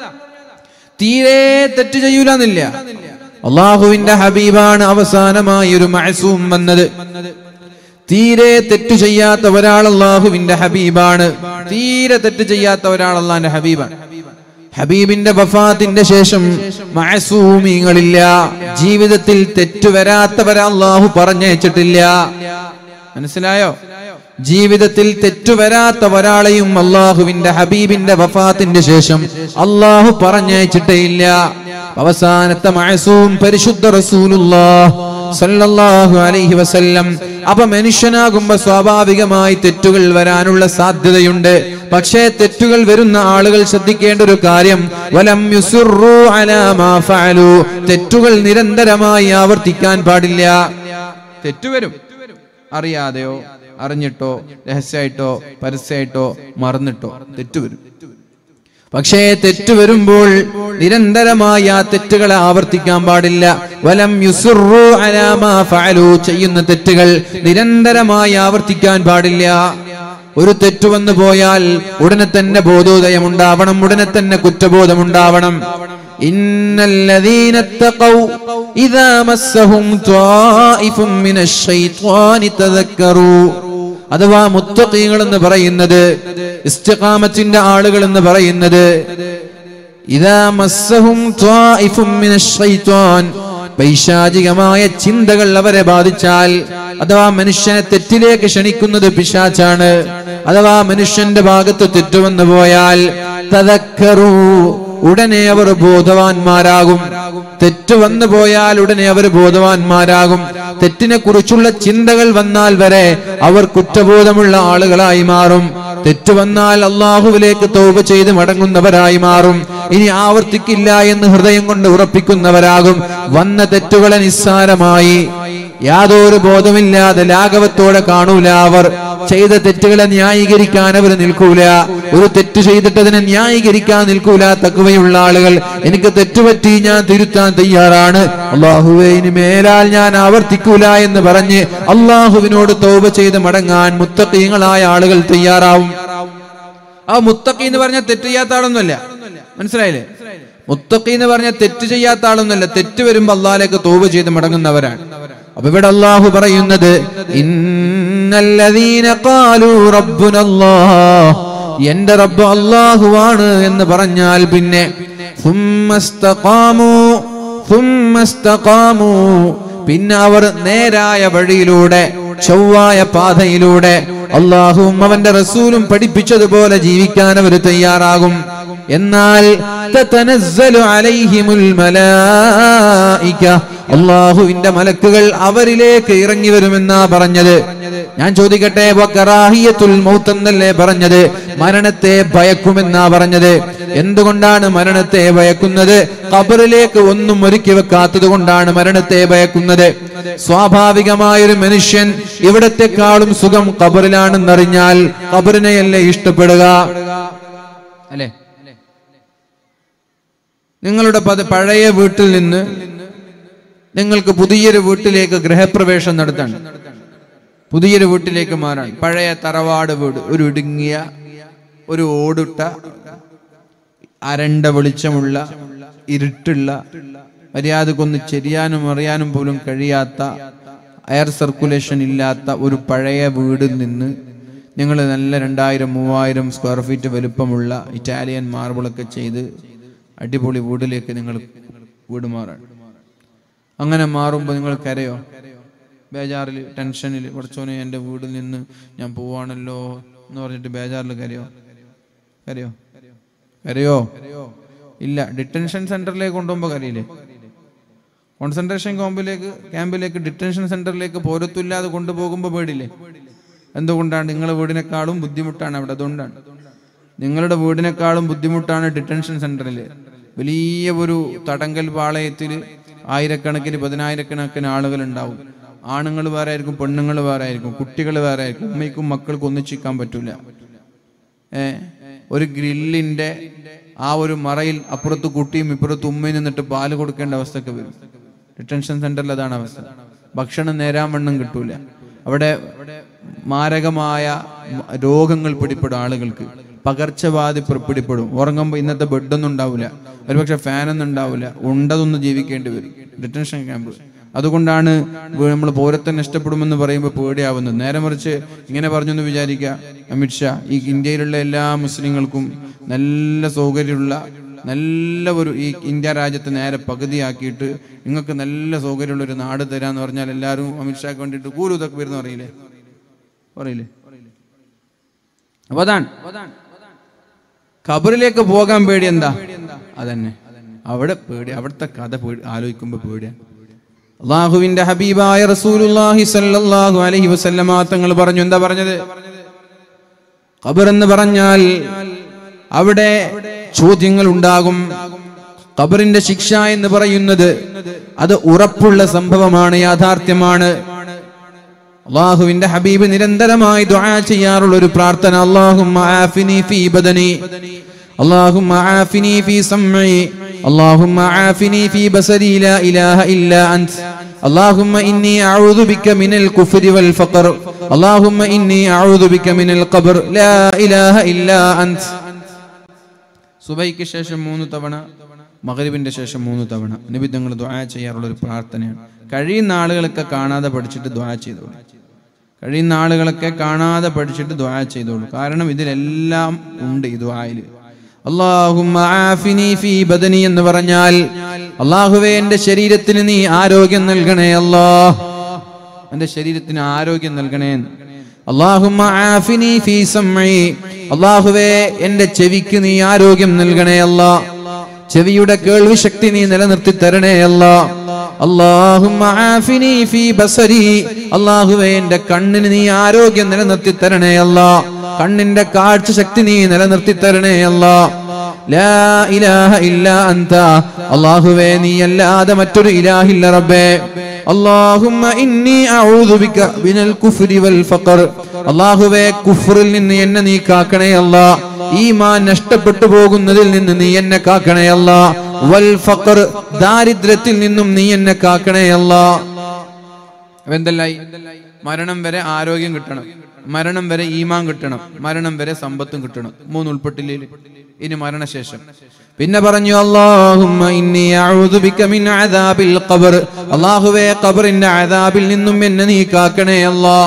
തീരെ തെറ്റ് ചെയ്യൂലെന്നില്ല അള്ളാഹുവിന്റെ ഹബീബാണ് അവസാനമായി ഒരു മഅസൂം വന്നത് തീരെ തെറ്റ് ചെയ്യാത്ത ഒരാൾ അള്ളാഹുവിന്റെ ഹബീബാണ് തീരെ തെറ്റ് ചെയ്യാത്ത ഒരാൾ അള്ളാന്റെ ഹബീബാണ് ഹബീബിന്റെ വഫാത്തിന്റെ ശേഷം മഅസൂമിങ്ങളില്ല ജീവിതത്തിൽ തെറ്റു വരാത്തവരെ അള്ളാഹു പറഞ്ഞയച്ചിട്ടില്ല മനസ്സിലായോ ജീവിതത്തിൽ തെറ്റു വരാത്ത ഒരാളെയും അള്ളാഹുവിന്റെ ഹബീബിന്റെ വഫാത്തിന്റെ ശേഷം അള്ളാഹു പറഞ്ഞയച്ചിട്ടേ ഇല്ല അവസാനത്തെ മഅസൂം പരിശുദ്ധ റസൂലുള്ളാഹ് സല്ലല്ലാഹു അലൈഹി വസല്ലം അപ്പൊ മനുഷ്യനാകുമ്പോ സ്വാഭാവികമായി തെറ്റുകൾ വരാനുള്ള സാധ്യതയുണ്ട് പക്ഷേ തെറ്റുകൾ വരുന്ന ആളുകൾ ശ്രദ്ധിക്കേണ്ട ഒരു കാര്യം വലം യുസിറു അലാ മാ ഫഅലു തെറ്റുകൾ നിരന്തരമായി ആവർത്തിക്കാൻ പാടില്ല തെറ്റുവരും അറിയാതെയോ അറിഞ്ഞിട്ടോ രഹസ്യമായിട്ടോ പരസ്യമായിട്ടോ മറന്നിട്ടോ തെറ്റുവരും പക്ഷേ തെറ്റ് വരുമ്പോൾ നിരന്തരമായി ആ തെറ്റുകളെ ആവർത്തിക്കാൻ പാടില്ല വലം യുസിറു അലാ മാ ഫഅലു ചെയ്യുന്ന തെറ്റുകൾ നിരന്തരമായി ആവർത്തിക്കാൻ പാടില്ല ഒരു തെറ്റ് വന്നു പോയാൽ ഉടനെ തന്നെ ബോധോദയം ഉണ്ടാവണം ഉടനെ തന്നെ കുറ്റബോധം ഉണ്ടാവണം ഇന്നല്ലദീന തഖൗ ഇദാ മസ്സഹും ത്വായിഫും മിനശ് ശൈത്വാനി തദക്കറൂ അഥവാ മുത്തഖീങ്ങൾ എന്ന് പറയുന്നത് ഇസ്തിഖാമത്തിന്റെ ആളുകൾ എന്ന് പറയുന്നത് ഇദാ മസ്സഹും ത്വായിഫും മിനശ് ശൈത്വാൻ പൈശാചികമായ ചിന്തകൾ അവരെ ബാധിച്ചാൽ അഥവാ മനുഷ്യനെ തെറ്റിലേക്ക് ക്ഷണിക്കുന്നത് പിശാച്ചാണ് അഥവാ മനുഷ്യന്റെ ഭാഗത്ത് തെറ്റുവന്നു പോയാൽ തദക്കറൂ ഉടനെ അവർ ബോധവാന്മാരാകും തെറ്റ് വന്നു പോയാൽ ഉടനെ അവർ ബോധവാന്മാരാകും തെറ്റിനെ കുറിച്ചുള്ള ചിന്തകൾ വന്നാൽ വരെ അവർ കുറ്റബോധമുള്ള ആളുകളായി മാറും തെറ്റ് വന്നാൽ അള്ളാഹുവിലേക്ക് തോപ ചെയ്ത് മടങ്ങുന്നവരായി മാറും ഇനി ആവർത്തിക്കില്ല എന്ന് ഹൃദയം കൊണ്ട് ഉറപ്പിക്കുന്നവരാകും വന്ന തെറ്റുകളെ നിസ്സാരമായി യാതൊരു ബോധമില്ലാതെ ലാഘവത്തോടെ കാണൂല അവർ ചെയ്ത തെറ്റുകളെ ന്യായീകരിക്കാൻ അവർ നിൽക്കൂല ഒരു തെറ്റ് ചെയ്തിട്ട് അതിനെ ന്യായീകരിക്കാൻ നിൽക്കൂല തക്കവയുള്ള ആളുകൾ എനിക്ക് തെറ്റുപറ്റി ഞാൻ തിരുത്താൻ തയ്യാറാണ് അള്ളാഹുവെ ഇനി മേലാൽ ഞാൻ ആവർത്തിക്കൂല എന്ന് പറഞ്ഞ് അള്ളാഹുവിനോട് തോപ ചെയ്ത് മടങ്ങാൻ മുത്തക്കീങ്ങളായ ആളുകൾ തയ്യാറാവും ആ മുത്തക്കി എന്ന് പറഞ്ഞാൽ തെറ്റ് ചെയ്യാത്ത ആളൊന്നുമല്ല മനസ്സിലായില്ലേ മുത്തക്കി എന്ന് പറഞ്ഞാൽ തെറ്റ് ചെയ്യാത്ത ആളൊന്നുമല്ല തെറ്റ് വരുമ്പോ അള്ളാഹിലേക്ക് തോപ ചെയ്ത് മടങ്ങുന്നവരാണ് അപ്പൊ ഇവിടെ അള്ളാഹു പറയുന്നത് ഇന്നല്ലദീന ഖാലൂ റബ്ബുനല്ലാഹ് എന്റെ റബ്ബ് അള്ളാഹുവാണ് എന്ന് പറഞ്ഞാൽ പിന്നെ സുമ്മസ്തഖാമൂ സുമ്മസ്തഖാമൂ പിന്നെ അവർ നേരായ വഴിയിലൂടെ ചൊവ്വായ പാതയിലൂടെ അള്ളാഹുവും അവന്റെ റസൂലും പഠിപ്പിച്ചതുപോലെ ജീവിക്കാൻ അവർ തയ്യാറാകും എന്നാൽ തതനസ്സലു അലൈഹിമുൽ മലായിക അള്ളാഹുവിന്റെ മലക്കുകൾ അവരിലേക്ക് ഇറങ്ങി വരുമെന്നാ പറഞ്ഞത് ഞാൻ ചോദിക്കട്ടെ വക്കറാഹിയത്തുൽ മൗത്ത് എന്നല്ലേ പറഞ്ഞത് മരണത്തെ ഭയക്കുമെന്നാ പറഞ്ഞത് എന്തുകൊണ്ടാണ് മരണത്തെ ഭയക്കുന്നത് ഖബറിലേക്ക് ഒന്നും ഒരുക്കി വെക്കാത്തത് കൊണ്ടാണ് മരണത്തെ ഭയക്കുന്നത് സ്വാഭാവികമായൊരു മനുഷ്യൻ ഇവിടത്തെക്കാളും സുഖം ഖബറിലാണെന്നറിഞ്ഞാൽ ഖബറിനെയല്ലേ ഇഷ്ടപ്പെടുക അല്ലേ നിങ്ങളുടെ പത പഴയ വീട്ടിൽ നിന്ന് നിങ്ങൾക്ക് പുതിയൊരു വീട്ടിലേക്ക് ഗൃഹപ്രവേശം നടത്താൻ പുതിയൊരു വീട്ടിലേക്ക് മാറാൻ പഴയ തറവാട് വീട് ഒരു ഇടുങ്ങിയ ഒരു ഓടിട്ട അരണ്ട വെളിച്ചമുള്ള ഇരുട്ടുള്ള മര്യാദക്കൊന്ന് ചെരിയാനും അറിയാനും പോലും കഴിയാത്ത എയർ സർക്കുലേഷൻ ഇല്ലാത്ത ഒരു പഴയ വീടിൽ നിന്ന് നിങ്ങൾ നല്ല രണ്ടായിരം മൂവായിരം സ്ക്വയർ ഫീറ്റ് വലുപ്പമുള്ള ഇറ്റാലിയൻ മാർബിളൊക്കെ ചെയ്ത് അടിപൊളി വീടിലേക്ക് നിങ്ങൾ വീട് മാറാൻ അങ്ങനെ മാറുമ്പോൾ നിങ്ങൾ കരയോ ബേജാറിൽ ടെൻഷനിൽ കുറച്ചോനെ എൻ്റെ വീട്ടിൽ നിന്ന് ഞാൻ പോവാണല്ലോ എന്ന് പറഞ്ഞിട്ട് ബേജാറിൽ കരയോ കരയോ കരയോ ഇല്ല ഡിറ്റൻഷൻ സെന്ററിലേക്ക് കൊണ്ടുപോകുമ്പോൾ കരയില്ലേ കോൺസെൻട്രേഷൻ ക്യാമ്പിലേക്ക് ക്യാമ്പിലേക്ക് ഡിറ്റൻഷൻ സെന്ററിലേക്ക് പോരത്തില്ലാതെ കൊണ്ടുപോകുമ്പോൾ പേടില്ലേ എന്തുകൊണ്ടാണ് നിങ്ങളുടെ വീടിനേക്കാളും ബുദ്ധിമുട്ടാണ് അവിടെ അതുകൊണ്ടാണ് നിങ്ങളുടെ വീടിനേക്കാളും ബുദ്ധിമുട്ടാണ് ഡിറ്റൻഷൻ സെന്ററിൽ വലിയ ഒരു തടങ്കൽ പാളയത്തിൽ ആയിരക്കണക്കിന് പതിനായിരക്കണക്കിന് ആളുകൾ ഉണ്ടാവും ആണുങ്ങൾ വേറെ ആയിരിക്കും പെണ്ണുങ്ങൾ വേറെ ആയിരിക്കും കുട്ടികൾ വേറെ ആയിരിക്കും ഉമ്മയ്ക്കും മക്കൾക്കും ഒന്നിച്ചിക്കാൻ പറ്റൂല ഏ ഒരു ഗ്രില്ലിന്റെ ആ ഒരു മറയിൽ അപ്പുറത്ത് കുട്ടിയും ഇപ്പുറത്ത് ഉമ്മയും നിന്നിട്ട് പാല് കൊടുക്കേണ്ട അവസ്ഥയൊക്കെ വരും ഡിറ്റൻഷൻ സെന്ററിൽ അതാണ് അവസ്ഥ ഭക്ഷണം നേരാൻ വണ്ണം കിട്ടൂല അവിടെ മാരകമായ മ- രോഗങ്ങൾ പിടിപ്പെടും ആളുകൾക്ക് പകർച്ചവാദി പി- പിടിപ്പെടും ഉറങ്ങുമ്പോൾ ഇന്നത്തെ ബെഡൊന്നും ഉണ്ടാവില്ല ഒരുപക്ഷെ ഫാനൊന്നും ഉണ്ടാവില്ല ഉണ്ടതൊന്നും ജീവിക്കേണ്ടി വരും ഡിറ്റൻഷൻ ക്യാമ്പ് അതുകൊണ്ടാണ് നമ്മൾ പൗരത്വം നഷ്ടപ്പെടുമെന്ന് പറയുമ്പോൾ പേടിയാവുന്നത് നേരെ മറിച്ച് ഇങ്ങനെ പറഞ്ഞെന്ന് വിചാരിക്കുക അമിത്ഷാ ഈ ഇന്ത്യയിലുള്ള എല്ലാ മുസ്ലിങ്ങൾക്കും നല്ല സൗകര്യമുള്ള നല്ല ഒരു ഈ ഇന്ത്യ രാജ്യത്തെ നേരെ പകുതിയാക്കിയിട്ട് നിങ്ങൾക്ക് നല്ല സൗകര്യമുള്ള ഒരു നാട് തരാന്ന് പറഞ്ഞാൽ എല്ലാവരും അമിത്ഷാക്ക് വേണ്ടിയിട്ട് കൂലു ഇതൊക്കെ വരുന്ന പറയില്ലേ പറയില്ലേ അപ്പൊ അതാണ് ഖബറിലേക്ക് പോകാൻ പേടി എന്താ അതന്നെ അവിടെ പേടി അവിടുത്തെ കഥ പേടി ആലോചിക്കുമ്പോ പേടിയാണ് അള്ളാഹുവിന്റെ ഹബീബായ റസൂലുള്ളാഹി സ്വല്ലല്ലാഹു അലൈഹി വസല്ലമ തങ്ങൾ പറഞ്ഞു എന്താ പറഞ്ഞത് ഖബർ എന്ന് പറഞ്ഞാൽ അവിടെ ചോദ്യങ്ങൾ ഉണ്ടാകും ഖബറിന്റെ ശിക്ഷ എന്ന് പറയുന്നത് അത് ഉറപ്പുള്ള സംഭവമാണ് യാഥാർത്ഥ്യമാണ് അള്ളാഹുവിന്റെ ഹബീബ് നിരന്തരമായി ദുആ ചെയ്യാറുള്ള ഒരു പ്രാർത്ഥന അല്ലാഹുമ്മ ആഫിനി ഫീ ബദനി اللهم عافني في سمعي اللهم عافني في بصري لا إله إلا أنت اللهم إني أعوذ بك من الكفر والفقر اللهم إني أعوذ بك من القبر لا إله إلا أنت സുബൈക്ക് ശേഷം മൂന്ന് തവണ മകരിബിന്റെ ശേഷം മൂന്ന് തവണ നബി തങ്ങൾ ദ്വാ ചെയ്യാറുള്ള ഒരു പ്രാർത്ഥനയാണ് കഴിയുന്ന ആളുകളൊക്കെ കാണാതെ പഠിച്ചിട്ട് ദ്വാ ചെയ്തോളൂ കഴിയുന്ന ആളുകളൊക്കെ കാണാതെ പഠിച്ചിട്ട് ദ്വാ ചെയ്തോളൂ കാരണം ഇതിലെല്ലാം ഉണ്ട് ഈ ദ്വായിൽ അള്ളാഹുമ്മ ആഫിനി ഫീ ബദനി എന്ന് പറഞ്ഞാൽ അള്ളാഹുവേ എന്റെ ശരീരത്തിന് നീ ആരോഗ്യം നൽകണേ അല്ലാ എന്റെ ശരീരത്തിന് ആരോഗ്യം നൽകണേ അള്ളാഹുമ്മ ആഫിനി ഫീ സമഈ അള്ളാഹുവേ എന്റെ ചെവിക്ക് നീ ആരോഗ്യം നൽകണേ അല്ലാ ചെവിയുടെ കേൾവി ശക്തി നീ നിലനിർത്തി തരണേ അല്ലാ അള്ളാഹുമ്മ ആഫിനി ഫീ ബസരി അള്ളാഹുവേ എന്റെ കണ്ണിന് നീ ആരോഗ്യം നിലനിർത്തി തരണേ അല്ലാ കണ്ണിന്റെ കാഴ്ച ശക്തി നീ നിലനിർത്തി തരണേ അല്ലാ ലാ ഇലാഹ ഇല്ലാ അന്ത അള്ളാഹുവേ നീ അല്ലാതെ മറ്റൊരു ഇലാഹില്ല റബ്ബേ اللهم إني أعوذ بك من الكفر والفقر അള്ളാഹുവേ കുഫറിൽ നിന്ന് എന്നെ നീ കാക്കണേ അല്ല ഈമാൻ നഷ്ടപ്പെട്ടു പോകുന്നതിൽ നിന്ന് നീ എന്നെ കാക്കണേ അല്ല വൽ ഫഖർ ദാരിദ്ര്യത്തിൽ നിന്നും നീ എന്നെ കാക്കണേ അല്ല എന്തല്ലായി മരണം വരെ ആരോഗ്യം കിട്ടണം മരണം വരെ ഈമാൻ കിട്ടണം മരണം വരെ സമ്പത്തും കിട്ടണം മൂന്ന് ഉൾപ്പെട്ടില്ലേ ഇനി മരണശേഷം പിന്നെ പറഞ്ഞു അല്ലാഹുമ്മ ഇന്നി അഊദു ബിക മിൻ അദാബിൽ ഖബർ അല്ലാഹുവേ ഖബറിന്റെ അദാബിൽ നിന്നും എന്നെ നീ കാക്കണേ അല്ലാ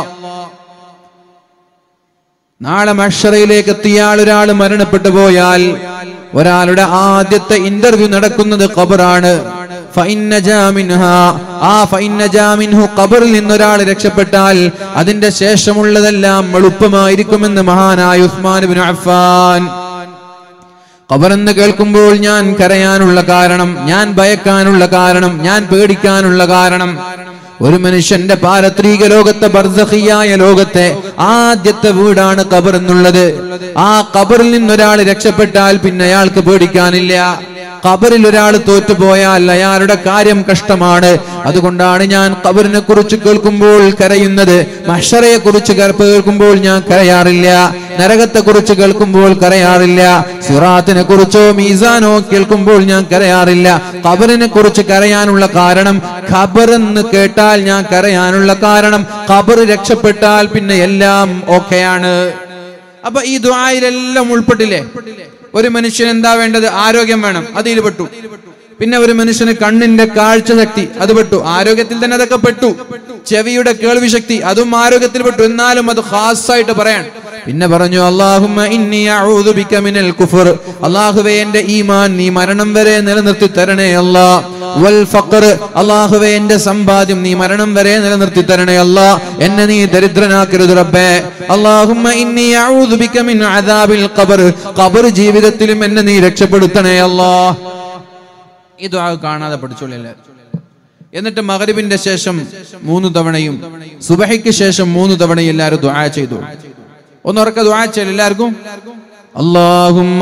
നാളെ മഷറയിലേക്ക് എത്തിയാൽ ഒരാൾ മരണപ്പെട്ടു പോയാൽ ഒരാളുടെ ആദ്യത്തെ ഇന്റർവ്യൂ നടക്കുന്നത് ഖബറാണ് ഫഇന്ന ജാമിൻഹാ. ആ ഫഇന്ന ജാമിൻഹു ഖബറിൽ നിന്നൊരാൾ രക്ഷപ്പെട്ടാൽ അതിന്റെ ശേഷമുള്ളതെല്ലാം എളുപ്പമായിരിക്കുമെന്ന് മഹാനായ ഉസ്മാൻ ബിൻ അഫ്ഫാൻ ഖബറെന്ന് കേൾക്കുമ്പോൾ ഞാൻ കരയാനുള്ള കാരണം ഞാൻ ഭയക്കാനുള്ള കാരണം ഞാൻ പേടിക്കാനുള്ള കാരണം ഒരു മനുഷ്യന്റെ പാരത്രീക ലോകത്തെ ബർസഖിയായ ലോകത്തെ ആദ്യത്തെ വീടാണ് ഖബർ എന്നുള്ളത് ആ ഖബറിൽ നിന്നൊരാൾ രക്ഷപ്പെട്ടാൽ പിന്നെ അയാൾക്ക് പേടിക്കാനില്ല ഖബറിൽ ഒരാൾ തോറ്റുപോയാൽ അയാളുടെ കാര്യം കഷ്ടമാണ് അതുകൊണ്ടാണ് ഞാൻ ഖബറിനെ കുറിച്ച് കേൾക്കുമ്പോൾ കരയുന്നത് മഷറയെ കുറിച്ച് കേൾക്കുമ്പോൾ ഞാൻ കരയാറില്ല നരകത്തെ കുറിച്ച് കേൾക്കുമ്പോൾ കരയാറില്ല സിറാത്തിനെ കുറിച്ചോ മീസാനോ കേൾക്കുമ്പോൾ ഞാൻ കരയാറില്ല ഖബറിനെ കുറിച്ച് കരയാനുള്ള കാരണം ഖബർ എന്ന് കേട്ടാൽ ഞാൻ കരയാനുള്ള കാരണം ഖബർ രക്ഷപ്പെട്ടാൽ പിന്നെ എല്ലാം ഓക്കെയാണ് അപ്പൊ ഈ ദ്വായിലെല്ലാം ഉൾപ്പെട്ടില്ലേ ഒരു മനുഷ്യൻ എന്താ വേണ്ടത് ആരോഗ്യം വേണം അതിൽ പെട്ടു പിന്നെ ഒരു മനുഷ്യന് കണ്ണിന്റെ കാഴ്ച ശക്തി അത് പെട്ടു ആരോഗ്യത്തിൽ തന്നെ അതൊക്കെ പെട്ടു ചെവിയുടെ കേൾവി ശക്തി അതും ആരോഗ്യത്തിൽ പെട്ടു എന്നാലും അത് ഖാസായിട്ട് പറയാൻ പിന്നെ പറഞ്ഞു അള്ളാഹുമ്മ ഇന്നി അഊദു ബിക മിനൽ കുഫർ അള്ളാഹുവേ എന്റെ ഈമാൻ നീ മരണം വരെ നിലനിർത്തി തരണേ അല്ലാ വൽ ഫഖർ അള്ളാഹുവേ എന്റെ സമ്പാദ്യം നീ മരണം വരെ നിലനിർത്തി തരണേ അല്ലാ എന്നെ നീ ദരിദ്രനാക്കരുത് റബ്ബേ അള്ളാഹുമ്മ ഇന്നി അഊദു ബിക മിൻ അദാബിൽ ഖബർ ഖബർ ജീവിതത്തിലും എന്നെ നീ രക്ഷപ്പെടുത്തണേ അല്ലാ ഈ ദുആ കാണാതെ പഠിച്ചോളൂ എല്ലാവരും എന്നിട്ട് മഗ്രിബിന്റെ ശേഷം മൂന്ന് തവണയും സുബഹിക്ക് ശേഷം മൂന്ന് തവണയും എല്ലാവരും ദുആ ചെയ്തു ഒന്ന് ഉറക്ക ദുആ ചെയ്യൽ എല്ലാവർക്കും അല്ലാഹുമ്മ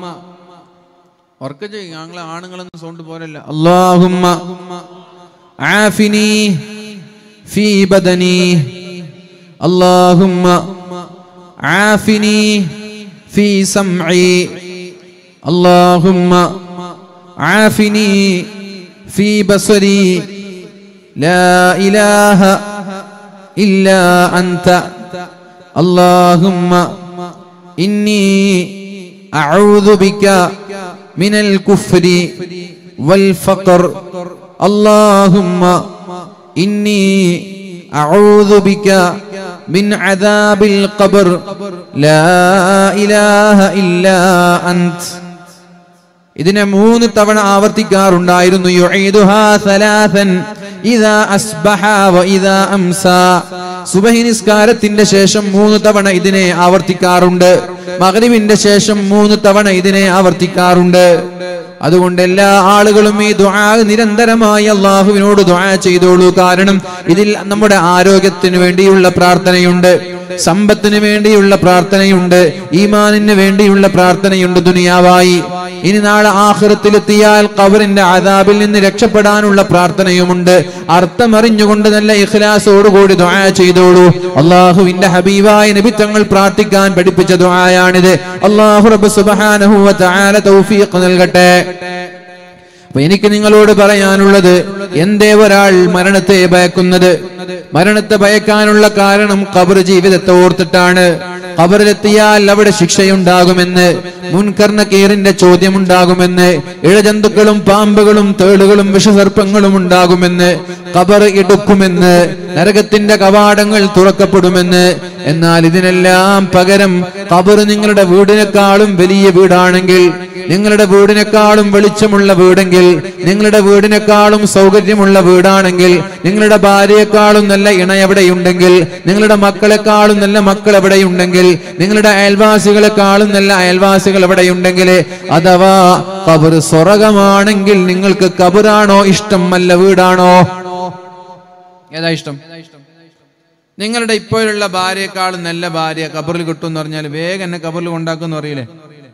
ഉറക്ക ചെയ്യും ഞങ്ങളെ ആണുങ്ങളൊന്നും സൗണ്ട് പോരല്ല അല്ലാഹുമ്മ ആഫിനി ഫീ ബദനി അല്ലാഹുമ്മ ആഫിനി ഫീ സംഇ അല്ലാഹുമ്മ عافني في بصري لا إله إلا أنت اللهم إني أعوذ بك من الكفر والفقر اللهم إني أعوذ بك من عذاب القبر لا إله إلا أنت ഇതിനെ മൂന്ന് തവണ ആവർത്തിക്കാറുണ്ടായിരുന്നു യുഈദുഹാ സലാസൻ ഇദാ അസ്ബഹ വ ഇദാ അംസാ സുബഹി നിസ്കാരത്തിന്റെ ശേഷം മൂന്ന് തവണ ഇതിനെ ആവർത്തിക്കാറുണ്ട് മഗ്രിബിന്റെ ശേഷം മൂന്ന് തവണ ഇതിനെ ആവർത്തിക്കാറുണ്ട് അതുകൊണ്ട് എല്ലാ ആളുകളും ഈ ദുആ നിരന്തരമായി അള്ളാഹുവിനോട് ദുആ ചെയ്തോളൂ കാരണം ഇതിൽ നമ്മുടെ ആരോഗ്യത്തിന് വേണ്ടിയുള്ള പ്രാർത്ഥനയുണ്ട് സമ്പത്തിന് വേണ്ടിയുള്ള പ്രാർത്ഥനയുണ്ട് ഈമാനിന് വേണ്ടിയുള്ള പ്രാർത്ഥനയുണ്ട് ദുനിയാവായി ഇനി നാളെ ആഹൃത്തിലെത്തിയാൽ കബറിന്റെ ആദാബിൽ നിന്ന് രക്ഷപ്പെടാനുള്ള പ്രാർത്ഥനയുമുണ്ട് അർത്ഥമറിഞ്ഞുകൊണ്ട് നല്ല ഇഖ്ലാസോടുകൂടി ദുആ ചെയ്തോളൂ അള്ളാഹുവിന്റെ ഹബീബായ നബി തങ്ങൾ പ്രാർത്ഥിക്കാൻ പഠിപ്പിച്ച ദുആയാണിത് അള്ളാഹു റബ്ബ് സുബ്ഹാനഹു വ തആല തൗഫീഖ് നൽകട്ടെ അപ്പൊ എനിക്ക് നിങ്ങളോട് പറയാനുള്ളത് എന്തേ ഒരാൾ മരണത്തെ ഭയക്കുന്നത് മരണത്തെ ഭയക്കാനുള്ള കാരണം ഖബർ ജീവിതത്തെ ഓർത്തിട്ടാണ് ഖബറിലെത്തിയാൽ അവിടെ ശിക്ഷയുണ്ടാകുമെന്ന് മുൻകർണ കീറിന്റെ ചോദ്യമുണ്ടാകുമെന്ന് ഇഴജന്തുക്കളും പാമ്പുകളും തേളുകളും വിഷസർപ്പങ്ങളും ഉണ്ടാകുമെന്ന് ഖബർ എടുക്കുമെന്ന് നരകത്തിന്റെ കവാടങ്ങൾ തുറക്കപ്പെടുമെന്ന് എന്നാൽ ഇതിനെല്ലാം പകരം ഖബർ നിങ്ങളുടെ വീടിനേക്കാളും വലിയ വീടാണെങ്കിൽ നിങ്ങളുടെ വീടിനേക്കാളും വെളിച്ചമുള്ള വീടെങ്കിൽ നിങ്ങളുടെ വീടിനേക്കാളും സൗകര്യമുള്ള വീടാണെങ്കിൽ നിങ്ങളുടെ ഭാര്യയെക്കാളും നല്ല ഇണ എവിടെയുണ്ടെങ്കിൽ നിങ്ങളുടെ മക്കളെക്കാളും നല്ല മക്കൾ എവിടെയുണ്ടെങ്കിൽ നിങ്ങളുടെ അയൽവാസികളെക്കാളും നല്ല അയൽവാസികൾ എവിടെയുണ്ടെങ്കിൽ അഥവാ കബർ സ്വർഗമാണെങ്കിൽ നിങ്ങൾക്ക് കബറാണോ ഇഷ്ടം അല്ല വീടാണോ ഏതാ ഇഷ്ടം നിങ്ങളുടെ ഇപ്പോഴുള്ള ഭാര്യയെക്കാളും നല്ല ഭാര്യ കബറിൽ കിട്ടും എന്ന് പറഞ്ഞാൽ വേഗം എന്നെ കബറിൽ കൊണ്ടാക്കുമെന്ന് അറിയില്ലേ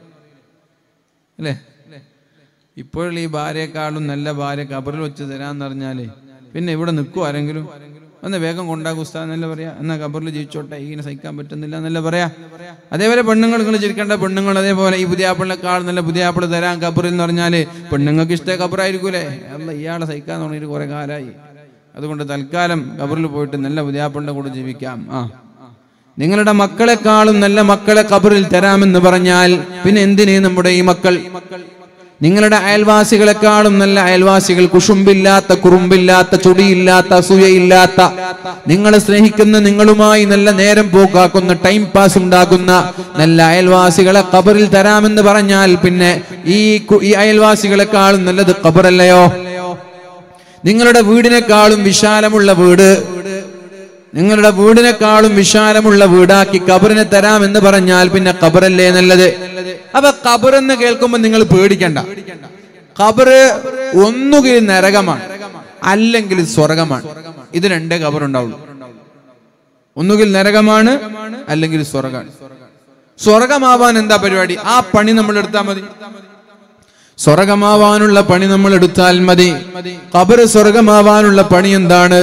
അല്ലേ ഇപ്പോഴുള്ള ഈ ഭാര്യയെക്കാളും നല്ല ഭാര്യ കബറിൽ വെച്ച് തരാന്ന് പറഞ്ഞാലേ പിന്നെ ഇവിടെ നിൽക്കും ആരെങ്കിലും ഒന്ന് വേഗം കൊണ്ടാക്കും ഉസ്താദ് എന്നല്ല പറയാ എന്നാ കബറിൽ ജീവിച്ചോട്ടെ ഇങ്ങനെ സഹിക്കാൻ പറ്റുന്നില്ല എന്നല്ല പറയാ അതേപോലെ പെണ്ണുങ്ങൾ നിങ്ങൾ ചിരിക്കേണ്ട പെണ്ണുങ്ങൾ അതേപോലെ ഈ പുതിയാപ്പിളിനെക്കാൾ നല്ല പുതിയാപ്പിള തരാൻ കബറിൽ എന്ന് പറഞ്ഞാല് പെണ്ണുങ്ങൾക്ക് ഇഷ്ട കബറായിരിക്കൂലേ അല്ല ഇയാളെ സഹിക്കാൻ തുടങ്ങിയിട്ട് കുറെ കാലമായി അതുകൊണ്ട് തൽക്കാലം കബറിൽ പോയിട്ട് നല്ല പുതിയാപ്പിളിന്റെ കൂടെ ജീവിക്കാം ആ നിങ്ങളുടെ മക്കളെക്കാളും നല്ല മക്കളെ കബറിൽ തരാമെന്ന് പറഞ്ഞാൽ പിന്നെ എന്തിനേ നമ്മുടെ ഈ മക്കൾ നിങ്ങളുടെ അയൽവാസികളെക്കാളും നല്ല അയൽവാസികൾ കുഷുമ്പില്ലാത്ത കുറുമ്പില്ലാത്ത ചുടിയില്ലാത്ത അസൂയയില്ലാത്ത നിങ്ങളെ സ്നേഹിക്കുന്ന നിങ്ങളുമായി നല്ല നേരം പോക്കാക്കുന്ന ടൈം പാസ് ഉണ്ടാക്കുന്ന നല്ല അയൽവാസികളെ കബറിൽ തരാമെന്ന് പറഞ്ഞാൽ പിന്നെ ഈ കു- ഈ അയൽവാസികളെക്കാളും നല്ലത് കബറല്ലയോ നിങ്ങളുടെ വീടിനേക്കാളും വിശാലമുള്ള വീട് നിങ്ങളുടെ വീടിനേക്കാളും വിശാലമുള്ള വീടാക്കി കബറിനെ തരാമെന്ന് പറഞ്ഞാൽ പിന്നെ കബറല്ലേ നല്ലത് അപ്പൊ കബർ എന്ന് കേൾക്കുമ്പോൾ നിങ്ങൾ പേടിക്കണ്ട കബറ് ഒന്നുകിൽ നരകമാണ് അല്ലെങ്കിൽ സ്വർഗമാണ് ഇത് രണ്ടേ കബർ ഉണ്ടാവുള്ളൂ ഒന്നുകിൽ നരകമാണ് അല്ലെങ്കിൽ സ്വർഗമാണ് സ്വർഗമാവാൻ എന്താ പരിപാടി ആ പണി നമ്മൾ എടുത്താൽ മതി സ്വർഗമാവാനുള്ള പണി നമ്മൾ എടുത്താൽ മതി കബറ് സ്വർഗമാവാനുള്ള പണി എന്താണ്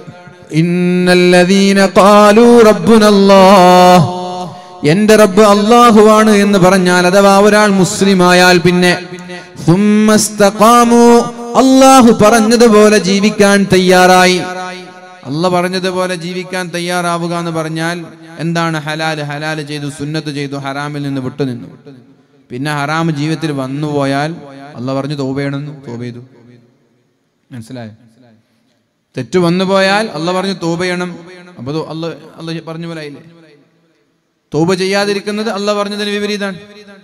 ഇന്നല്ലദീന ഖാലൂ റബ്ബുനല്ലാഹ് എന്റെ റബ്ബ് അള്ളാഹുവാണ് എന്ന് പറഞ്ഞാൽ അഥവാ ഒരാൾ മുസ്ലിം ആയാൽ പിന്നെ സുമ്മസ്തഖാമു അള്ളാഹു പറഞ്ഞതുപോലെ ജീവിക്കാൻ തയ്യാറായി അല്ല പറഞ്ഞതുപോലെ ജീവിക്കാൻ തയ്യാറാവുക എന്ന് പറഞ്ഞാൽ എന്താണ് ഹലാല് ഹലാല് ചെയ്തു സുന്നത്ത് ചെയ്തു ഹറാമിൽ നിന്ന് വിട്ടുനിന്നു പിന്നെ ഹറാം ജീവിതത്തിൽ വന്നുപോയാൽ അല്ല പറഞ്ഞു തോപയണമെന്ന് തോപ ചെയ്തു മനസ്സിലായോ തെറ്റ് വന്നു പോയാൽ അല്ല പറഞ്ഞു തോപ ചെയ്യണം അപ്പൊ തോ- അല്ല അല്ല പറഞ്ഞ പോലെ ആയില്ലേ തോപ ചെയ്യാതിരിക്കുന്നത് അല്ല പറഞ്ഞതിന് വിപരീതമാണ്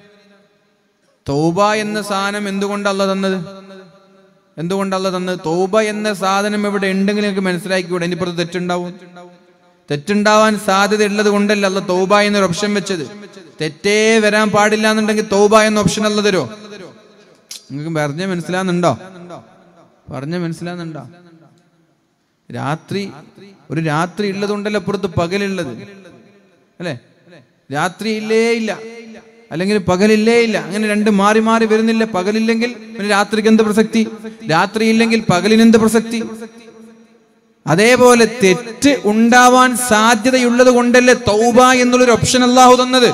തൗബ എന്ന സാധനം എന്തുകൊണ്ട് അല്ല തന്നത് എന്തുകൊണ്ട് അല്ല തന്നത് തൗബ എന്ന സാധനം ഇവിടെ ഉണ്ടെങ്കിൽ നിങ്ങൾക്ക് മനസ്സിലാക്കിക്കൂടെ ഇനിപ്പുറത്ത് തെറ്റുണ്ടാവും തെറ്റുണ്ടാവാൻ സാധ്യത ഉള്ളത് കൊണ്ടല്ല അല്ല തൗബ എന്നൊരു ഓപ്ഷൻ വെച്ചത് തെറ്റേ വരാൻ പാടില്ല എന്നുണ്ടെങ്കിൽ തൗബ എന്ന ഓപ്ഷൻ അല്ല തരോ നിങ്ങൾക്ക് പറഞ്ഞ മനസ്സിലാകുന്നുണ്ടോ പറഞ്ഞ മനസ്സിലാകുന്നുണ്ടോ രാത്രി ഒരു രാത്രി ഉള്ളത് കൊണ്ടല്ല പുറത്ത് പകലുള്ളത് അല്ലേ രാത്രി ഇല്ലേ ഇല്ല അല്ലെങ്കിൽ പകലില്ലേ ഇല്ല അങ്ങനെ രണ്ട് മാറി മാറി വരുന്നില്ല പകലില്ലെങ്കിൽ പിന്നെ രാത്രിക്ക് എന്ത് പ്രസക്തി രാത്രി ഇല്ലെങ്കിൽ പകലിന് എന്ത് പ്രസക്തി അതേപോലെ തെറ്റ് ഉണ്ടാവാൻ സാധ്യതയുള്ളത് കൊണ്ടല്ലേ തൗബ എന്നുള്ളൊരു ഓപ്ഷൻ അല്ലാഹു തന്നത്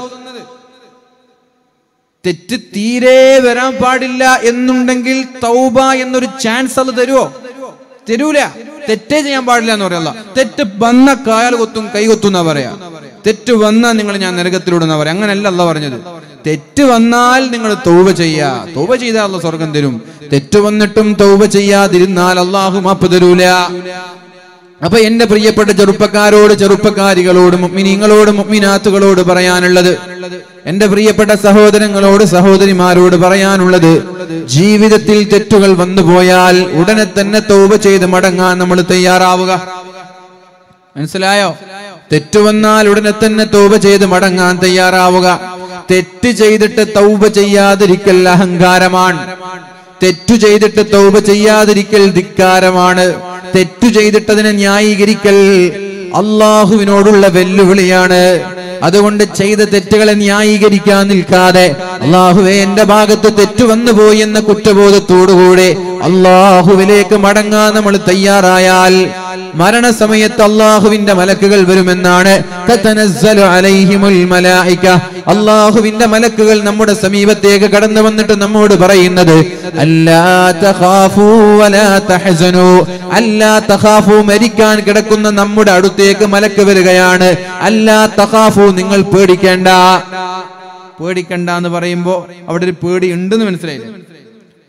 തെറ്റ് തീരെ വരാൻ പാടില്ല എന്നുണ്ടെങ്കിൽ തൗബ എന്നൊരു ചാൻസ് അത് തരുമോ തരൂല തെറ്റേ ചെയ്യാൻ പാടില്ല എന്ന് പറയല്ല തെറ്റ് വന്ന കായൽ കൊത്തും കൈ കൊത്തും എന്നാ പറയാ തെറ്റ് വന്നാൽ നിങ്ങൾ ഞാൻ നരകത്തിലൂടെ പറയാം അങ്ങനല്ല അല്ല പറഞ്ഞത് തെറ്റ് വന്നാൽ നിങ്ങൾ തൗബ ചെയ്യാ തൗബ ചെയ്താൽ അല്ല സ്വർഗം തരും തെറ്റ് വന്നിട്ടും തൗബ ചെയ്യാതിരുന്നാൽ അള്ളാഹു മാപ്പ് തരൂല അപ്പൊ എന്റെ പ്രിയപ്പെട്ട ചെറുപ്പക്കാരോട് ചെറുപ്പക്കാരികളോട് മുഗ്മിനീങ്ങളോട് മുഗ്മിനാത്തുകളോട് പറയാനുള്ളത് എന്റെ പ്രിയപ്പെട്ട സഹോദരങ്ങളോട് സഹോദരിമാരോട് പറയാനുള്ളത് ജീവിതത്തിൽ തെറ്റുകൾ വന്നുപോയാൽ ഉടനെ തന്നെ തോപ ചെയ്ത് മടങ്ങാൻ നമ്മൾ തയ്യാറാവുക മനസ്സിലായോ തെറ്റ് വന്നാൽ ഉടനെ തന്നെ തൗബ ചെയ്ത് മടങ്ങാൻ തയ്യാറാവുക തെറ്റ് ചെയ്തിട്ട് തൗബ ചെയ്യാതിരിക്കൽ അഹങ്കാരമാണ് തെറ്റു ചെയ്തിട്ട് തൗബ ചെയ്യാതിരിക്കൽ ധിക്കാരമാണ് തെറ്റു ചെയ്തിട്ടതിനെ ന്യായീകരിക്കൽ അള്ളാഹുവിനോടുള്ള വെല്ലുവിളിയാണ് അതുകൊണ്ട് ചെയ്ത തെറ്റുകളെ ന്യായീകരിക്കാൻ നിൽക്കാതെ അള്ളാഹുവെ എന്റെ ഭാഗത്ത് തെറ്റു വന്നുപോയി എന്ന കുറ്റബോധത്തോടുകൂടെ അള്ളാഹുവിലേക്ക് മടങ്ങാൻ നമ്മൾ തയ്യാറായാൽ മരണസമയത്ത് അള്ളാഹുവിന്റെ മലക്കുകൾ വരുമെന്നാണ് തതനസ്സലു അലൈഹിമുൽ മലായിക. അള്ളാഹുവിന്റെ മലക്കുകൾ നമ്മുടെ സമീപത്തേക്ക് കടന്നു വന്നിട്ട് നമ്മോട് പറയുന്നത് അല്ലാ തഖാഫൂ വലാ തഹ്സനൂ അല്ലാ തഖാഫൂ മരിക്കാൻ കിടക്കുന്ന നമ്മുടെ അടുത്തേക്ക് മലക്ക് വരികയാണ് അല്ലാ തഖാഫൂ നിങ്ങൾ പേടിക്കേണ്ട പേടിക്കണ്ട എന്ന് പറയുമ്പോ അവിടെ ഒരു പേടി ഉണ്ടെന്ന് മനസ്സിലായില്ലേ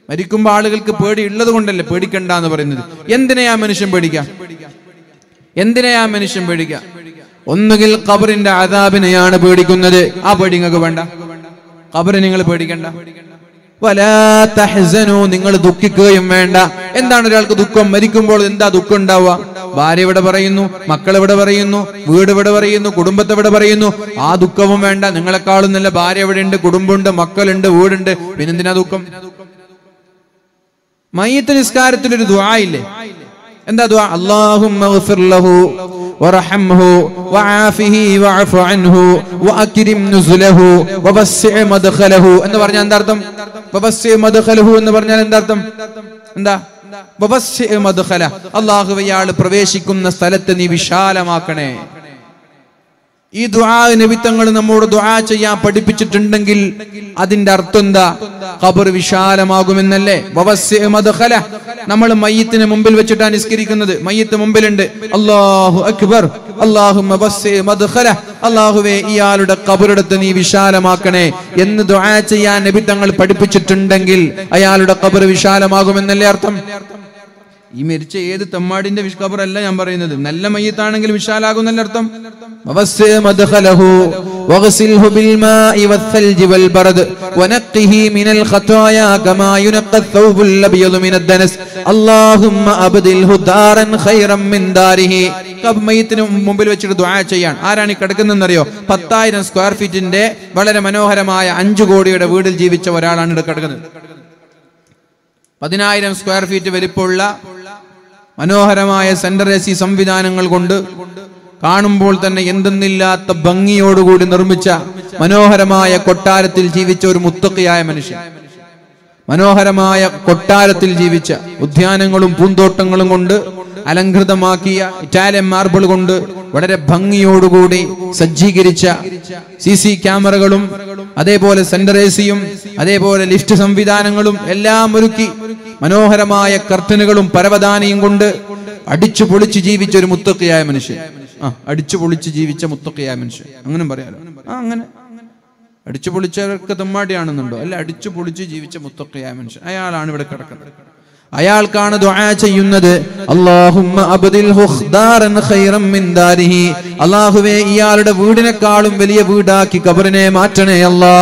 മരിക്കുമ്പോൾ ആളുകൾക്ക് പേടി ഉള്ളത് കൊണ്ടല്ലേ പേടിക്കണ്ട എന്ന് പറയുന്നത് എന്തിനാ മനുഷ്യൻ പേടിക്കാം എന്തിനാ മനുഷ്യൻ പേടിക്കാം ഒന്നുകിൽ ഖബറിന്റെ ആദാബിനെയാണ് പേടിക്കുന്നത് ആ പേടി നിങ്ങൾക്ക് വേണ്ട ഖബറ് നിങ്ങൾ പേടിക്കണ്ട വലാ തഹ്സനു നിങ്ങൾ ദുഃഖിക്കുകയും വേണ്ട എന്താണ് ഒരാൾക്ക് ദുഃഖം മരിക്കുമ്പോൾ എന്താ ദുഃഖം ഉണ്ടാവുക ഭാര്യ ഇവിടെ പറയുന്നു മക്കൾ ഇവിടെ പറയുന്നു വീട് ഇവിടെ പറയുന്നു കുടുംബത്തെ ഇവിടെ പറയുന്നു ആ ദുഃഖവും വേണ്ട നിങ്ങളെക്കാളും നല്ല ഭാര്യ ഇവിടെ ഉണ്ട് കുടുംബമുണ്ട് മക്കളുണ്ട് വീടുണ്ട് പിന്നെന്തിനാ ദുഃഖം മയ്യത്ത് നിസ്കാരത്തിൽ ഒരു ദുആ ഇല്ലേ എന്താ ദുആ അല്ലാഹുമ്മ ഗഫിർ ലഹു വറഹംഹു വആഫിഹി വഅഫു അൻഹു വഅക്രിം നുസുലഹു വവസ്സിഅ മദ്ഖലഹു എന്ന് പറഞ്ഞാൽ എന്താ അർത്ഥം വവസ്സിഅ മദ്ഖലഹു എന്ന് പറഞ്ഞാൽ എന്താ അർത്ഥം എന്താ വവസ്സിഅ മദ്ഖല അല്ലാഹു ഇയാൾ പ്രവേശിക്കുന്ന സ്ഥലത്ത് നീ വിശാലമാക്കണേ ഈ ദുആ നബിത്തങ്ങൾ നമ്മോട് ദുആ ചെയ്യാൻ പഠിപ്പിച്ചിട്ടുണ്ടെങ്കിൽ അതിന്റെ അർത്ഥം എന്താ ഖബർ വിശാലമാകുമെന്നല്ലേ വവസ്സിഅ മദ്ഖല നമ്മൾ മയ്യത്തിന് മുമ്പിൽ വെച്ചിട്ടാണ് നിസ്കരിക്കുന്നത് മയ്യത്ത് മുമ്പിലുണ്ട് അല്ലാഹു അക്ബർ അല്ലാഹുമ്മ വസ്സിഅ മദ്ഖല അല്ലാഹുവേ ഇയാളുടെ ഖബറെടുത്ത് നീ വിശാലമാക്കണേ എന്ന് ദുആ ചെയ്യാൻ നബിത്തങ്ങൾ പഠിപ്പിച്ചിട്ടുണ്ടെങ്കിൽ അയാളുടെ ഖബർ വിശാലമാകുമെന്നല്ലേ അർത്ഥം ഈ മരിച്ച ഏത് തെമ്മാടിന്റെ വിഷ്കബറല്ല ഞാൻ പറയുന്നത് നല്ല മയ്യത്താണെങ്കിൽ വിശാലാകുന്നല്ല അർത്ഥം ووسع مدخله واغسله بالماء والثلج والبرد ونقه من الخطايا كما ينقى الثوب الابيض من الدنس اللهم ابدله دارا خيرا من داره കബ് മയ്യത്തിന് മുമ്പിൽ വെച്ചിട്ട് ദുആ ചെയ്യാൻ ആരാണ് ഈ കിടക്കുന്നതെന്നറിയോ പത്തായിരം സ്ക്വയർ ഫീറ്റിന്റെ വളരെ മനോഹരമായ അഞ്ചു കോടിയുടെ വീടിൽ ജീവിച്ച ഒരാളാണ് ഇവിടെ കിടക്കുന്നത് പതിനായിരം സ്ക്വയർ ഫീറ്റ് വലിപ്പമുള്ള മനോഹരമായ സെന്റർ എ സി സംവിധാനങ്ങൾ കൊണ്ട് കാണുമ്പോൾ തന്നെ എന്തെന്നില്ലാത്ത ഭംഗിയോടുകൂടി നിർമ്മിച്ച മനോഹരമായ കൊട്ടാരത്തിൽ ജീവിച്ച ഒരു മുത്തക്കയായ മനുഷ്യൻ മനോഹരമായ കൊട്ടാരത്തിൽ ജീവിച്ച ഉദ്യാനങ്ങളും പൂന്തോട്ടങ്ങളും കൊണ്ട് അലങ്കൃതമാക്കിയ ഇറ്റാലിയൻ മാർബിൾ കൊണ്ട് വളരെ ഭംഗിയോടുകൂടി സജ്ജീകരിച്ച സി സി ക്യാമറകളും അതേപോലെ സെന്റർ എ സിയും അതേപോലെ ലിഫ്റ്റ് സംവിധാനങ്ങളും എല്ലാം ഒരുക്കി മനോഹരമായ കർട്ടനുകളും പരവതാനിയും കൊണ്ട് അടിച്ചു പൊളിച്ച് ജീവിച്ച ഒരു മുത്തക്കയായ മനുഷ്യൻ ആ അടിച്ചു പൊളിച്ച് ജീവിച്ച മുത്തക്കയായ മനുഷ്യൻ അങ്ങനെ പറയാലോ ആ അങ്ങനെ അടിച്ചു പൊളിച്ചവർക്ക് തെമ്മാടിയാണെന്നുണ്ടോ അല്ല അടിച്ചു പൊളിച്ച് ജീവിച്ച മുത്തക്കയായ മനുഷ്യൻ അയാളാണ് ഇവിടെ കിടക്കുന്നത് അയാൾക്കാണ് ദുആ ചെയ്യുന്നത് അല്ലാഹുമ്മ അബ്ദിൽഹു ഖ്ദാറൻ ഖൈറൻ മിൻ ദാരിഹി അല്ലാഹുവേ ഇയാളുടെ വീടിനേക്കാളും വലിയ വീടാക്കി ഖബറിനെ മാറ്റണേ അല്ലാ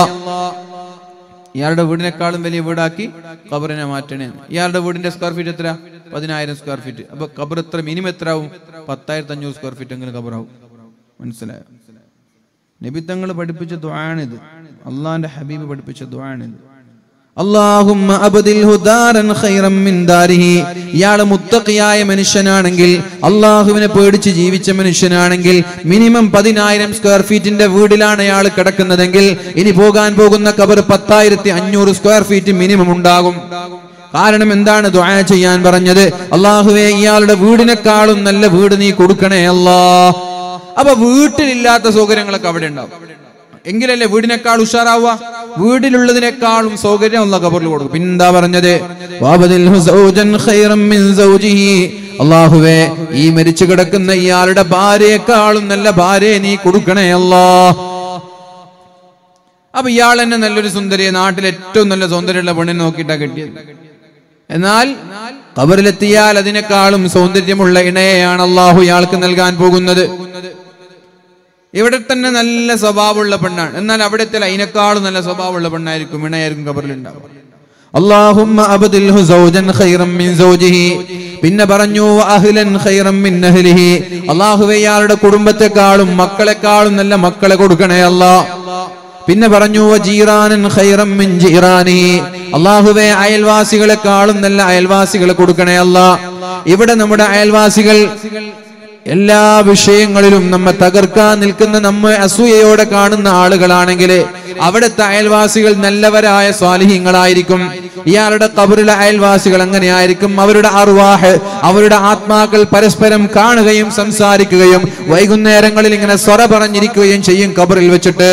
ഇയാളുടെ വീടിനേക്കാളും വലിയ വീടാക്കി ഖബറിനെ മാറ്റണേ ഇയാളുടെ വീടിന്റെ സ്ക്വയർ ഫീറ്റ് എത്ര പതിനായിരം സ്ക്വയർ ഫീറ്റ് അപ്പൊ ഖബർ എത്ര മിനിമം എത്ര ആവും പത്തായിരത്തി അഞ്ഞൂറ് സ്ക്വയർ ഫീറ്റ് എങ്കിലും ഖബറാവും മനസ്സിലായോ നബിത്തങ്ങൾ പഠിപ്പിച്ച ദുആണിത് അള്ളാന്റെ ഹബീബ് പഠിപ്പിച്ച ദുആണിത് അല്ലാഹുമ്മ അബ്ദിൽഹു ദാരൻ ഖൈറൻ മിൻ ദാരിഹി ഇയാൾ മുത്തഖിയായ മനുഷ്യനാണെങ്കിൽ അള്ളാഹുവിനെ പേടിച്ച് ജീവിച്ച മനുഷ്യനാണെങ്കിൽ മിനിമം പതിനായിരം സ്ക്വയർ ഫീറ്റിന്റെ വീടിലാണ് അയാൾ കിടക്കുന്നതെങ്കിൽ ഇനി പോകാൻ പോകുന്ന കബർ പത്തായിരത്തി അഞ്ഞൂറ് സ്ക്വയർ ഫീറ്റ് മിനിമം ഉണ്ടാകും കാരണം എന്താണ് ദുആ ചെയ്യാൻ പറഞ്ഞത് അള്ളാഹുവെ ഇയാളുടെ വീടിനേക്കാളും നല്ല വീട് നീ കൊടുക്കണേ അല്ലാ അപ്പൊ വീട്ടിലില്ലാത്ത സൗകര്യങ്ങളൊക്കെ അവിടെ ഉണ്ടാവും എങ്കിലല്ലേ വീടിനേക്കാൾ ഉഷാറാവുക വീടിലുള്ളതിനേക്കാളും സൗകര്യം ഉള്ള കബറിൽ കൊടുക്കും പിന്നെന്താ പറഞ്ഞത് വാബദിൽഹു സൗജൻ ഖൈറൻ മിൻ സൗജിഹി അള്ളാഹുവേ ഈ മരിച്ചു കിടക്കുന്ന ഇയാളുടെ ഭാര്യയെക്കാളും നല്ല ഭാര്യയെ നീ കൊടുക്കണേ അല്ലാ അപ്പൊ ഇയാൾ തന്നെ നല്ലൊരു സുന്ദരിയെ നാട്ടിൽ ഏറ്റവും നല്ല സൗന്ദര്യമുള്ള പെണ്ണിനെ നോക്കിയിട്ടാ കിട്ടിയത് എന്നാൽ കബറിലെത്തിയാൽ അതിനേക്കാളും സൗന്ദര്യമുള്ള ഇണയെയാണ് അള്ളാഹു ഇയാൾക്ക് നൽകാൻ പോകുന്നത് ഇവിടെ തന്നെ നല്ല സ്വഭാവമുള്ള പെണ്ണാണ് എന്നാൽ അവിടെ എത്തിയാൽ അതിനേക്കാളും നല്ല സ്വഭാവമുള്ള പെണ്ണായിരിക്കും ഇണയായിരിക്കും കബറിൽ ഉണ്ടാവുക അല്ലാഹുമ്മ അബ്ദിൽഹു സൗജൻ ഖൈറൻ മിൻ സൗജിഹി പിന്നെ പറഞ്ഞു അഹ്ലൻ ഖൈറൻ മിൻ അഹ്ലിഹി അല്ലാഹുവേ ഇയാളുടെ കുടുംബത്തെക്കാളും മക്കളെക്കാളും നല്ല മക്കളെ കൊടുക്കണേ അല്ലാ പിന്നെ പറഞ്ഞു ജീറാനൻ ഖൈറൻ മിൻ ജീറാനി അല്ലാഹുവേ അയൽവാസികളെക്കാളും നല്ല അയൽവാസികളെ കൊടുക്കണേ അല്ലാ ഇവിടെ നമ്മുടെ അയൽവാസികൾ എല്ലാ വിഷയങ്ങളിലും നമ്മെ തകർക്കാൻ നിൽക്കുന്ന നമ്മെ അസൂയയോടെ കാണുന്ന ആളുകളാണെങ്കിൽ അവിടുത്തെ അയൽവാസികൾ നല്ലവരായ സ്വാലിഹ്യങ്ങളായിരിക്കും ഇയാളുടെ കബറിലെ അയൽവാസികൾ എങ്ങനെയായിരിക്കും അവരുടെ അറുവാഹ് അവരുടെ ആത്മാക്കൾ പരസ്പരം കാണുകയും സംസാരിക്കുകയും വൈകുന്നേരങ്ങളിൽ ഇങ്ങനെ സ്വറ പറഞ്ഞിരിക്കുകയും ചെയ്യും കബറിൽ വെച്ചിട്ട്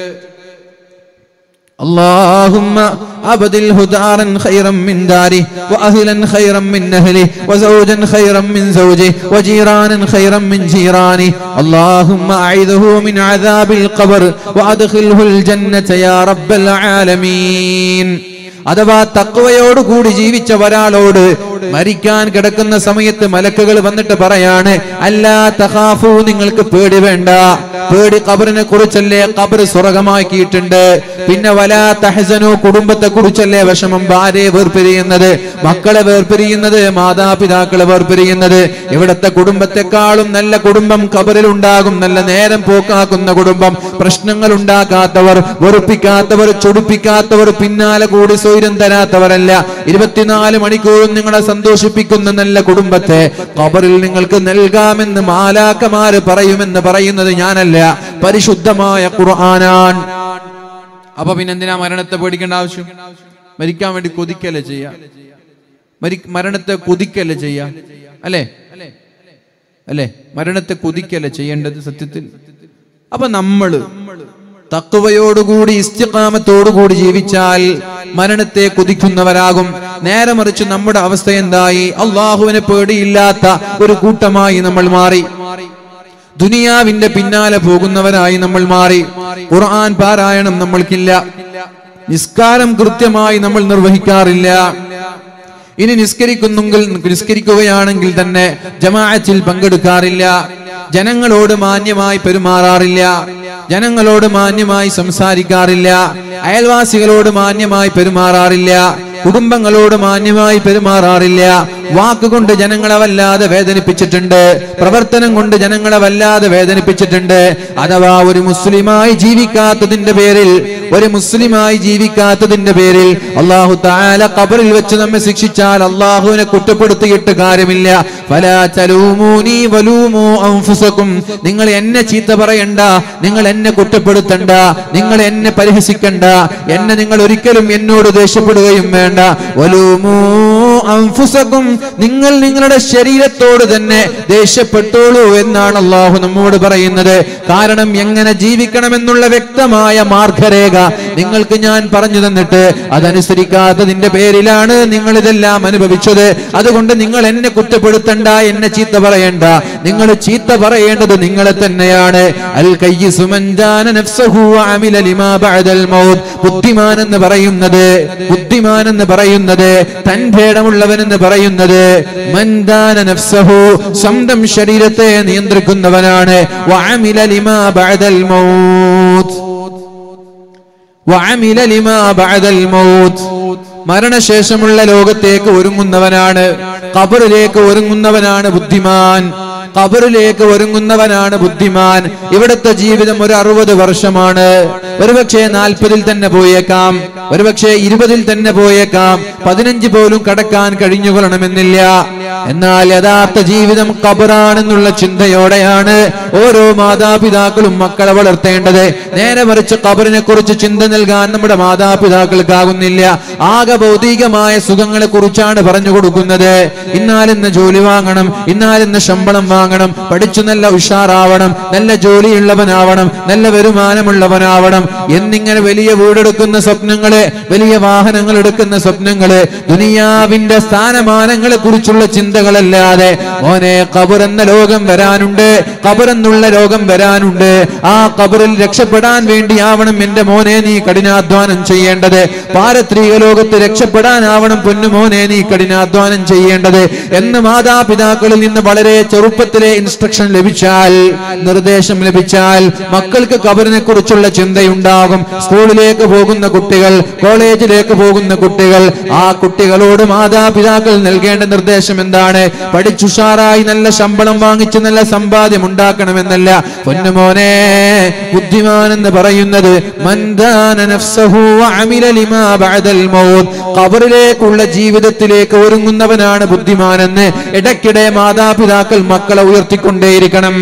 اللهم أبدله دارا خيرا من داره وأهلا خيرا من أهله وزوجا خيرا من زوجه وجيرانا خيرا من جيرانه اللهم أعذه من عذاب القبر وأدخله الجنة يا رب العالمين അഥവാ തക്വയോടുകൂടി ജീവിച്ച ഒരാളോട് മരിക്കാൻ കിടക്കുന്ന സമയത്ത് മലക്കുകൾ വന്നിട്ട് പറയാണ് അല്ലാ തഹാഫു നിങ്ങൾക്ക് പേടി വേണ്ട പേടി കബറിനെ കുറിച്ചല്ലേ കബർ സ്വർഗമാക്കിയിട്ടുണ്ട് പിന്നെ വലാ തഹസനു കുടുംബത്തെ കുറിച്ചല്ലേ വിഷമം ഭാര്യയെ വേർപിരിയുന്നത് മക്കളെ വേർപിരിയുന്നത് മാതാപിതാക്കളെ വേർപിരിയുന്നത് ഇവിടത്തെ കുടുംബത്തെക്കാളും നല്ല കുടുംബം കബറിൽ ഉണ്ടാകും നല്ല നേരം പോക്കാക്കുന്ന കുടുംബം പ്രശ്നങ്ങൾ ഉണ്ടാക്കാത്തവർ വെറുപ്പിക്കാത്തവർ ചൊടിപ്പിക്കാത്തവർ പിന്നാലെ കൂടി സ്വൈരം തരാത്തവരല്ല ഇരുപത്തിനാല് മണിക്കൂറും നിങ്ങളെ സന്തോഷിപ്പിക്കുന്ന നല്ല കുടുംബത്തെ കബറിൽ നിങ്ങൾക്ക് നൽകാമെന്ന് മാലാക്കമാര് പറയുമെന്ന് പറയുന്നത് ഞാനല്ല പരിശുദ്ധമായ ഖുർആനാൻ അപ്പൊ പിന്നെന്തിനാ മരണത്തെ പേടിക്കേണ്ട ആവശ്യം മരിക്കാൻ വേണ്ടി കൊതിക്കല്ലേ ചെയ്യാ മരി മരണത്തെ കൊതിക്കല്ലേ ചെയ്യാ അല്ലേ അല്ലേ മരണത്തെ കൊതിക്കല്ലേ ചെയ്യേണ്ടത് സത്യത്തിൽ അപ്പൊ നമ്മള് തക്കുവയോടുകൂടി ഇസ്തിഖാമത്തോടുകൂടി ജീവിച്ചാൽ മരണത്തെ കൊതിക്കുന്നവരാകും നേരെ മറിച്ച് നമ്മുടെ അവസ്ഥ എന്തായി അള്ളാഹുവിനെ പേടിയില്ലാത്ത ഒരു കൂട്ടമായി നമ്മൾ മാറി ദുനിയാവിന്റെ പിന്നാലെ പോകുന്നവരായി നമ്മൾ മാറി ഖുർആൻ പാരായണം നമ്മൾക്കില്ല നിസ്കാരം കൃത്യമായി നമ്മൾ നിർവഹിക്കാറില്ല ഇനി നിസ്കരിക്കുന്നെങ്കിൽ നിസ്കരിക്കുകയാണെങ്കിൽ തന്നെ ജമാഅത്തിൽ പങ്കെടുക്കാറില്ല ജനങ്ങളോട് മാന്യമായി പെരുമാറാറില്ല ജനങ്ങളോട് മാന്യമായി സംസാരിക്കാറില്ല അയൽവാസികളോട് മാന്യമായി പെരുമാറാറില്ല കുടുംബങ്ങളോട് മാന്യമായി പെരുമാറാറില്ല വാക്കുകൊണ്ട് ജനങ്ങളെ വല്ലാതെ വേദനിപ്പിച്ചിട്ടുണ്ട് പ്രവർത്തനം കൊണ്ട് ജനങ്ങളെ വല്ലാതെ വേദനിപ്പിച്ചിട്ടുണ്ട് അഥവാ ഒരു മുസ്ലിമായി ജീവിക്കാത്തതിന്റെ പേരിൽ ഒരു മുസ്ലിമായി ജീവിക്കാത്തതിന്റെ പേരിൽ അള്ളാഹു താല കബറിൽ വെച്ച് നമ്മെ ശിക്ഷിച്ചാൽ അള്ളാഹുവിനെ കുറ്റപ്പെടുത്തിയിട്ട് കാര്യമില്ല ഫലാ തലൂമൂനി വലൂമു അൻഫുസകും നിങ്ങൾ എന്നെ ചീത്ത പറയണ്ട നിങ്ങൾ എന്നെ കുറ്റപ്പെടുത്തണ്ട നിങ്ങൾ എന്നെ പരിഹസിക്കണ്ട എന്നെ നിങ്ങൾ ഒരിക്കലും എന്നോട് ദേഷ്യപ്പെടുകയും വേണ്ട വലൂമു അൻഫുസകും നിങ്ങൾ നിങ്ങളുടെ ശരീരത്തോട് തന്നെ ദേഷ്യപ്പെട്ടോളൂ എന്നാണ് അള്ളാഹു നമ്മോട് പറയുന്നത് കാരണം എങ്ങനെ ജീവിക്കണമെന്നുള്ള വ്യക്തമായ മാർഗരേഖ നിങ്ങൾക്ക് ഞാൻ പറഞ്ഞു തന്നിട്ട് അതനുസരിക്കാത്തതിന്റെ പേരിലാണ് നിങ്ങൾ ഇതെല്ലാം അനുഭവിച്ചത് അതുകൊണ്ട് നിങ്ങൾ എന്നെ കുറ്റപ്പെടുത്തണ്ട എന്നെ ചീത്ത പറയണ്ട നിങ്ങൾ ചീത്ത പറയേണ്ടത് നിങ്ങളെ തന്നെയാണ് അൽ കയ്യിസു മൻ ജാന നഫ്സഹു വഅമില ലിമാ ബഅദൽ മൗത്ത് ബുദ്ധിമാൻ എന്ന് പറയുന്നത് ബുദ്ധിമാൻ എന്ന് പറയുന്നത് തൻ ഭേദമുള്ളവൻ എന്ന് പറയുന്നത് മൻ ദാന നഫ്സഹു സ്വന്തം ശരീരത്തെ നിയന്ത്രിക്കുന്നവനാണ് വഅമില ലിമാ ബഅദൽ മൗത്ത് വഅമില ലിമാ ബഅദൽ മൗത്ത് മരണശേഷമുള്ള ലോകത്തേക്ക് ഒരുങ്ങുന്നവനാണ് ഖബറിലേക്ക് ഒരുങ്ങുന്നവനാണ് ബുദ്ധിമാൻ ഖബറിലേക്ക് ഒരുങ്ങുന്നവനാണ് ബുദ്ധിമാൻ ഇവിടുത്തെ ജീവിതം ഒരു അറുപത് വർഷമാണ് ഒരുപക്ഷെ നാൽപ്പതിൽ തന്നെ പോയേക്കാം ഒരുപക്ഷെ ഇരുപതിൽ തന്നെ പോയേക്കാം പതിനഞ്ച് പോലും കടക്കാൻ കഴിഞ്ഞുകൊള്ളണമെന്നില്ല എന്നാൽ യഥാർത്ഥ ജീവിതം ഖബറാണെന്നുള്ള ചിന്തയോടെയാണ് ഓരോ മാതാപിതാക്കളും മക്കളെ വളർത്തേണ്ടത് നേരെ മറിച്ച് ഖബറിനെ കുറിച്ച് ചിന്ത നൽകാൻ നമ്മുടെ മാതാപിതാക്കൾക്കാകുന്നില്ല ആകെ ഭൗതികമായ സുഖങ്ങളെ കുറിച്ചാണ് പറഞ്ഞു കൊടുക്കുന്നത് ഇന്നാലിന്ന് ജോലി വാങ്ങണം ഇന്നാലിന്ന് ശമ്പളം വാങ്ങണം പഠിച്ചു നല്ല ഉഷാറാവണം നല്ല ജോലിയുള്ളവനാവണം നല്ല വരുമാനമുള്ളവനാവണം എന്നിങ്ങനെ വലിയ വീടെടുക്കുന്ന സ്വപ്നങ്ങള് വലിയ വാഹനങ്ങൾ എടുക്കുന്ന സ്വപ്നങ്ങള് ദുനിയാവിന്റെ സ്ഥാനമാനങ്ങളെ കുറിച്ചുള്ള ചിന്തകളല്ലാതെ മോനെ കബർ എന്ന ലോകം വരാനുണ്ട് കബർ എന്നുള്ള ലോകം വരാനുണ്ട് ആ കബറിൽ രക്ഷപ്പെടാൻ വേണ്ടിയാവണം എന്റെ മോനെ നീ കഠിനാധ്വാനം ചെയ്യേണ്ടത് പാരത്രിക ലോകത്ത് രക്ഷപ്പെടാനാവണം പൊന്നുമോനെ നീ കഠിനാധ്വാനം ചെയ്യേണ്ടത് എന്ന് മാതാപിതാക്കളിൽ നിന്ന് വളരെ ചെറുപ്പത്തിലെ ഇൻസ്ട്രക്ഷൻ ലഭിച്ചാൽ നിർദ്ദേശം ലഭിച്ചാൽ മക്കൾക്ക് കബറിനെ കുറിച്ചുള്ള ചിന്തയുണ്ടാകും സ്കൂളിലേക്ക് പോകുന്ന കുട്ടികൾ കോളേജിലേക്ക് പോകുന്ന കുട്ടികൾ ആ കുട്ടികളോട് മാതാപിതാക്കൾ നൽകേണ്ട നിർദ്ദേശം എന്താണ് പഠിച്ചുഷാറായി നല്ല ശമ്പളം വാങ്ങിച്ച് നല്ല സമ്പാദ്യം ഉണ്ടാക്കണമെന്നല്ല പൊന്നുമോനെ ബുദ്ധിമാൻ എന്ന് പറയുന്നത് മന്ദാന നഫ്സഹു വഅമില ലിമാ ബഅദൽ മൗത്ത് ഖബറിലേക്കുള്ള ജീവിതത്തിലേക്ക് ഒരുങ്ങുന്നവനാണ് ബുദ്ധിമാനെന്ന് ഇടയ്ക്കിടെ മാതാപിതാക്കൾ മക്കളെ ഉയർത്തിക്കൊണ്ടേയിരിക്കണം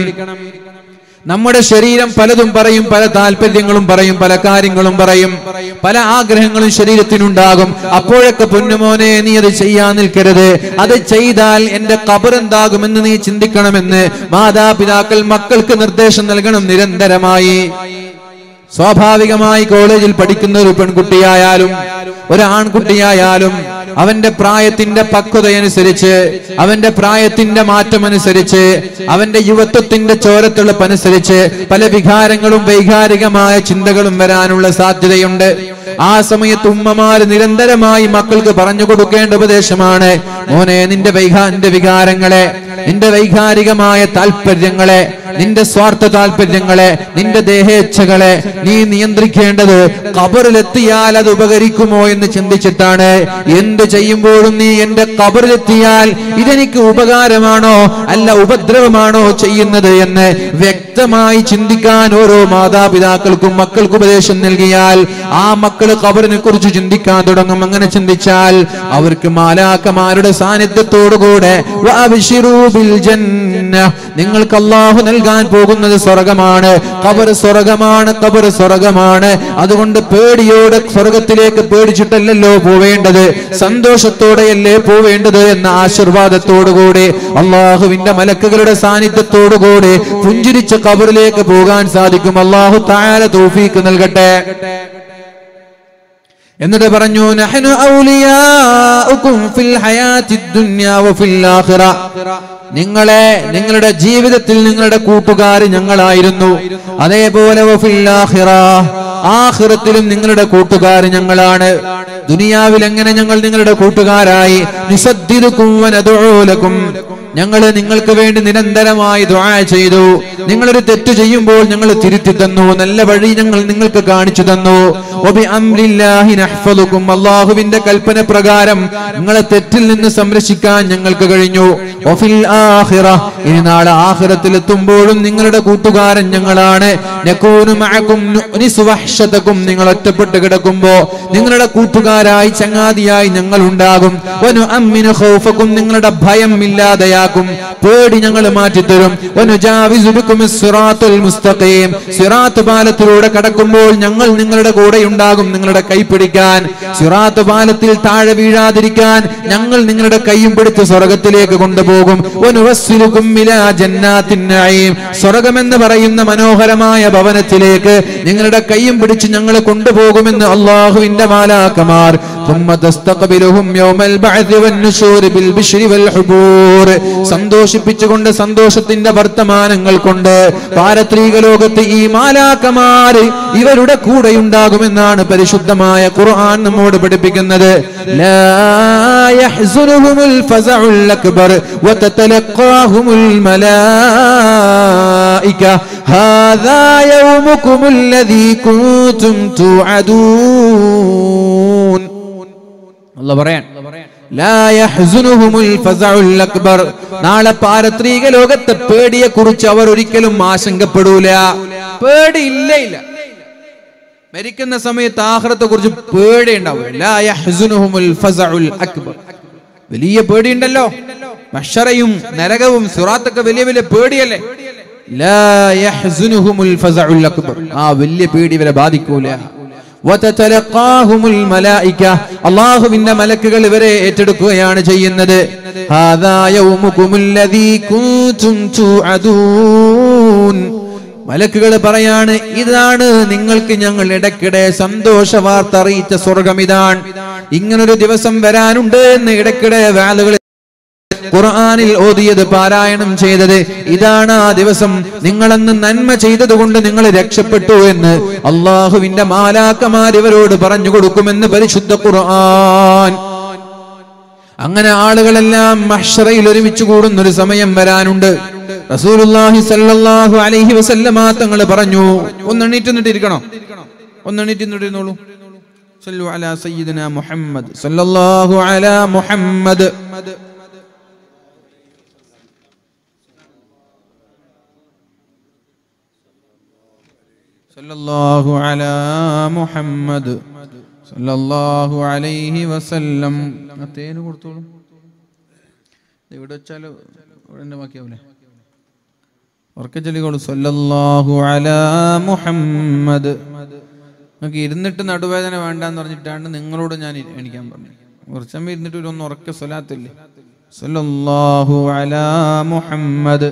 നമ്മുടെ ശരീരം പലതും പറയും പല താല്പര്യങ്ങളും പറയും പല കാര്യങ്ങളും പറയും പല ആഗ്രഹങ്ങളും ശരീരത്തിനുണ്ടാകും അപ്പോഴൊക്കെ പൊന്നുമോനെ നീ അത് ചെയ്യാൻ നിൽക്കരുത് അത് ചെയ്താൽ എന്റെ കബർ എന്താകുമെന്ന് നീ ചിന്തിക്കണമെന്ന് മാതാപിതാക്കൾ മക്കൾക്ക് നിർദ്ദേശം നൽകണം നിരന്തരമായി സ്വാഭാവികമായി കോളേജിൽ പഠിക്കുന്ന ഒരു പെൺകുട്ടിയായാലും ഒരു ആൺകുട്ടിയായാലും അവന്റെ പ്രായത്തിന്റെ പക്വതയനുസരിച്ച് അവന്റെ പ്രായത്തിന്റെ മാറ്റമനുസരിച്ച് അവന്റെ യുവത്വത്തിന്റെ ചോരത്തിളപ്പനുസരിച്ച് പല വികാരങ്ങളും വൈകാരികമായ ചിന്തകളും വരാനുള്ള സാധ്യതയുണ്ട് ആ സമയത്ത് ഉമ്മമാര് നിരന്തരമായി മക്കൾക്ക് പറഞ്ഞു കൊടുക്കേണ്ട ഉപദേശമാണ് മോനെ നിന്റെ വൈകാ നിന്റെ വികാരങ്ങളെ നിന്റെ വൈകാരികമായ താല്പര്യങ്ങളെ നിന്റെ സ്വാർത്ഥ താല്പര്യങ്ങളെ നിന്റെ ദേഹേച്ഛകളെ നീ നിയന്ത്രിക്കേണ്ടത് കബറിലെത്തിയാൽ അത് ഉപകരിക്കുമോ എന്ന് ചിന്തിച്ചിട്ടാണ് എന്ത് ചെയ്യുമ്പോഴും നീ എന്റെ കബറിലെത്തിയാൽ ഇതെനിക്ക് ഉപകാരമാണോ അല്ല ഉപദ്രവമാണോ ചെയ്യുന്നത് എന്ന് വ്യക്തമായി ചിന്തിക്കാൻ ഓരോ മാതാപിതാക്കൾക്കും മക്കൾക്ക് ഉപദേശം നൽകിയാൽ ആ മക്കള് കബറിനെ കുറിച്ച് ചിന്തിക്കാൻ തുടങ്ങും അങ്ങനെ ചിന്തിച്ചാൽ അവർക്ക് മാലാക്കമാരുടെ സാന്നിധ്യത്തോടുകൂടെ വഅബ്ശിറൂ ബിൽ ജന്ന. നിങ്ങൾക്ക് അള്ളാഹു നൽകാൻ പോകുന്നത് സ്വർഗമാണ് കബർ സ്വർഗമാണ് കബർ സ്വർഗമാണ് അതുകൊണ്ട് പേടിയോടെ സ്വർഗത്തിലേക്ക് പേടിച്ചിട്ടല്ലല്ലോ പോവേണ്ടത് സന്തോഷത്തോടെയല്ലേ പോവേണ്ടത് എന്ന ആശീർവാദത്തോടുകൂടി അള്ളാഹുവിന്റെ മലക്കുകളുടെ സാന്നിധ്യത്തോടുകൂടി പുഞ്ചിരിച്ച കബറിലേക്ക് പോകാൻ സാധിക്കും അള്ളാഹു താര തൗഫീക്ക് നൽകട്ടെ എന്നിട്ട് പറഞ്ഞു നഹ്നു ഔലിയാഉകും ഫിൽ ഹയാത്തിദ് ദുനിയാ വഫിൽ ആഖിറ നിങ്ങളെ നിങ്ങളുടെ ജീവിതത്തിൽ നിങ്ങളുടെ കൂട്ടുകാർ ഞങ്ങളായിരുന്നു അതേപോലെ വഫിൽ ആഖിറ ആഖിറത്തിലും നിങ്ങളുടെ കൂട്ടുകാർ ഞങ്ങളാണ് ദുനിയാവിൽ എങ്ങനെ ഞങ്ങൾ നിങ്ങളുടെ കൂട്ടുകാരായി നിസദ്ദിദുകും വനദുഊലകും ഞങ്ങൾ നിങ്ങൾക്ക് വേണ്ടി നിരന്തരമായി ദുആ ചെയ്തു നിങ്ങളൊരു തെറ്റ് ചെയ്യുമ്പോൾ ഞങ്ങൾ തിരുത്തി തന്നു നല്ല വഴി ഞങ്ങൾ നിങ്ങൾക്ക് കാണിച്ചു തന്നു വബി അംരില്ലാഹി നഹ്ഫദുകും അല്ലാഹുവിന്റെ കൽപ്പന പ്രകാരം നിങ്ങളെ തെറ്റിൽ നിന്ന് സംരക്ഷിക്കാൻ ഞങ്ങൾക്ക് കഴിഞ്ഞു വഫിൽ ആഖിറ ഇനി നാളെ ആഖിറത്തിൽ എത്തുമ്പോഴും നിങ്ങളുടെ കൂട്ടുകാരൻ ഞങ്ങളാണ് നകൂനു മഅകും നുനിസു വഹ്ശതകും നിങ്ങൾ ഒറ്റപ്പെട്ട് കിടക്കുമ്പോ നിങ്ങളുടെ കൂട്ടുകാരായി ചങ്ങാതിയായി ഞങ്ങൾ ഉണ്ടാകും വനു അമ്മിനു ഖൗഫക്കും നിങ്ങളുടെ ഭയം ഇല്ലാതെയാക്കും പേടി ഞങ്ങൾ മാറ്റിത്തരും വനുജാവിസു ബിക്കും സിറാത്തുൽ മുസ്തഖീം സിറാത്ത് പാലത്തിലൂടെ കടക്കുമ്പോൾ ഞങ്ങൾ നിങ്ങളുടെ കൂടെ ഉണ്ടാകും നിങ്ങളുടെ കൈ പിടിക്കാൻ സിറാത്ത് പാലത്തിൽ താഴെ വീഴാതിരിക്കാൻ ഞങ്ങൾ നിങ്ങളുടെ കൈയും പിടിച്ച് സ്വർഗത്തിലേക്ക് കൊണ്ടുപോകും വനുവസ്സിലുകും ഇലാ ജന്നാത്തിൻ നഈം സ്വർഗമെന്ന് പറയുന്ന മനോഹരമായ ഭവനത്തിലേക്ക് നിങ്ങളുടെ കൈയും പിടിച്ച് ഞങ്ങൾ കൊണ്ടുപോകുമെന്ന് അള്ളാഹുവിന്റെ മാലാക്കമാർ ثم تستقبلهم يوم البعث والنشور بالبشر والحبور സന്തോഷിപ്പിച്ചുകൊണ്ട് സന്തോഷത്തിന്റെ വർത്തമാനങ്ങൾ കൊണ്ട് പാരത്രീക ലോകത്ത് ഈ മാലാക്കമാര് ഇവരുടെ കൂടെയുണ്ടാകുമെന്നാണ് പരിശുദ്ധമായ ഖുർആൻ നമ്മോട് പഠിപ്പിക്കുന്നത് ലാ യഹ്സുനുഹുമുൽ ഫസഉൽ അക്ബർ വതതലഖാഹുമുൽ മലായിക ഹാദാ യൗമുകുമുൽ ലദീ കുൻതും തുഅദൂൻ അല്ല പറയാൻ ലാ യഹ്സുനുഹുമുൽ ഫസഉൽ അക്ബർ നാളെ പാരത്രീക ലോകത്തെ പേടിയെ കുറിച്ച് അവർ ഒരിക്കലും ആശങ്കപ്പെടൂല പേടിയില്ല ഇല്ല മരിക്കുന്ന സമയത്ത് ആഖിറത്തെ കുറിച്ച് പേടി ഉണ്ടാവില്ല ലാ യഹ്സുനുഹുമുൽ ഫസഉൽ അക്ബർ വലിയ പേടിയുണ്ടല്ലോ മഷറയും നരകവും സുറാത്തൊക്കെ വലിയ വലിയ പേടിയല്ലേ ലാ യഹ്സുനുഹുമുൽ ഫസഉൽ അക്ബർ ആ വലിയ പേടി ഇവരെ ബാധിക്കൂല വതതലഖാഹുമുൽ മലായിക അല്ലാഹുവിന്റെ മലക്കുകൾ ഇവരെ ഏറ്റെടുക്കുകയാണ് ചെയ്യുന്നത് ഹാദാ യൗമുകുമുൽ ലദീ കുൻതും തുഅദൂൻ മലക്കുകൾ പറയാണ് ഇതാണ് നിങ്ങൾക്ക് ഞങ്ങൾ ഇടയ്ക്കിടെ സന്തോഷ വാർത്ത അറിയിച്ച സ്വർഗം ഇതാണ് ഇങ്ങനൊരു ദിവസം വരാനുണ്ട് എന്ന് ഇടയ്ക്കിടെ വാലുകൾ ഖുർആനിൽ ഓതിയത് പാരായണം ചെയ്തത് ഇതാണ് ആ ദിവസം നിങ്ങളന്ന് നന്മ ചെയ്തതുകൊണ്ട് നിങ്ങൾ രക്ഷപ്പെട്ടു എന്ന് അള്ളാഹുവിന്റെ മാലാക്കമാർ ഇവരോട് പറഞ്ഞു കൊടുക്കുമെന്ന് പരിശുദ്ധ ഖുർആൻ അങ്ങനെ ആളുകളെല്ലാം മഹ്ഷറയിൽ ഒരുമിച്ച് കൂടുന്ന ഒരു സമയം വരാനുണ്ട് റസൂലുള്ളാഹി സല്ലല്ലാഹു അലൈഹി വസല്ലമ തങ്ങൾ പറഞ്ഞു ഒന്ന് എണീറ്റ് നിന്നിട്ടിരിക്കണോ ഒന്ന് എണീറ്റ് നിന്നിട്ടിരുന്നോളൂ സല്ലു അലാ സയ്യിദന മുഹമ്മദ് സല്ലല്ലാഹു അലാ മുഹമ്മദ് സല്ലല്ലാഹു അലാ മുഹമ്മദ് സല്ലല്ലാഹു അലൈഹി വസല്ലം ആ തേന് കൊടുത്തോളൂ ഇത് ഇവിടെ വെച്ചാൽ ഇവിടെ ബാക്കിയാവൂലേ ഉറക്കെ ചൊല്ലിക്കോളൂ സല്ലല്ലാഹു അലാ മുഹമ്മദ് നമുക്ക് ഇരുന്നിട്ട് നടുവേദന വേണ്ടാന്ന് പറഞ്ഞിട്ടാണ് നിങ്ങളോട് ഞാൻ ഇരി- എണീക്കാൻ പറഞ്ഞു കുറച്ചമ്മ ഇരുന്നിട്ട് ഒരു ഒന്ന് ഉറക്കെ സ്വലാത്തില്ലേ സല്ലല്ലാഹു അലാ മുഹമ്മദ്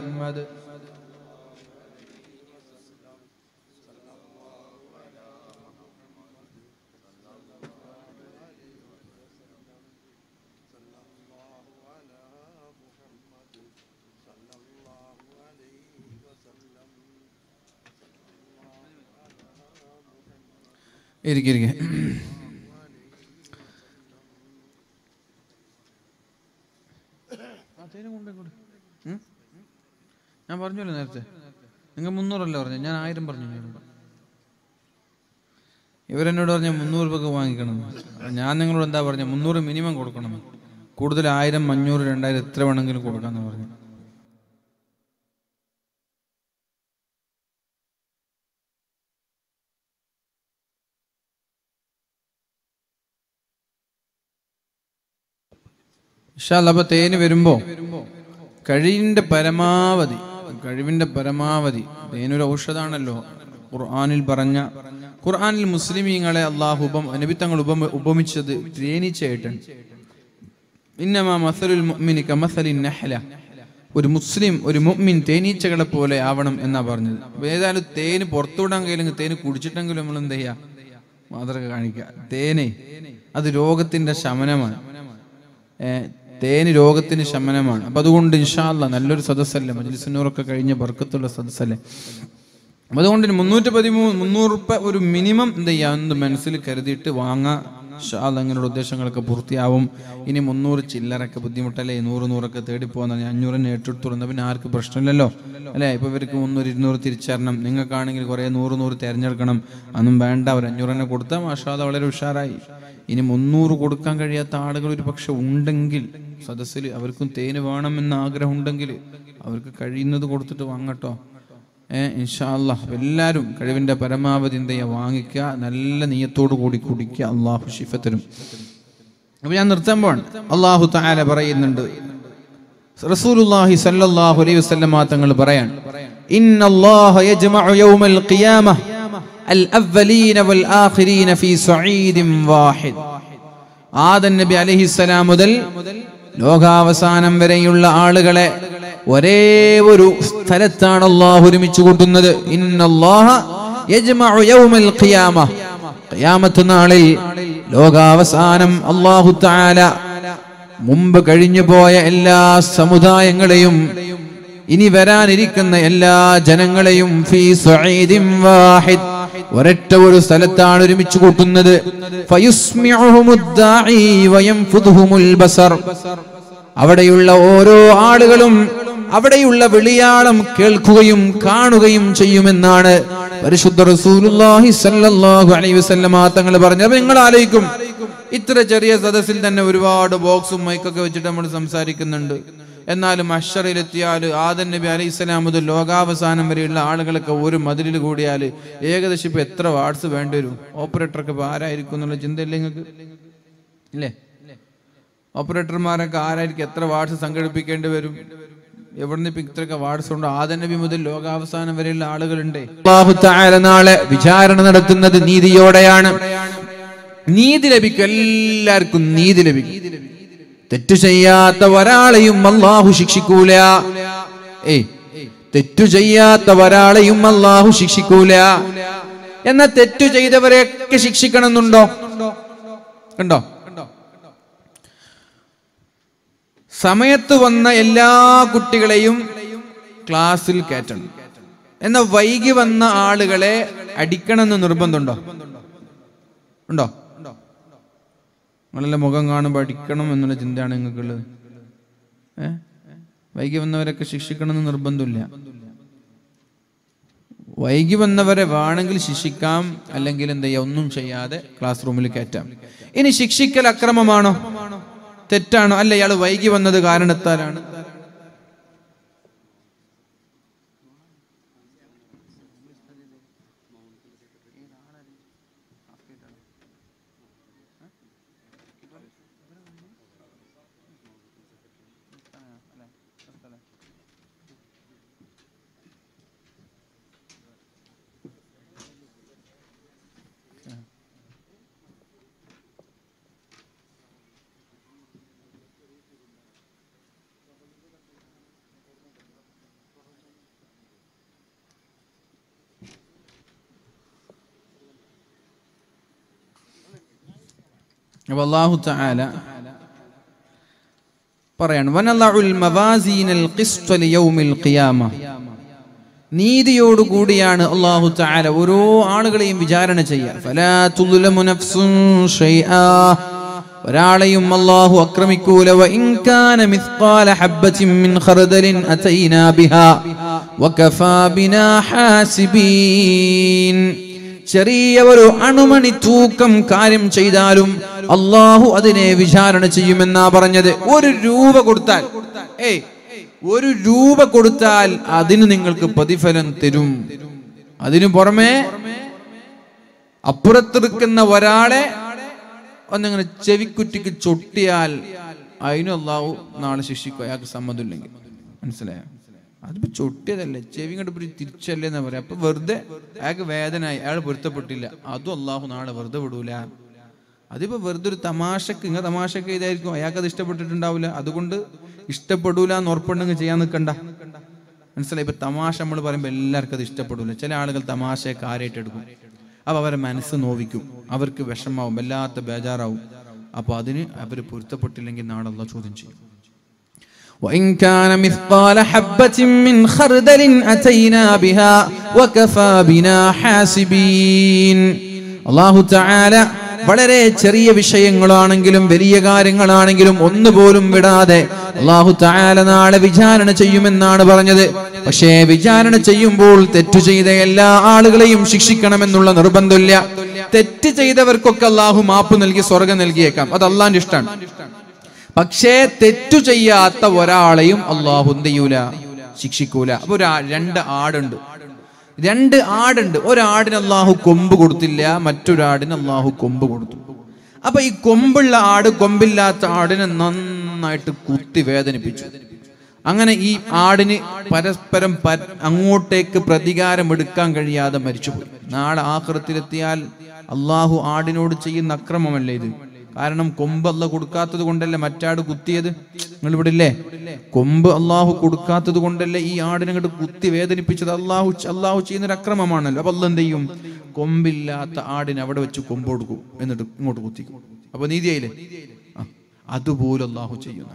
ഇരിക്കെ ഇരിക്കെ ഞാൻ പറഞ്ഞല്ലോ നേരത്തെ നിങ്ങൾ മുന്നൂറല്ലേ പറഞ്ഞു ഞാൻ ആയിരം പറഞ്ഞു ഇവരോട്. ഇവരെന്നോട് പറഞ്ഞ മുന്നൂറ് രൂപക്ക് വാങ്ങിക്കണം എന്ന്. ഞാൻ നിങ്ങളോട് എന്താ പറഞ്ഞ മുന്നൂറ് മിനിമം കൊടുക്കണം കൂടുതൽ ആയിരം അഞ്ഞൂറ് രണ്ടായിരം എത്ര വേണമെങ്കിലും കൊടുക്കാന്ന് പറഞ്ഞു ഇൻഷാല്ല അപ്പൊ തേന് വരുമ്പോ കഴിവിന്റെ പരമാവധി കഴിവിന്റെ പരമാവധി തേനൊരു ഔഷധാണല്ലോ ഖുർആനിൽ പറഞ്ഞ ഖുർആനിൽ മുസ്ലിമീങ്ങളെ അള്ളാഹു ഉപം നബിത്തങ്ങൾ ഉപമ ഉപമിച്ചത് തേനീച്ചയായിട്ടാണ് ഇന്നമാ മസലുൽ മുഅ്മിനി കമസലിൻ നഹ്ല ഒരു മുസ്ലിം ഒരു മുഅ്മിൻ തേനീച്ചകളെ പോലെ ആവണം എന്നാ പറഞ്ഞത് അപ്പൊ ഏതായാലും തേന് പുറത്തുവിടാൻ കഴിയില്ലെങ്കിൽ തേന് കുടിച്ചിട്ടെങ്കിലും നമ്മൾ എന്ത് ചെയ്യാ മാതൃക കാണിക്കുക തേനെ അത് രോഗത്തിന്റെ ശമനമാണ് ഏ, തേന് രോഗത്തിന് ശമനമാണ് അപ്പൊ അതുകൊണ്ട് ഇൻഷാല്ല നല്ലൊരു സദസ്സല്ലേ മജ്ലിസിനൂറൊക്കെ കഴിഞ്ഞ ബർക്കത്തുള്ള സദസ്സല്ലേ അപ്പൊ അതുകൊണ്ട് ഇനി മുന്നൂറ്റി പതിമൂന്ന് മുന്നൂറ് ഉറുപ്പ ഒരു മിനിമം എന്ത് ചെയ്യാം എന്ന് മനസ്സിൽ കരുതിയിട്ട് വാങ്ങാ ഷാൽ അങ്ങനെയുള്ള ഉദ്ദേശങ്ങളൊക്കെ പൂർത്തിയാവും ഇനി മുന്നൂറ് ചില്ലറൊക്കെ ബുദ്ധിമുട്ടല്ലേ ഈ നൂറ് നൂറൊക്കെ തേടി പോകുന്ന അഞ്ഞൂറിന് ഏറ്റെടുത്തു തുടങ്ങുന്ന പിന്നെ ആർക്ക് പ്രശ്നമില്ലല്ലോ അല്ലേ ഇപ്പൊ ഇവർക്ക് മുന്നൂറ് ഇരുന്നൂറ് തിരിച്ചറിയണം നിങ്ങൾക്കാണെങ്കിൽ കുറെ നൂറ് നൂറ് തിരഞ്ഞെടുക്കണം അതൊന്നും വേണ്ട ഒരു അഞ്ഞൂറിനെ കൊടുത്താൽ മാഷാദ വളരെ ഉഷാറായി ഇനി മുന്നൂറ് കൊടുക്കാൻ കഴിയാത്ത ആളുകൾ ഒരു പക്ഷെ ഉണ്ടെങ്കിൽ സദസ്സിൽ അവർക്കും തേന് വേണമെന്ന് ആഗ്രഹം ഉണ്ടെങ്കിൽ അവർക്ക് കഴിയുന്നത് കൊടുത്തിട്ട് വാങ്ങട്ടോ ഏഹ് ഇൻഷാല്ല എല്ലാവരും കഴിവിന്റെ പരമാവധി എന്ത് ചെയ്യുക വാങ്ങിക്കുക നല്ല നീയത്തോടു കൂടി കുടിക്കുക അള്ളാഹു ഷിഫത്തരും അപ്പൊ ഞാൻ നിർത്താൻ പോവാണ് അള്ളാഹു താല പറയുന്നുണ്ട് റസൂലുള്ളാഹി സല്ലല്ലാഹു അലൈഹി വസല്ലമ തങ്ങൾ പറയാൻ ഇന്നല്ലാഹ യജ്മഉ യൗമൽ ഖിയാമഹ അൽ അവ്വലീന വൽ ആഖിരീന ഫീ സഈദിൻ വാഹിദ് ആദൻ നബി അലൈഹിസ്സലാം മുതൽ ലോകാവസാനം വരെയുള്ള ആളുകളെ ഒരേ ഒരു സ്ഥലത്താണ് അള്ളാഹു ഒരുമിച്ച് കൂട്ടുന്നത് ഇന്നല്ലാഹ യജ്മഉ യൗമൽ ഖിയാമഹ ഖിയാമത്ത് നാളിൽ ലോകാവസാനം അല്ലാഹു തആല മുമ്പ് കഴിഞ്ഞു പോയ എല്ലാ സമുദായങ്ങളെയും ഇനി വരാനിരിക്കുന്ന എല്ലാ ജനങ്ങളെയും ഫീ സഈദിൻ വാഹിദ് ഒരൊറ്റ ഒരു സ്ഥലത്താണ് ഒരുമിച്ച് കൂട്ടുന്നത് ഫയുസ്മിഉഹുമുദ്ദാഇ വയൻഫുദുഹുമുൽ ബസർ അവിടെയുള്ള ഓരോ ആളുകളും അവിടെയുള്ള വിളിയാളം കേൾക്കുകയും കാണുകയും ചെയ്യുമെന്നാണ് പരിശുദ്ധ റസൂലുള്ളാഹി സല്ലല്ലാഹു അലൈഹി വസല്ലമ തങ്ങൾ പറഞ്ഞു അപ്പൊ നിങ്ങൾ ആലോചിക്കും ഇത്ര ചെറിയ സദസ്സിൽ തന്നെ ഒരുപാട് ബോക്സും മൈക്കൊക്കെ വെച്ചിട്ട് നമ്മൾ സംസാരിക്കുന്നുണ്ട് എന്നാലും അഷറിലെത്തിയാൽ ആദൻ നബി അലൈഹി സ്വലാം മുതൽ ലോകാവസാനം വരെയുള്ള ആളുകളൊക്കെ ഒരു മതിലിൽ കൂടിയാൽ ഏകദേശം ഇപ്പൊ എത്ര വാർഡ്സ് വേണ്ടി വരും ഓപ്പറേറ്ററൊക്കെ ഇപ്പൊ ആരായിരിക്കും എന്നുള്ള ചിന്തയില്ലേ നിങ്ങൾക്ക് ഇല്ലേ ഓപ്പറേറ്റർമാരൊക്കെ ആരായിരിക്കും എത്ര വാർഡ്സ് സംഘടിപ്പിക്കേണ്ടി വരും എവിടുന്ന് ഇപ്പൊ ഇത്രയൊക്കെ വാർഡ്സ് ഉണ്ട് ആദൻ നബി മുതൽ ലോകാവസാനം വരെയുള്ള ആളുകളുണ്ട് അല്ലാഹു തആല നാളെ വിചാരണ നടത്തുന്നത് നീതിയോടെയാണ് നീതി ലഭിക്കും എല്ലാവർക്കും നീതി ലഭിക്കും തെറ്റു ചെയ്യാത്ത ഒരാളെയും അള്ളാഹു ശിക്ഷിക്കൂല ഏയ് തെറ്റു ചെയ്യാത്ത ഒരാളെയും അള്ളാഹു ശിക്ഷിക്കൂല എന്നാ തെറ്റു ചെയ്തവരെയൊക്കെ ശിക്ഷിക്കണമെന്നുണ്ടോ ഉണ്ടോ സമയത്ത് വന്ന എല്ലാ കുട്ടികളെയും ക്ലാസ്സിൽ കയറ്റണം എന്നാൽ വൈകി വന്ന ആളുകളെ അടിക്കണമെന്ന് നിർബന്ധമുണ്ടോ ഉണ്ടോ നിങ്ങളെല്ലാം മുഖം കാണുമ്പോൾ അടിക്കണം എന്നുള്ള ചിന്തയാണ് നിങ്ങൾക്കുള്ളത് ഏ വൈകി വന്നവരൊക്കെ ശിക്ഷിക്കണമെന്ന് നിർബന്ധമില്ല വൈകി വന്നവരെ വേണമെങ്കിൽ ശിക്ഷിക്കാം അല്ലെങ്കിൽ എന്ത് ചെയ്യാം ഒന്നും ചെയ്യാതെ ക്ലാസ് റൂമിൽ കയറ്റാം ഇനി ശിക്ഷിക്കൽ അക്രമമാണോ തെറ്റാണോ അല്ല ഇയാൾ വൈകി വന്നത് കാരണത്താലാണ് അപ്പൊ അല്ലാഹു തആല പറയാണ് വനളഉൽ മവാസീനൽ ഖിസ്ത ലിയൗമിൽ ഖിയാമ നീതിയോടുകൂടിയാണ് അള്ളാഹു തആല ഓരോ ആളുകളെയും വിചാരണ ചെയ്യുക ഫലാ തുദ്ലമു നഫ്സുൻ ഷൈആ ഒരാളെയും അള്ളാഹു അക്രമിക്കൂല വഇൻ കാന മിസ്ഖാല ഹബ്ബത്തിൻ മിൻ ഖർദലിൻ അതൈനാ ബിഹാ വകഫാ ബിനാ ഹാസിബീൻ ചെറിയ ഒരു അണുമണി തൂക്കം കാര്യം ചെയ്താലും അള്ളാഹു അതിനെ വിചാരണ ചെയ്യുമെന്നാ പറഞ്ഞത് ഒരു രൂപ കൊടുത്താൽ ഏയ് ഒരു രൂപ കൊടുത്താൽ അതിന് നിങ്ങൾക്ക് പ്രതിഫലം തരും അതിനു പുറമെ അപ്പുറത്തെടുക്കുന്ന ഒരാളെ ഒന്നിങ്ങനെ ചെവിക്കുറ്റിക്ക് ചൊട്ടിയാൽ അതിനും അള്ളാഹു നാളെ ശിക്ഷിക്കും അയാൾക്ക് സമ്മതമില്ലെങ്കിൽ മനസ്സിലായോ അതിപ്പോ ചൊട്ടിയതല്ലേ ചെവി കണ്ട് പിടി തിരിച്ചല്ലേ എന്നാ പറയാ അപ്പൊ വെറുതെ അയാൾക്ക് വേദനയായി അയാൾ പൊരുത്തപ്പെട്ടില്ല അതും അള്ളാഹു നാളെ വെറുതെ വിടൂല അതിപ്പോ വെറുതെ ഒരു തമാശക്ക് ഇങ്ങ തമാശക്ക് ഇതായിരിക്കും അയാൾക്ക് അത് ഇഷ്ടപ്പെട്ടിട്ടുണ്ടാവില്ല അതുകൊണ്ട് ഇഷ്ടപ്പെടൂല എന്ന് ഉറപ്പുണ്ടെങ്കിൽ ചെയ്യാൻ നിൽക്കണ്ട മനസ്സിലായി ഇപ്പൊ തമാശ നമ്മൾ പറയുമ്പോൾ എല്ലാവർക്കും അത് ഇഷ്ടപ്പെടൂല ചില ആളുകൾ തമാശയെ കാര്യമായിട്ട് എടുക്കും അപ്പൊ അവരെ മനസ്സ് നോവിക്കും അവർക്ക് വിഷമാവും വല്ലാത്ത ബേജാറാവും അപ്പൊ അതിന് അവർ പൊരുത്തപ്പെട്ടില്ലെങ്കിൽ നാളെ അള്ളാഹ് ചോദ്യം ചെയ്യും وإن كان مثقال حبة من خردل أتينا بها وكفى بنا حاسبين الله تعالى വളരെ ചെറിയ വിഷയങ്ങളാണെങ്കിലും വലിയ കാര്യങ്ങളാണെങ്കിലും ഒന്നുപോലും വിടാതെ അള്ളാഹു തായാല നാളെ വിചാരണ ചെയ്യുമെന്നാണ് പറഞ്ഞത് പക്ഷേ വിചാരണ ചെയ്യുമ്പോൾ തെറ്റു ചെയ്ത എല്ലാ ആളുകളെയും ശിക്ഷിക്കണമെന്നുള്ള നിർബന്ധമില്ല തെറ്റ് ചെയ്തവർക്കൊക്കെ അള്ളാഹു മാപ്പ് നൽകി സ്വർഗം നൽകിയേക്കാം അത് അള്ളാന്റെ ഇഷ്ടമാണ് പക്ഷേ തെറ്റു ചെയ്യാത്ത ഒരാളെയും അള്ളാഹു എന്ത് ചെയ്യൂല ശിക്ഷിക്കൂല അപ്പൊ ഒരു ആ- രണ്ട് ആടുണ്ട് രണ്ട് ആടുണ്ട് ഒരാടിന് അള്ളാഹു കൊമ്പ് കൊടുത്തില്ല മറ്റൊരാടിന് അള്ളാഹു കൊമ്പ് കൊടുത്തു അപ്പൊ ഈ കൊമ്പുള്ള ആട് കൊമ്പില്ലാത്ത ആടിനെ നന്നായിട്ട് കുത്തി വേദനിപ്പിച്ചു അങ്ങനെ ഈ ആടിന് പരസ്പരം പര- അങ്ങോട്ടേക്ക് പ്രതികാരം എടുക്കാൻ കഴിയാതെ മരിച്ചുപോയി നാളെ ആഹൃത്തിലെത്തിയാൽ അള്ളാഹു ആടിനോട് ചെയ്യുന്ന അക്രമമല്ലേ ഇത് കാരണം കൊമ്പ് അല്ല കൊടുക്കാത്തത് കൊണ്ടല്ലേ മറ്റാട് കുത്തിയത് നിങ്ങൾ ഇവിടെ ഇല്ലേ കൊമ്പ് അള്ളാഹു കൊടുക്കാത്തത് കൊണ്ടല്ലേ ഈ ആടിനെ അങ്ങോട്ട് കുത്തി വേദനിപ്പിച്ചത് അള്ളാഹു അള്ളാഹു ചെയ്യുന്ന ഒരു അക്രമമാണല്ലോ അപ്പൊ അല്ല എന്ത് ചെയ്യും കൊമ്പില്ലാത്ത ആടിനെ അവിടെ വെച്ച് കൊമ്പ് കൊടുക്കും എന്നിട്ട് ഇങ്ങോട്ട് കുത്തിക്കും അപ്പൊ നീതിയായില്ലേ ആ, അതുപോലെ അള്ളാഹു ചെയ്യുന്ന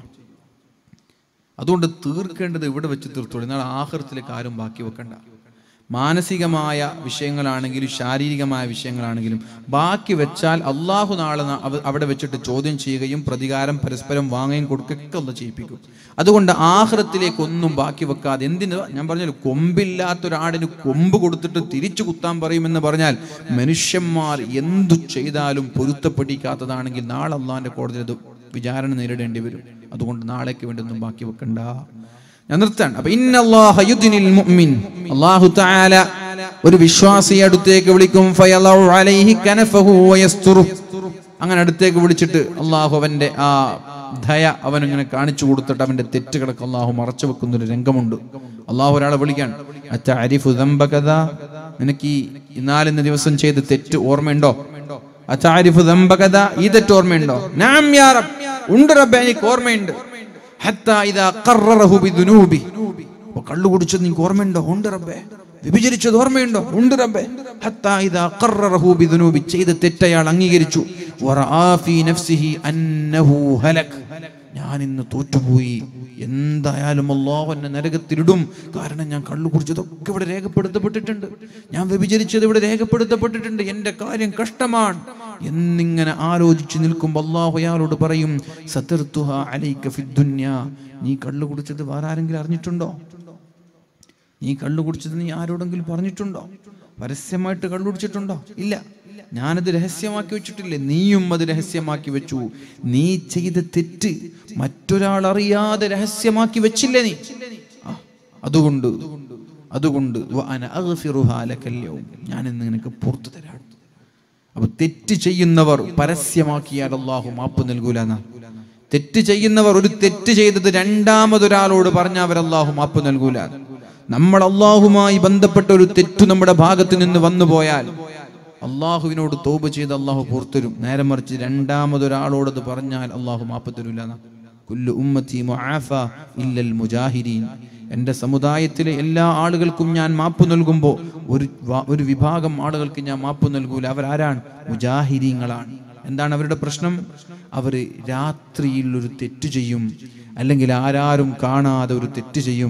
അതുകൊണ്ട് തീർക്കേണ്ടത് ഇവിടെ വെച്ച് തീർത്തോളൂ എന്നാൽ ആഹൃത്തിലേക്ക് ആരും ബാക്കി വെക്കണ്ട മാനസികമായ വിഷയങ്ങളാണെങ്കിലും ശാരീരികമായ വിഷയങ്ങളാണെങ്കിലും ബാക്കി വെച്ചാൽ അള്ളാഹു നാളെ ന- അവ- അവിടെ വെച്ചിട്ട് ചോദ്യം ചെയ്യുകയും പ്രതികാരം പരസ്പരം വാങ്ങുകയും കൊടുക്കുകയൊക്കെ ഒന്ന് ചെയ്യിപ്പിക്കും അതുകൊണ്ട് ആഹ്റത്തിലേക്ക് ഒന്നും ബാക്കി വെക്കാതെ എന്തിന് ഞാൻ പറഞ്ഞല്ലോ കൊമ്പില്ലാത്ത ഒരാടിന് കൊമ്പ് കൊടുത്തിട്ട് തിരിച്ചു കുത്താൻ പറയുമെന്ന് പറഞ്ഞാൽ മനുഷ്യന്മാർ എന്തു ചെയ്താലും പൊരുത്തപ്പെടിക്കാത്തതാണെങ്കിൽ നാളെ അള്ളാഹിന്റെ കോടതിയിൽ അത് വിചാരണ നേരിടേണ്ടി വരും അതുകൊണ്ട് നാളേക്ക് വേണ്ടി ഒന്നും ബാക്കി വെക്കണ്ട ഞാൻ നിർത്താൻ അപ്പൊ ഇന്നല്ലാഹ യുദ്നിൽ മുഅ്മിൻ അല്ലാഹു തആല ഒരു വിശ്വാസിയെ അടുത്തേക്ക് വിളിക്കും ഫയലഉ അലൈഹി കനഫഹു വയസ്തുറു അങ്ങനെ അടുത്തേക്ക് വിളിച്ചിട്ട് അള്ളാഹു അവന്റെ ആ ദയ അവനിങ്ങനെ കാണിച്ചു കൊടുത്തിട്ട് അവന്റെ തെറ്റുകളൊക്കെ അള്ളാഹു മറച്ചു വെക്കുന്ന ഒരു രംഗമുണ്ട് അള്ളാഹു ഒരാളെ വിളിക്കാൻ അത്തഅരിഫു ദംബകദാ നിനക്ക് ഈ നാലിന്ന് ദിവസം ചെയ്ത തെറ്റ് ഓർമ്മയുണ്ടോ അതാരിഫു ദംബകദ ഈ തെറ്റ് ഓർമ്മയുണ്ടോ നാം യാ റബ്ബ് ഉണ്ട് റബ്ബേ എനിക്ക് ഓർമ്മയുണ്ട് ഹത്താ ഇദാ ഖററഹു ബിദുനൂബി ഓ കള്ളു കുടിച്ചത് നിനക്ക് ഓർമ്മയുണ്ടോ ഉണ്ട് റബ്ബേ വിഭജിച്ചത് ഓർമ്മയുണ്ടോ ഉണ്ട് റബ്ബേ ഹത്താ ഇദാ ഖററഹു ബിദുനൂബി ചെയ്ത തെറ്റ് അയാൾ അംഗീകരിച്ചു വറആ ഫീ നഫ്സിഹി അന്നഹു ഹലക് ഞാൻ ഇന്ന് തോറ്റുപോയി എന്തായാലും അള്ളാഹു എന്നെ നരകത്തിലിടും കാരണം ഞാൻ കള്ളു കുടിച്ചതൊക്കെ ഇവിടെ രേഖപ്പെടുത്തപ്പെട്ടിട്ടുണ്ട് ഞാൻ വ്യഭിചരിച്ചത് ഇവിടെ രേഖപ്പെടുത്തപ്പെട്ടിട്ടുണ്ട് എന്റെ കാര്യം കഷ്ടമാണ് എന്നിങ്ങനെ ആലോചിച്ച് നിൽക്കുമ്പോൾ അള്ളാഹു അയാളോട് പറയും സതർത്തുഹ അലൈക ഫിദ്ദുന്യ നീ കള്ളു കുടിച്ചത് വേറെ ആരെങ്കിലും അറിഞ്ഞിട്ടുണ്ടോ നീ കള്ളു കുടിച്ചത് നീ ആരോടെങ്കിലും പറഞ്ഞിട്ടുണ്ടോ പരസ്യമായിട്ട് കള്ളു കുടിച്ചിട്ടുണ്ടോ ഇല്ല ഞാനത് രഹസ്യമാക്കി വെച്ചിട്ടില്ലേ നീയും അത് രഹസ്യമാക്കി വെച്ചു നീ ചെയ്ത തെറ്റ് മറ്റൊരാൾ അറിയാതെ രഹസ്യമാക്കി വെച്ചില്ലേ നീ ആ, അതുകൊണ്ട് അതുകൊണ്ട് വ അന അഗ്ഫിറുഹാ ലക്കൽ യൗം. ഞാൻ ഇന്ന് നിനക്ക് പുറത്തു തരാം അപ്പൊ തെറ്റ് ചെയ്യുന്നവർ പരസ്യമാക്കിയാൽ അള്ളാഹു മാപ്പ് നൽകൂല എന്നാ. തെറ്റ് ചെയ്യുന്നവർ ഒരു തെറ്റ് ചെയ്തത് രണ്ടാമതൊരാളോട് പറഞ്ഞ അവർ അള്ളാഹു മാപ്പ് നൽകൂല നമ്മൾ അള്ളാഹുമായി ബന്ധപ്പെട്ട ഒരു തെറ്റു നമ്മുടെ ഭാഗത്ത് നിന്ന് വന്നു പോയാൽ അള്ളാഹുവിനോട് തോപ് ചെയ്ത് അള്ളാഹു പുറത്തരും നേരെ മറിച്ച് രണ്ടാമതൊരാളോട് അത് പറഞ്ഞാൽ അള്ളാഹു മാപ്പ് തരൂല എന്നാ. കുല്ലു ഉമ്മത്തി മുആഫ ഇല്ലൽ മുജാഹിരീൻ എൻ്റെ സമുദായത്തിലെ എല്ലാ ആളുകൾക്കും ഞാൻ മാപ്പ് നൽകുമ്പോൾ ഒരു വ- ഒരു വിഭാഗം ആളുകൾക്ക് ഞാൻ മാപ്പ് നൽകൂല അവരാരാണ് മുജാഹിരീങ്ങളാണ് എന്താണ് അവരുടെ പ്രശ്നം അവർ രാത്രിയിൽ ഒരു തെറ്റ് ചെയ്യും അല്ലെങ്കിൽ ആരാരും കാണാതെ ഒരു തെറ്റ് ചെയ്യും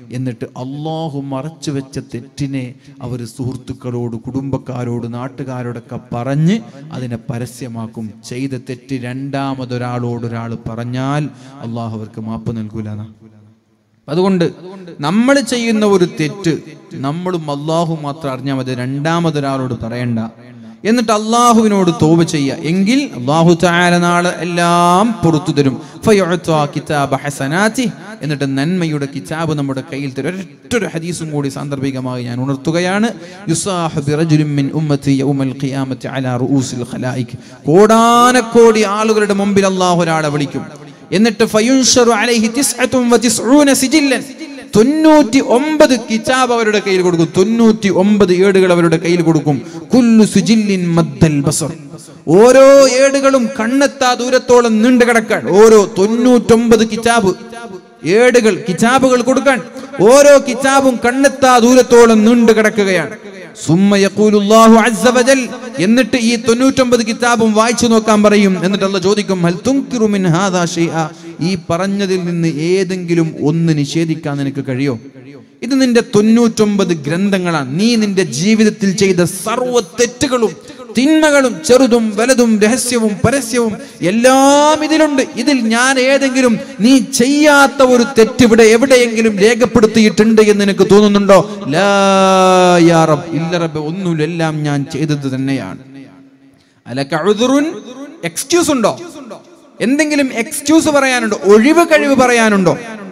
എന്നിട്ട് അള്ളാഹു മറച്ചു വെച്ച തെറ്റിനെ അവർ സുഹൃത്തുക്കളോട് കുടുംബക്കാരോട് നാട്ടുകാരോടൊക്കെ പറഞ്ഞ് അതിനെ പരസ്യമാക്കും ചെയ്ത തെറ്റ് രണ്ടാമതൊരാളോട് ഒരാൾ പറഞ്ഞാൽ അള്ളാഹു അവർക്ക് മാപ്പ് നൽകൂലെന്നാ അതുകൊണ്ട് നമ്മൾ ചെയ്യുന്ന ഒരു തെറ്റ് നമ്മളും അള്ളാഹു മാത്രം അറിഞ്ഞാൽ മതി രണ്ടാമതൊരാളോട് പറയണ്ട എന്നിട്ട് അള്ളാഹുവിനോട് തോപ ചെയ്യുക എങ്കിൽ അള്ളാഹു താര നാളെ എല്ലാം പുറത്തു തരും ഫയുഅത്വാ കിതാബ ഹസനാത്തി എന്നിട്ട് നന്മയുടെ കിതാബ് നമ്മുടെ കയ്യിൽ തരും ഒരൊറ്റൊരു ഹദീസും കൂടി സാന്ദർഭികമായി ഞാൻ ഉണർത്തുകയാണ് യുസാഹു ബിറജുലിൻ മിൻ ഉമ്മത്തി യൗമൽ ഖിയാമത്തി അലാ റൂസിൽ ഖലായിക് കോടാനക്കോടി ആളുകളുടെ മുമ്പിൽ അള്ളാഹു ഒരാളെ വിളിക്കും എന്നിട്ട് ഫയുൻഷറു അലൈഹി തിസ്അത്തും വതിസ്ഊന സിജില്ലൻ തൊണ്ണൂറ്റി ഒമ്പത് കിതാബ് അവരുടെ കയ്യിൽ കൊടുക്കും തൊണ്ണൂറ്റി ഒമ്പത് ഏടുകൾ അവരുടെ കയ്യിൽ കൊടുക്കും കുല്ലു സുജില്ലിൻ മദ്ദൽ ബസർ ഓരോ ഏടുകളും കണ്ണെത്താ ദൂരത്തോളം നീണ്ടു കിടക്കാൻ ഓരോ തൊണ്ണൂറ്റൊമ്പത് കിതാബ് ഏടുകൾ കിതാബുകൾ കൊടുക്കാൻ ഓരോ കിതാബും കണ്ണെത്താ ദൂരത്തോളം നീണ്ടു കിടക്കുകയാണ് സുമ്മ യഖൂലുല്ലാഹു അസ്സ വജൽ എന്നിട്ട് ഈ തൊണ്ണൂറ്റൊമ്പത് കിതാബും വായിച്ചു നോക്കാൻ പറയും എന്നിട്ട് അല്ല ചോദിക്കും ഹൽ തുൻകിറു മിൻ ഹാദാ ഷൈഅ ഈ പറഞ്ഞതിൽ നിന്ന് ഏതെങ്കിലും ഒന്ന് നിഷേധിക്കാൻ നിനക്ക് കഴിയോ ഇത് നിന്റെ തൊണ്ണൂറ്റൊമ്പത് ഗ്രന്ഥങ്ങളാണ് നീ നിന്റെ ജീവിതത്തിൽ ചെയ്ത സർവ്വ തെറ്റുകളും തിന്മകളും ചെറുതും വലുതും രഹസ്യവും പരസ്യവും എല്ലാം ഇതിലുണ്ട് ഇതിൽ ഞാൻ ഏതെങ്കിലും നീ ചെയ്യാത്ത ഒരു തെറ്റ് ഇവിടെ എവിടെയെങ്കിലും രേഖപ്പെടുത്തിയിട്ടുണ്ട് എന്ന് നിനക്ക് തോന്നുന്നുണ്ടോ ലാ യാ റബ്ബ് ഇല്ല റബ്ബ് ഒന്നുമില്ല എല്ലാം ഞാൻ ചെയ്തത് തന്നെയാണ് അലക ഉദ്റുൻ എക്സ്ക്യൂസ് ഉണ്ടോ എന്തെങ്കിലും എക്സ്ക്യൂസ് പറയാനുണ്ടോ ഒഴിവ് കഴിവ് പറയാനുണ്ടോ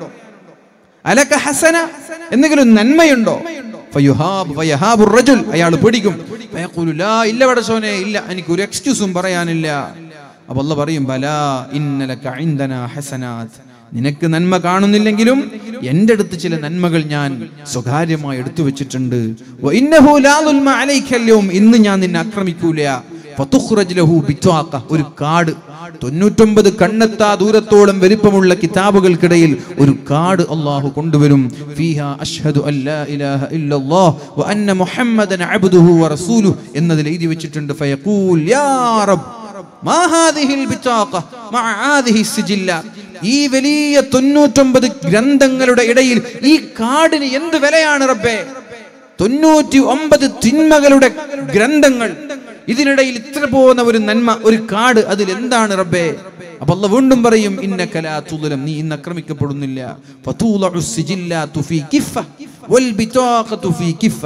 അലക ഹസന എന്തെങ്കിലും നന്മയുണ്ടോ ഫയുഹാബ് ഫയഹാബു റജുൽ അയാൾ പിടിക്കും ഫയഖൂലു ലാ ഇല്ല പടച്ചോനെ ഇല്ല എനിക്ക് ഒരു എക്സ്ക്യൂസും പറയാനില്ല അപ്പൊ അല്ല പറയും ബലാ ഇന്നലക ഇൻദനാ ഹസനാത്ത് നിനക്ക് നന്മ കാണുന്നില്ലെങ്കിലും എൻ്റെ അടുത്ത് ചില നന്മകൾ ഞാൻ സ്വകാര്യമായി എടുത്തു വെച്ചിട്ടുണ്ട് വ ഇന്നഹു ലാ ദുൽമ അലൈക അൽയൗം. ഇന്ന് ഞാൻ നിന്നെ ആക്രമിക്കൂല ഫതുഖ്റജ് ലഹു ബിത്വാഖ. ഒരു കാട് തൊണ്ണൂറ്റൊമ്പത് കണ്ണെത്താ ദൂരത്തോളം വലിപ്പമുള്ള കിതാബുകൾക്കിടയിൽ ഒരു കാട് അള്ളാഹു കൊണ്ടുവരും ഫീഹ അഷ്ഹദു അല്ലാ ഇലാഹ ഇല്ലല്ലാഹ് വ അന്ന മുഹമ്മദൻ അബ്ദുഹു വ റസൂലുഹു എന്നതിൽ എഴുതി വെച്ചിട്ടുണ്ട് ഫയഖൂൽ യാ റബ്ബ് മാ ഹാദിഹിൽ ബിത്വാഖ മഅ ഹാദിഹി സിജില്ലാത്ത് ഈ വലിയ തൊണ്ണൂറ്റൊമ്പത് ഗ്രന്ഥങ്ങളുടെ ഇടയിൽ ഈ കാടിന് എന്ത് വിലയാണ് റബ്ബേ തൊണ്ണൂറ്റി ഒമ്പത് തിന്മകളുടെ ഗ്രന്ഥങ്ങൾ ഇതിനിടയിൽ ഇത്ര പോകുന്ന ഒരു നന്മ ഒരു കാട് അതിൽ എന്താണ് റബ്ബേ അപ്പൊ അല്ല വീണ്ടും പറയും ഇന്ന കലാ തുലം നീ ഇന്ന് ആക്രമിക്കപ്പെടുന്നില്ല ഫതൂലഉ സിജില്ലാത്തു ഫീ കിഫ വൽ ബിതാഖത്തു ഫീ കിഫ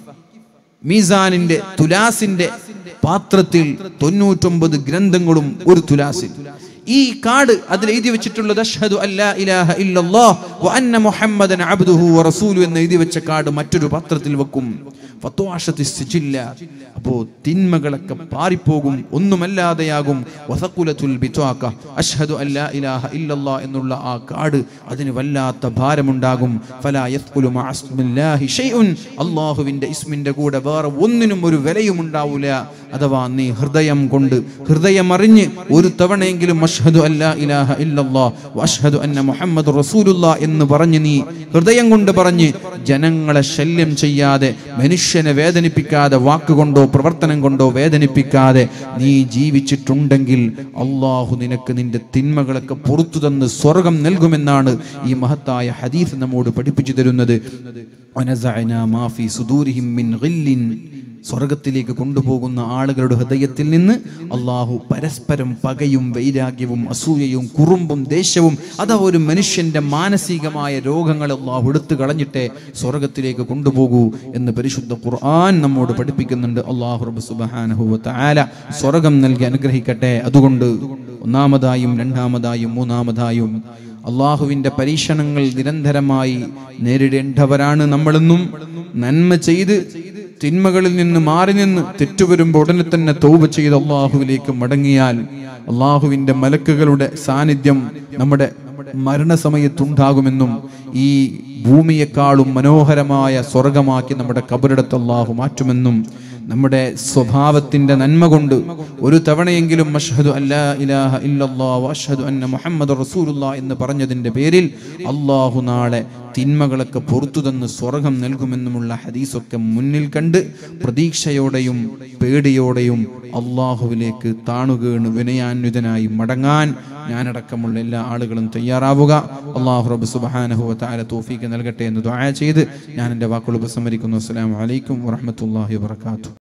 മീസാനിന്റെ തുലാസിന്റെ പാത്രത്തിൽ തൊണ്ണൂറ്റൊമ്പത് ഗ്രന്ഥങ്ങളും ഒരു തുലാസിൽ ഈ കാട് അതിൽ എഴുതി വെച്ചിട്ടുള്ളത് അഷ്ഹദു അല്ലാ ഇലാഹ ഇല്ലല്ലാഹ് വ അന്ന മുഹമ്മദൻ അബ്ദുഹു വ റസൂലു എന്ന് എഴുതി വെച്ച കാട് മറ്റൊരു പാത്രത്തിൽ വെക്കും ഫത്വാശത്തി സിജില്ല അപ്പോ തിന്മകളൊക്കെ പാറിപ്പോകും ഒന്നുമല്ലാതെയാകും വസഖുലത്തുൽ ബിത്വാക അഷ്ഹദു അല്ലാ ഇലാഹ ഇല്ലല്ലാഹ് എന്നുള്ള ആ കാട് അതിന് വല്ലാത്ത ഭാരമുണ്ടാകും ഫലാ യസ്ഖുലു മഅ ഇസ്മില്ലാഹി ഷൈഉൻ അല്ലാഹുവിന്റെ ഇസ്മിന്റെ കൂടെ വേറെ ഒന്നിനും ഒരു വിലയും ഉണ്ടാവില്ല അഥവാ നീ ഹൃദയം കൊണ്ട് ഹൃദയം അറിഞ്ഞ് ഒരു തവണയെങ്കിലും അഷ്ഹദു അല്ലാ ഇലാഹ ഇല്ലല്ലാഹ് വഅഷ്ഹദു അന്ന മുഹമ്മദ് റസൂലുള്ളാഹ് എന്ന് പറഞ്ഞ് നീ ഹൃദയം കൊണ്ട് പറഞ്ഞ് ജനങ്ങളെ ശല്യം ചെയ്യാതെ മനുഷ്യനെ വേദനിപ്പിക്കാതെ വാക്കുകൊണ്ടോ പ്രവർത്തനം കൊണ്ടോ വേദനിപ്പിക്കാതെ നീ ജീവിച്ചിട്ടുണ്ടെങ്കിൽ അള്ളാഹു നിനക്ക് നിന്റെ തിന്മകളൊക്കെ പുറത്തു തന്ന് സ്വർഗം നൽകുമെന്നാണ് ഈ മഹത്തായ ഹദീസ് നമ്മോട് പഠിപ്പിച്ചു തരുന്നത് വനസഅനാ മാ ഫീ സുദൂരിഹിം മിൻ ഗില്ലിൻ സ്വർഗത്തിലേക്ക് കൊണ്ടുപോകുന്ന ആളുകളുടെ ഹൃദയത്തിൽ നിന്ന് അള്ളാഹു പരസ്പരം പകയും വൈരാഗ്യവും അസൂയയും കുറുമ്പും ദേഷ്യവും അതാ ഒരു മനുഷ്യന്റെ മാനസികമായ രോഗങ്ങൾ അള്ളാഹു എടുത്തു കളഞ്ഞിട്ടേ സ്വർഗത്തിലേക്ക് കൊണ്ടുപോകൂ എന്ന് പരിശുദ്ധ ഖുർആൻ നമ്മോട് പഠിപ്പിക്കുന്നുണ്ട് അള്ളാഹു റബ്ബ് സുബ്ഹാനഹു വ തആല സ്വർഗം നൽകി അനുഗ്രഹിക്കട്ടെ അതുകൊണ്ട് ഒന്നാമതായും രണ്ടാമതായും മൂന്നാമതായും അള്ളാഹുവിന്റെ പരീക്ഷണങ്ങൾ നിരന്തരമായി നേരിടേണ്ടവരാണ് നമ്മളെന്നും നന്മ ചെയ്ത് തിന്മകളിൽ നിന്ന് മാറി നിന്ന് തെറ്റുവരുമ്പോൾ ഉടനെ തന്നെ തൗബ ചെയ്ത് അള്ളാഹുവിലേക്ക് മടങ്ങിയാൽ അള്ളാഹുവിന്റെ മലക്കുകളുടെ സാന്നിധ്യം നമ്മുടെ മരണസമയത്തുണ്ടാകുമെന്നും ഈ ഭൂമിയെക്കാളും മനോഹരമായ സ്വർഗമാക്കി നമ്മുടെ കബറിടത്ത് അള്ളാഹു മാറ്റുമെന്നും നമ്മുടെ സ്വഭാവത്തിന്റെ നന്മ കൊണ്ട് ഒരു തവണയെങ്കിലും അഷ്ഹദു അല്ലാ ഇലാഹ ഇല്ലല്ലാഹു അഷ്ഹദു അന്ന മുഹമ്മദ് റസൂലുള്ള എന്ന് പറഞ്ഞതിന്റെ പേരിൽ അള്ളാഹു നാളെ തിന്മകളൊക്കെ പുറത്തു തന്ന് സ്വർഗം നൽകുമെന്നുമുള്ള ഹദീസൊക്കെ മുന്നിൽ കണ്ട് പ്രതീക്ഷയോടെയും പേടിയോടെയും അള്ളാഹുവിലേക്ക് താണുകേണ് വിനയാന്വിതനായി മടങ്ങാൻ ഞാനടക്കമുള്ള എല്ലാ ആളുകളും തയ്യാറാവുക അള്ളാഹു റബ്ബ് സുബ്ഹാനഹു വ തആല തൗഫീക്ക് നൽകട്ടെ എന്ന് ദുആ ചെയ്ത് ഞാൻ എൻ്റെ വാക്കുകൾ ഉപസംഹരിക്കുന്നു അസ്സലാമു അലൈക്കും വറഹ്മത്തുള്ളാഹി വബറകാതുഹു